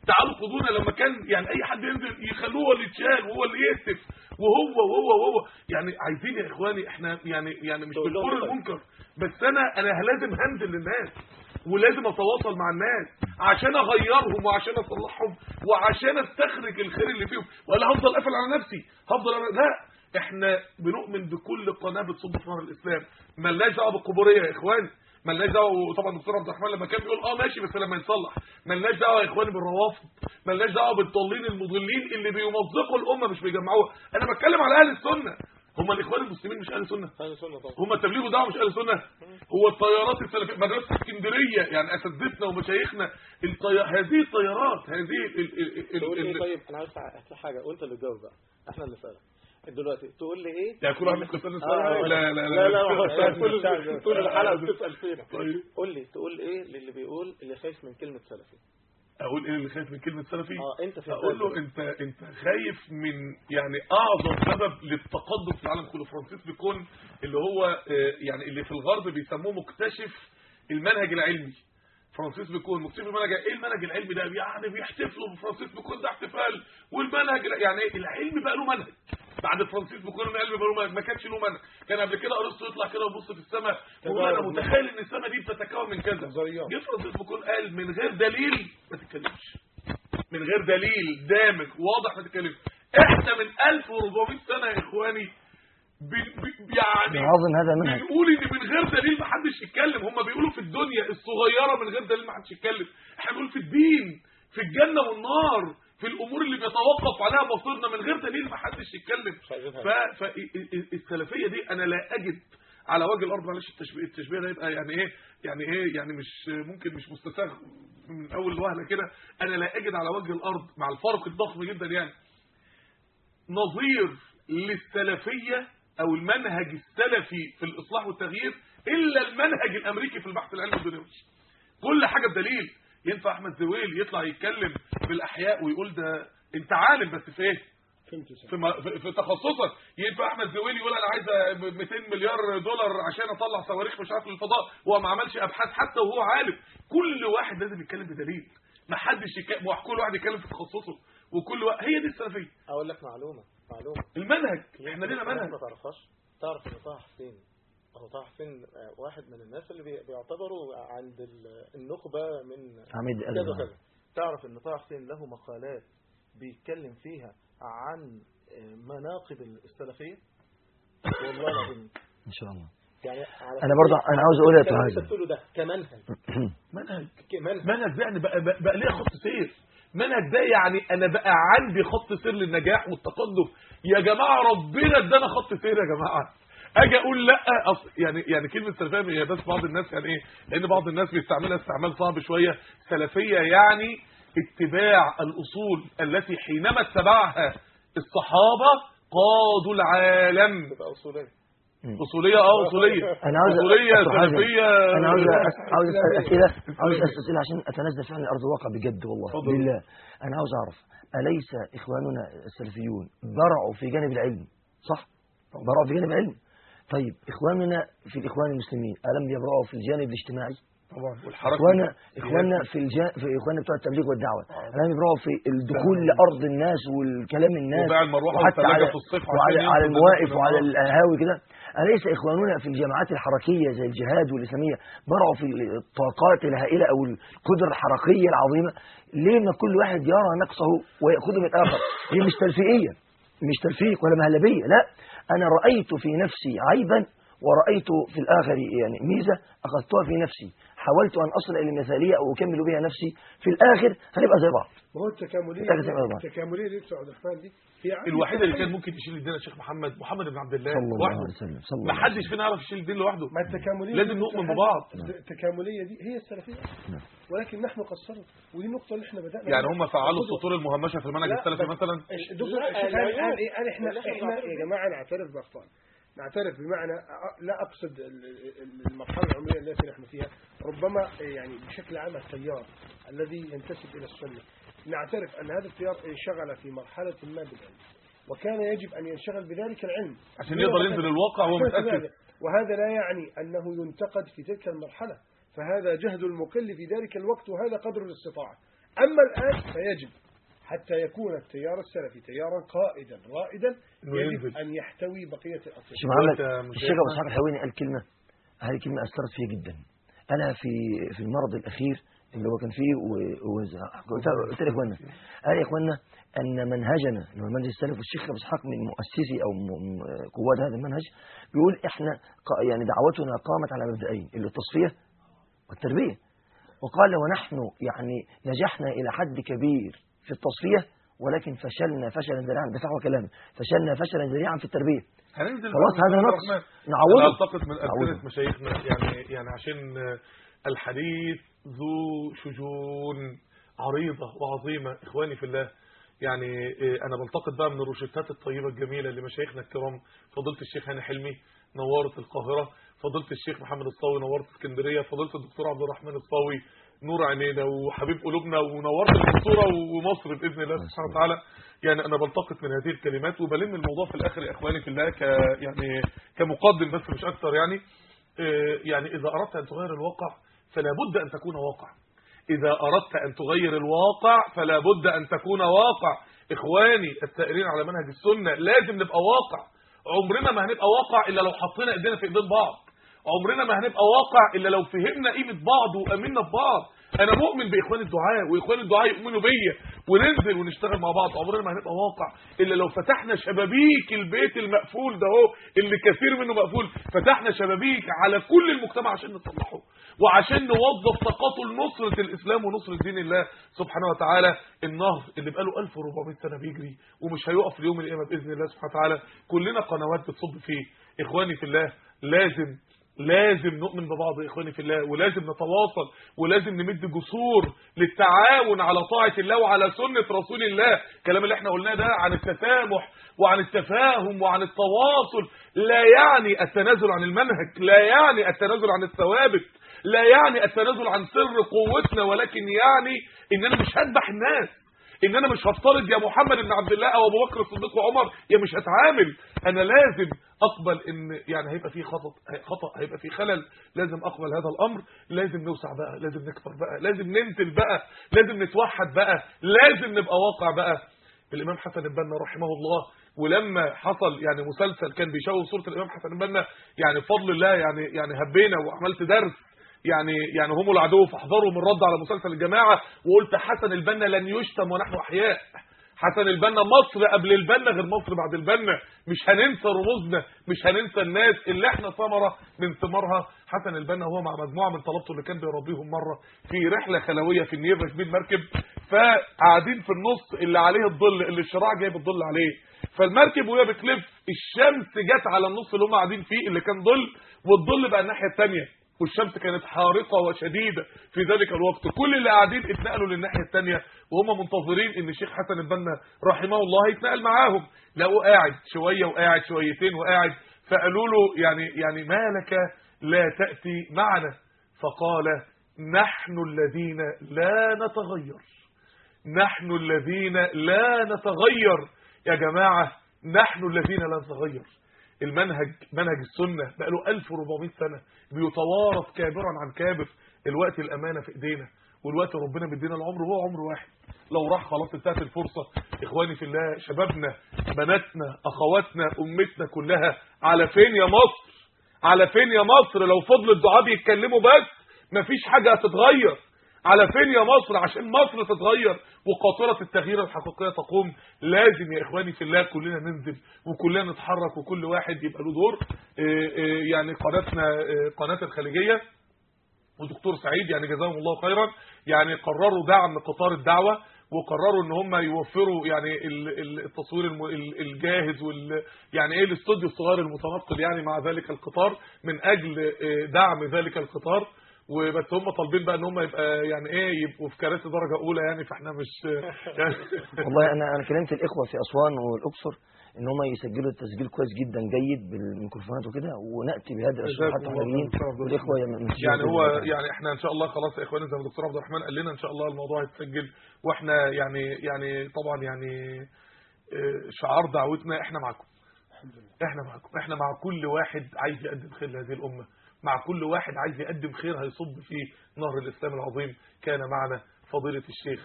يقصدون لما كان يعني اي حد ينزل يخلوه هو اللي يتشال وهو اللي يهتف وهو وهو وهو يعني عايزين يا اخواني احنا يعني يعني مش بالكل المنكر بس انا انا لازم هنزل للناس ولازم اتواصل مع الناس عشان اغيرهم وعشان اصلحهم وعشان استخرج الخير اللي فيهم ولا هفضل قافل على نفسي هفضل أنا لا احنا بنؤمن بكل قناه بتصب في نهر الاسلام ملناش دعوه بالقبوريه يا اخواني ملناش دعوه وطبعا الدكتور عبد الرحمن لما كان بيقول اه ماشي بس لما يتصلح ملناش دعوه يا اخواني بالروافض ملناش دعوه بالضالين المضلين اللي بيمزقوا الامه مش بيجمعوها انا بتكلم على اهل السنه هم الاخوان المسلمين مش اهل سنه اهل سنه طبعا هم التبليغ ودعوه مش اهل سنه هو الطيارات السلفيه مدرسه اسكندريه يعني اساتذتنا ومشايخنا الطي... هذه الطيارات هذه ال... ال... ال... تقول ال... ايه ال... طيب انا عايز أسأل حاجه وانت اللي تجاوب بقى احنا اللي نسالك دلوقتي تقول لي ايه يعني كل واحد ممكن يسالني سؤال آه، لا لا لا لا هو لا طول طول الحلقه بتسال فينا طيب قول لي تقول ايه للي بيقول اللي خايف من كلمه سلفي اقول ايه اللي خايف من كلمه سلفي اه انت في اقول له انت انت خايف من يعني اعظم سبب للتقدم في العالم كله فرانسيس بيكون اللي هو آه، يعني اللي في الغرب بيسموه مكتشف المنهج العلمي فرانسيس بيكون مكتشف المنهج ايه المنهج العلمي ده يعني بيحتفلوا بفرانسيس بيكون ده احتفال والمنهج يعني ايه العلم بقى له منهج بعد فرانسيس بيكون العلم بقى له منهج ما كانش له منهج كان قبل كده ارسطو يطلع كده ويبص في السماء ويقول انا متخيل ان السماء دي بتتكون من كذا جه فرانسيس بيكون قال من غير دليل ما تتكلمش من غير دليل دامج واضح ما تتكلمش احنا من 1400 سنه يا اخواني بن- بن- يعني بنعظم هذا المنهج بنقول ان من غير دليل ما حدش يتكلم هم بيقولوا في الدنيا الصغيره من غير دليل ما حدش يتكلم احنا بنقول في الدين في الجنه والنار في الامور اللي بيتوقف عليها بصيرنا من غير دليل ما حدش يتكلم ف- فالسلفيه دي انا لا اجد على وجه الارض معلش التشبيه التشبيه ده يبقى يعني ايه يعني ايه يعني مش ممكن مش مستساغ من اول وهله كده انا لا اجد على وجه الارض مع الفرق الضخم جدا يعني نظير للسلفيه او المنهج السلفي في الاصلاح والتغيير الا المنهج الامريكي في البحث العلمي الدنيوي كل حاجه بدليل ينفع احمد زويل يطلع يتكلم في الاحياء ويقول ده انت عالم بس في ايه في, م- في, في تخصصك ينفع احمد زويل يقول انا عايز 200 مليار دولار عشان اطلع صواريخ مش عارف للفضاء وهو ما عملش ابحاث حتى وهو عالم كل واحد لازم يتكلم بدليل ما حدش يتكلم كل واحد يتكلم في تخصصه وكل واحد هي دي السلفيه اقول لك معلومه معلومه المنهج احنا لنا الناس منهج ما تعرفهاش تعرف ان طه حسين هو طه حسين آه، واحد من الناس اللي بي- بيعتبروا عند ال- النخبه من عميد كذا الأزهر. كذا تعرف ان طه حسين له مقالات بيتكلم فيها عن آه، مناقب السلفيه والله العظيم ان شاء الله يعني على أنا برضه أنا عاوز أقول يا الكلام اللي طه انت بتقوله ده كمنهج منهج كمنهج منهج ده يعني بقى, بقى, بقى ليه خط سير منهج ده يعني انا بقى عندي خط سير للنجاح والتقدم يا جماعه ربنا ادانا خط سير يا جماعه اجي اقول لا أص... يعني يعني كلمه سلفيه هي بس بعض الناس يعني ايه لان بعض الناس بيستعملها استعمال صعب شويه سلفيه يعني اتباع الاصول التي حينما اتبعها الصحابه قادوا العالم تبقى اصوليه اصوليه اه اصوليه انا عاوز اصوليه أدخل حاجة. سلفيه انا عاوز أس- عاوز اسال اسئله عاوز اسال اسئله عشان اتنزل فعلا ارض الواقع بجد والله اتفضل. بالله انا عاوز اعرف اليس اخواننا السلفيون برعوا في جانب العلم صح برعوا في جانب العلم طيب اخواننا في الاخوان المسلمين الم يبرعوا في الجانب الاجتماعي طبعا اخواننا اخواننا في الجا... في اخواننا بتوع التبليغ والدعوه الم يبرعوا في الدخول لارض الناس والكلام الناس وبيع المروحة وحتى والثلاجة على في الصيف عشان وعلى ينقذ على الناس المواقف من وعلى النار. القهاوي كده أليس إخواننا في الجماعات الحركية زي الجهاد والإسلامية برعوا في الطاقات الهائلة أو القدرة الحركية العظيمة ليه ما كل واحد يرى نقصه ويأخذه من الآخر هي مش تلفيقية مش تلفيق ولا مهلبية لا أنا رأيت في نفسي عيبا ورأيت في الآخر يعني ميزة أخذتها في نفسي حاولت أن أصل إلى مثالية أو أكمل بها نفسي في الآخر هنبقى زي بعض وهو التكاملية محتاجة زي بعض. التكاملية اللي بتوع عبد الرحمن دي هي عامل الوحيد اللي تكاملي. كان ممكن يشيل الدين الشيخ محمد محمد بن عبد الله صلى الله لوحده عليه وسلم صلى الله ما عليه حدش فينا يعرف يشيل الدين لوحده ما التكاملية لازم دي نؤمن بتوع ببعض التكاملية دي هي السلفية ولكن نحن قصرنا ودي النقطة اللي احنا بدأنا يعني بيها. هم فعلوا خدوا- السطور المهمشه في المنهج لا، السلفي بس مثلا الدكتور لا، الشيخ لا، قال لا. قال ايه قال احنا اللي احنا احنا بنعترف يا بيه. جماعه نعترف باخطائنا نعترف بمعنى أ- لا اقصد ال- ال- المرحله العمريه التي نحن فيها ربما يعني بشكل عام التيار الذي ينتسب الى السنه نعترف ان هذا التيار انشغل في مرحله ما بالعلم وكان يجب ان ينشغل بذلك العلم عشان يقدر ينزل الواقع وهو عشان متاكد كذلك. وهذا لا يعني انه ينتقد في تلك المرحله فهذا جهد المقل في ذلك الوقت وهذا قدر الاستطاعه اما الان فيجب حتى يكون التيار السلفي تيارا قائدا رائدا إنه يجب ينزل. أن يحتوي بقية الأطياف شيخ محمد الشيخ ابو اسحاق الحويني قال كلمه هذه كلمه اثرت فيا جدا انا في في المرض الاخير اللي هو كان فيه و- و- قلت قلت لاخواننا قال يا اخواننا ان منهجنا اللي هو منهج السلف والشيخ ابو اسحاق من مؤسسي او م- م- قواد هذا المنهج بيقول احنا ق- يعني دعوتنا قامت على مبدئين اللي التصفيه والتربيه وقال ونحن يعني نجحنا الى حد كبير في التصفيه ولكن فشلنا فشلا ذريعا ده فحوى كلامي فشلنا فشلا ذريعا في التربيه هننزل خلاص بقى هذا من نقص الرحمن. نعوضه أنا ألتقط من نعوضه. أمثلة مشايخنا يعني يعني عشان الحديث ذو شجون عريضة وعظيمة إخواني في الله يعني إيه، أنا بلتقط بقى من الروشتات الطيبة الجميلة لمشايخنا الكرام فضيلة الشيخ هاني حلمي نورت القاهرة فضيلة الشيخ محمد الصاوي نورت اسكندرية فضيلة الدكتور عبد الرحمن الصاوي نور عينينا وحبيب قلوبنا ونورت المنصورة ومصر بإذن الله سبحانه وتعالى يعني أنا بلتقط من هذه الكلمات وبلم الموضوع في الآخر يا إخواني في الله ك يعني كمقدم بس مش أكثر يعني آه، يعني إذا أردت أن تغير الواقع فلا بد أن تكون واقع إذا أردت أن تغير الواقع فلا بد أن تكون واقع إخواني السائرين على منهج السنة لازم نبقى واقع عمرنا ما هنبقى واقع إلا لو حطينا إيدينا في إيدين بعض عمرنا ما هنبقى واقع إلا لو فهمنا قيمة بعض وأمنا ببعض أنا مؤمن بإخوان الدعاء وإخوان الدعاء يؤمنوا بيا وننزل ونشتغل مع بعض عمرنا ما هنبقى واقع إلا لو فتحنا شبابيك البيت المقفول ده هو اللي كثير منه مقفول فتحنا شبابيك على كل المجتمع عشان نصلحه وعشان نوظف طاقته لنصرة الإسلام ونصرة دين الله سبحانه وتعالى النهر اللي بقاله 1400 سنة بيجري ومش هيقف ليوم القيامة بإذن الله سبحانه وتعالى كلنا قنوات بتصب فيه إخواني في الله لازم لازم نؤمن ببعض يا اخواني في الله ولازم نتواصل ولازم نمد جسور للتعاون على طاعة الله وعلى سنة رسول الله الكلام اللي احنا قلناه ده عن التسامح وعن التفاهم وعن التواصل لا يعني التنازل عن المنهج لا يعني التنازل عن الثوابت لا يعني التنازل عن سر قوتنا ولكن يعني ان انا مش هذبح الناس ان انا مش هفترض يا محمد بن عبد الله او ابو بكر الصديق وعمر يا مش هتعامل انا لازم اقبل ان يعني هيبقى في خطا خطا هيبقى في خلل لازم اقبل هذا الامر لازم نوسع بقى لازم نكبر بقى لازم ننتل بقى لازم نتوحد بقى لازم نبقى واقع بقى الامام حسن البنا رحمه الله ولما حصل يعني مسلسل كان بيشوه صوره الامام حسن البنا يعني بفضل الله يعني يعني هبينا وعملت درس يعني يعني هم العدو فاحذروا من رد على مسلسل الجماعه وقلت حسن البنا لن يشتم ونحن احياء حسن البنا مصر قبل البنا غير مصر بعد البنا مش هننسى رموزنا مش هننسى الناس اللي احنا ثمره من ثمارها حسن البنا هو مع مجموعه من طلبته اللي كان بيربيهم مره في رحله خلويه في النيل راكبين مركب فقاعدين في النص اللي عليه الظل اللي الشراع جايب الظل عليه فالمركب وهي بتلف الشمس جت على النص اللي هم قاعدين فيه اللي كان ظل والظل بقى الناحيه الثانيه والشمس كانت حارقة وشديدة في ذلك الوقت كل اللي قاعدين اتنقلوا للناحية التانية وهم منتظرين ان الشيخ حسن البنا رحمه الله يتنقل معاهم لقوا قاعد شوية وقاعد شويتين وقاعد فقالوا له يعني يعني ما لك لا تأتي معنا فقال نحن الذين لا نتغير نحن الذين لا نتغير يا جماعة نحن الذين لا نتغير المنهج منهج السنة بقى له 1400 سنة بيتوارث كابرا عن كابر الوقت الأمانة في إيدينا والوقت ربنا مدينا العمر هو عمر واحد لو راح خلاص انتهت الفرصة إخواني في الله شبابنا بناتنا أخواتنا أمتنا كلها على فين يا مصر على فين يا مصر لو فضل الدعاء بيتكلموا بس مفيش حاجة هتتغير على فين يا مصر عشان مصر تتغير وقاطرة التغيير الحقيقية تقوم لازم يا إخواني في الله كلنا ننزل وكلنا نتحرك وكل واحد يبقى له دور إيه إيه يعني قناتنا إيه قناة الخليجية ودكتور سعيد يعني جزاهم الله خيرا يعني قرروا دعم قطار الدعوة وقرروا ان هم يوفروا يعني ال- ال- التصوير الم- ال- الجاهز وال يعني ايه الاستوديو الصغير المتنقل يعني مع ذلك القطار من اجل آه، دعم ذلك القطار وبس هم طالبين بقى ان هم يبقى يعني ايه يبقوا في كراسي درجه اولى يعني فاحنا مش يعني والله انا انا كلمت الاخوه في اسوان والاقصر ان هم يسجلوا التسجيل كويس جدا جيد بالميكروفونات وكده وناتي بهذه الاشياء حتى احنا جايين والاخوه يم- يعني هو يعني احنا ان شاء الله خلاص يا اخواني زي ما الدكتور عبد الرحمن قال لنا ان شاء الله الموضوع هيتسجل واحنا يعني يعني طبعا يعني اه، شعار دعوتنا احنا معاكم احنا معاكم احنا مع كل واحد عايز يقدم خير لهذه الامه مع كل واحد عايز يقدم خير هيصب في نهر الاسلام العظيم كان معنا فضيله الشيخ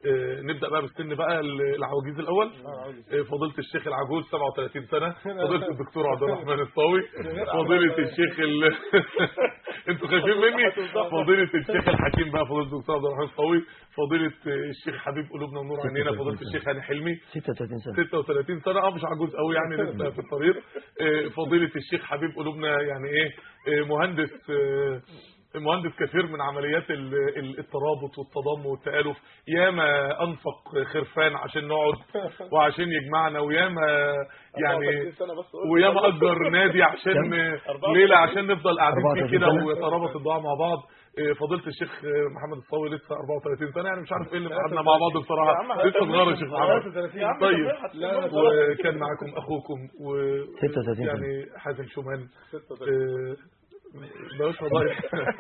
آه، نبدا بقى بالسن بقى ال- العواجيز الاول آه، فضيله الشيخ العجوز 37 سنه فضيله الدكتور عبد الرحمن الطاوي فضيله الشيخ ال... انتوا خايفين مني فضيله الشيخ الحكيم بقى فضيله الدكتور عبد الرحمن الطاوي فضيله آه، الشيخ حبيب قلوبنا ونور عينينا فضيله الشيخ هاني حلمي 36 سنة 36 سنة اه مش عجوز قوي يعني لسه في الطريق آه، فضيلة الشيخ حبيب قلوبنا يعني ايه آه، مهندس آه، مهندس كثير من عمليات ال- ال- الترابط والتضامن والتآلف ياما انفق خرفان عشان نقعد وعشان يجمعنا وياما يعني وياما اجر نادي عشان آه، ليله عشان نفضل قاعدين فيه كده 34 سنة. ويترابط الدعاء مع بعض آه، فضيله الشيخ آه، محمد الصاوي لسه 34 سنه يعني مش عارف ايه اللي قعدنا مع بعض بصراحه لسه صغير يا شيخ محمد طيب وكان معاكم اخوكم و 36 سنة. يعني حازم شومان آه، بلاش فضايح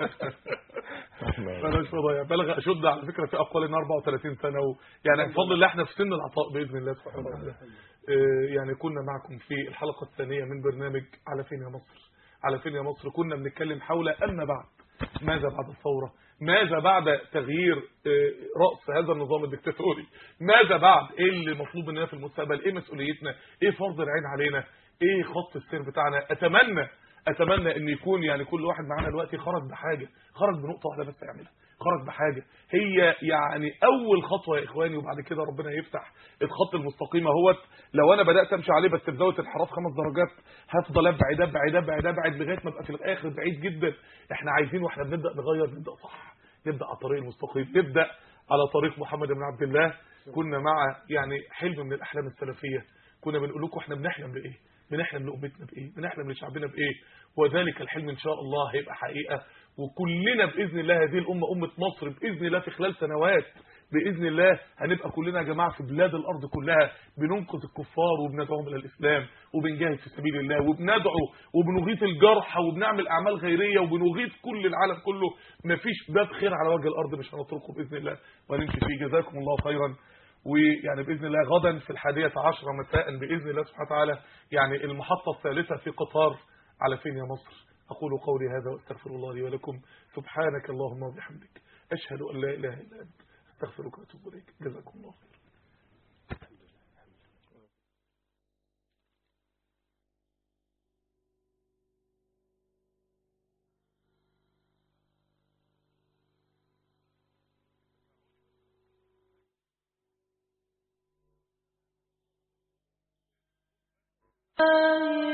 بلاش فضايح بلغ اشد على فكره في اقوال ان 34 سنه و... يعني بفضل الله احنا في سن العطاء باذن الله سبحانه وتعالى آه، يعني كنا معكم في الحلقه الثانيه من برنامج على فين يا مصر على فين يا مصر كنا بنتكلم حول اما بعد ماذا بعد الثوره ماذا بعد تغيير آه، راس هذا النظام الدكتاتوري ماذا بعد ايه اللي مطلوب مننا في المستقبل ايه مسؤوليتنا ايه فرض العين علينا ايه خط السير بتاعنا اتمنى اتمنى ان يكون يعني كل واحد معانا دلوقتي خرج بحاجه خرج بنقطه واحده بس يعملها خرج بحاجه هي يعني اول خطوه يا اخواني وبعد كده ربنا يفتح الخط المستقيم اهوت لو انا بدات امشي عليه بس بزاويه انحراف خمس درجات هفضل ابعد ابعد ابعد ابعد لغايه ما ابقى في الاخر بعيد جدا احنا عايزين واحنا بنبدا نغير نبدا صح نبدا على الطريق المستقيم نبدا على طريق محمد بن عبد الله كنا مع يعني حلم من الاحلام السلفيه كنا بنقول لكم احنا بنحلم بايه بنحلم لأمتنا بإيه بنحلم لشعبنا بإيه وذلك الحلم إن شاء الله هيبقى حقيقة وكلنا بإذن الله هذه الأمة أمة مصر بإذن الله في خلال سنوات بإذن الله هنبقى كلنا يا جماعة في بلاد الأرض كلها بننقذ الكفار وبندعوهم إلى الإسلام وبنجاهد في سبيل الله وبندعو وبنغيث الجرحى وبنعمل أعمال خيرية وبنغيث كل العالم كله مفيش باب خير على وجه الأرض مش هنتركه بإذن الله ونمشي فيه جزاكم الله خيرا ويعني باذن الله غدا في الحادية عشرة مساء باذن الله سبحانه وتعالى يعني المحطة الثالثة في قطار على فين يا مصر اقول قولي هذا واستغفر الله لي ولكم سبحانك اللهم وبحمدك اشهد ان لا اله الا انت استغفرك واتوب اليك جزاكم الله خير الله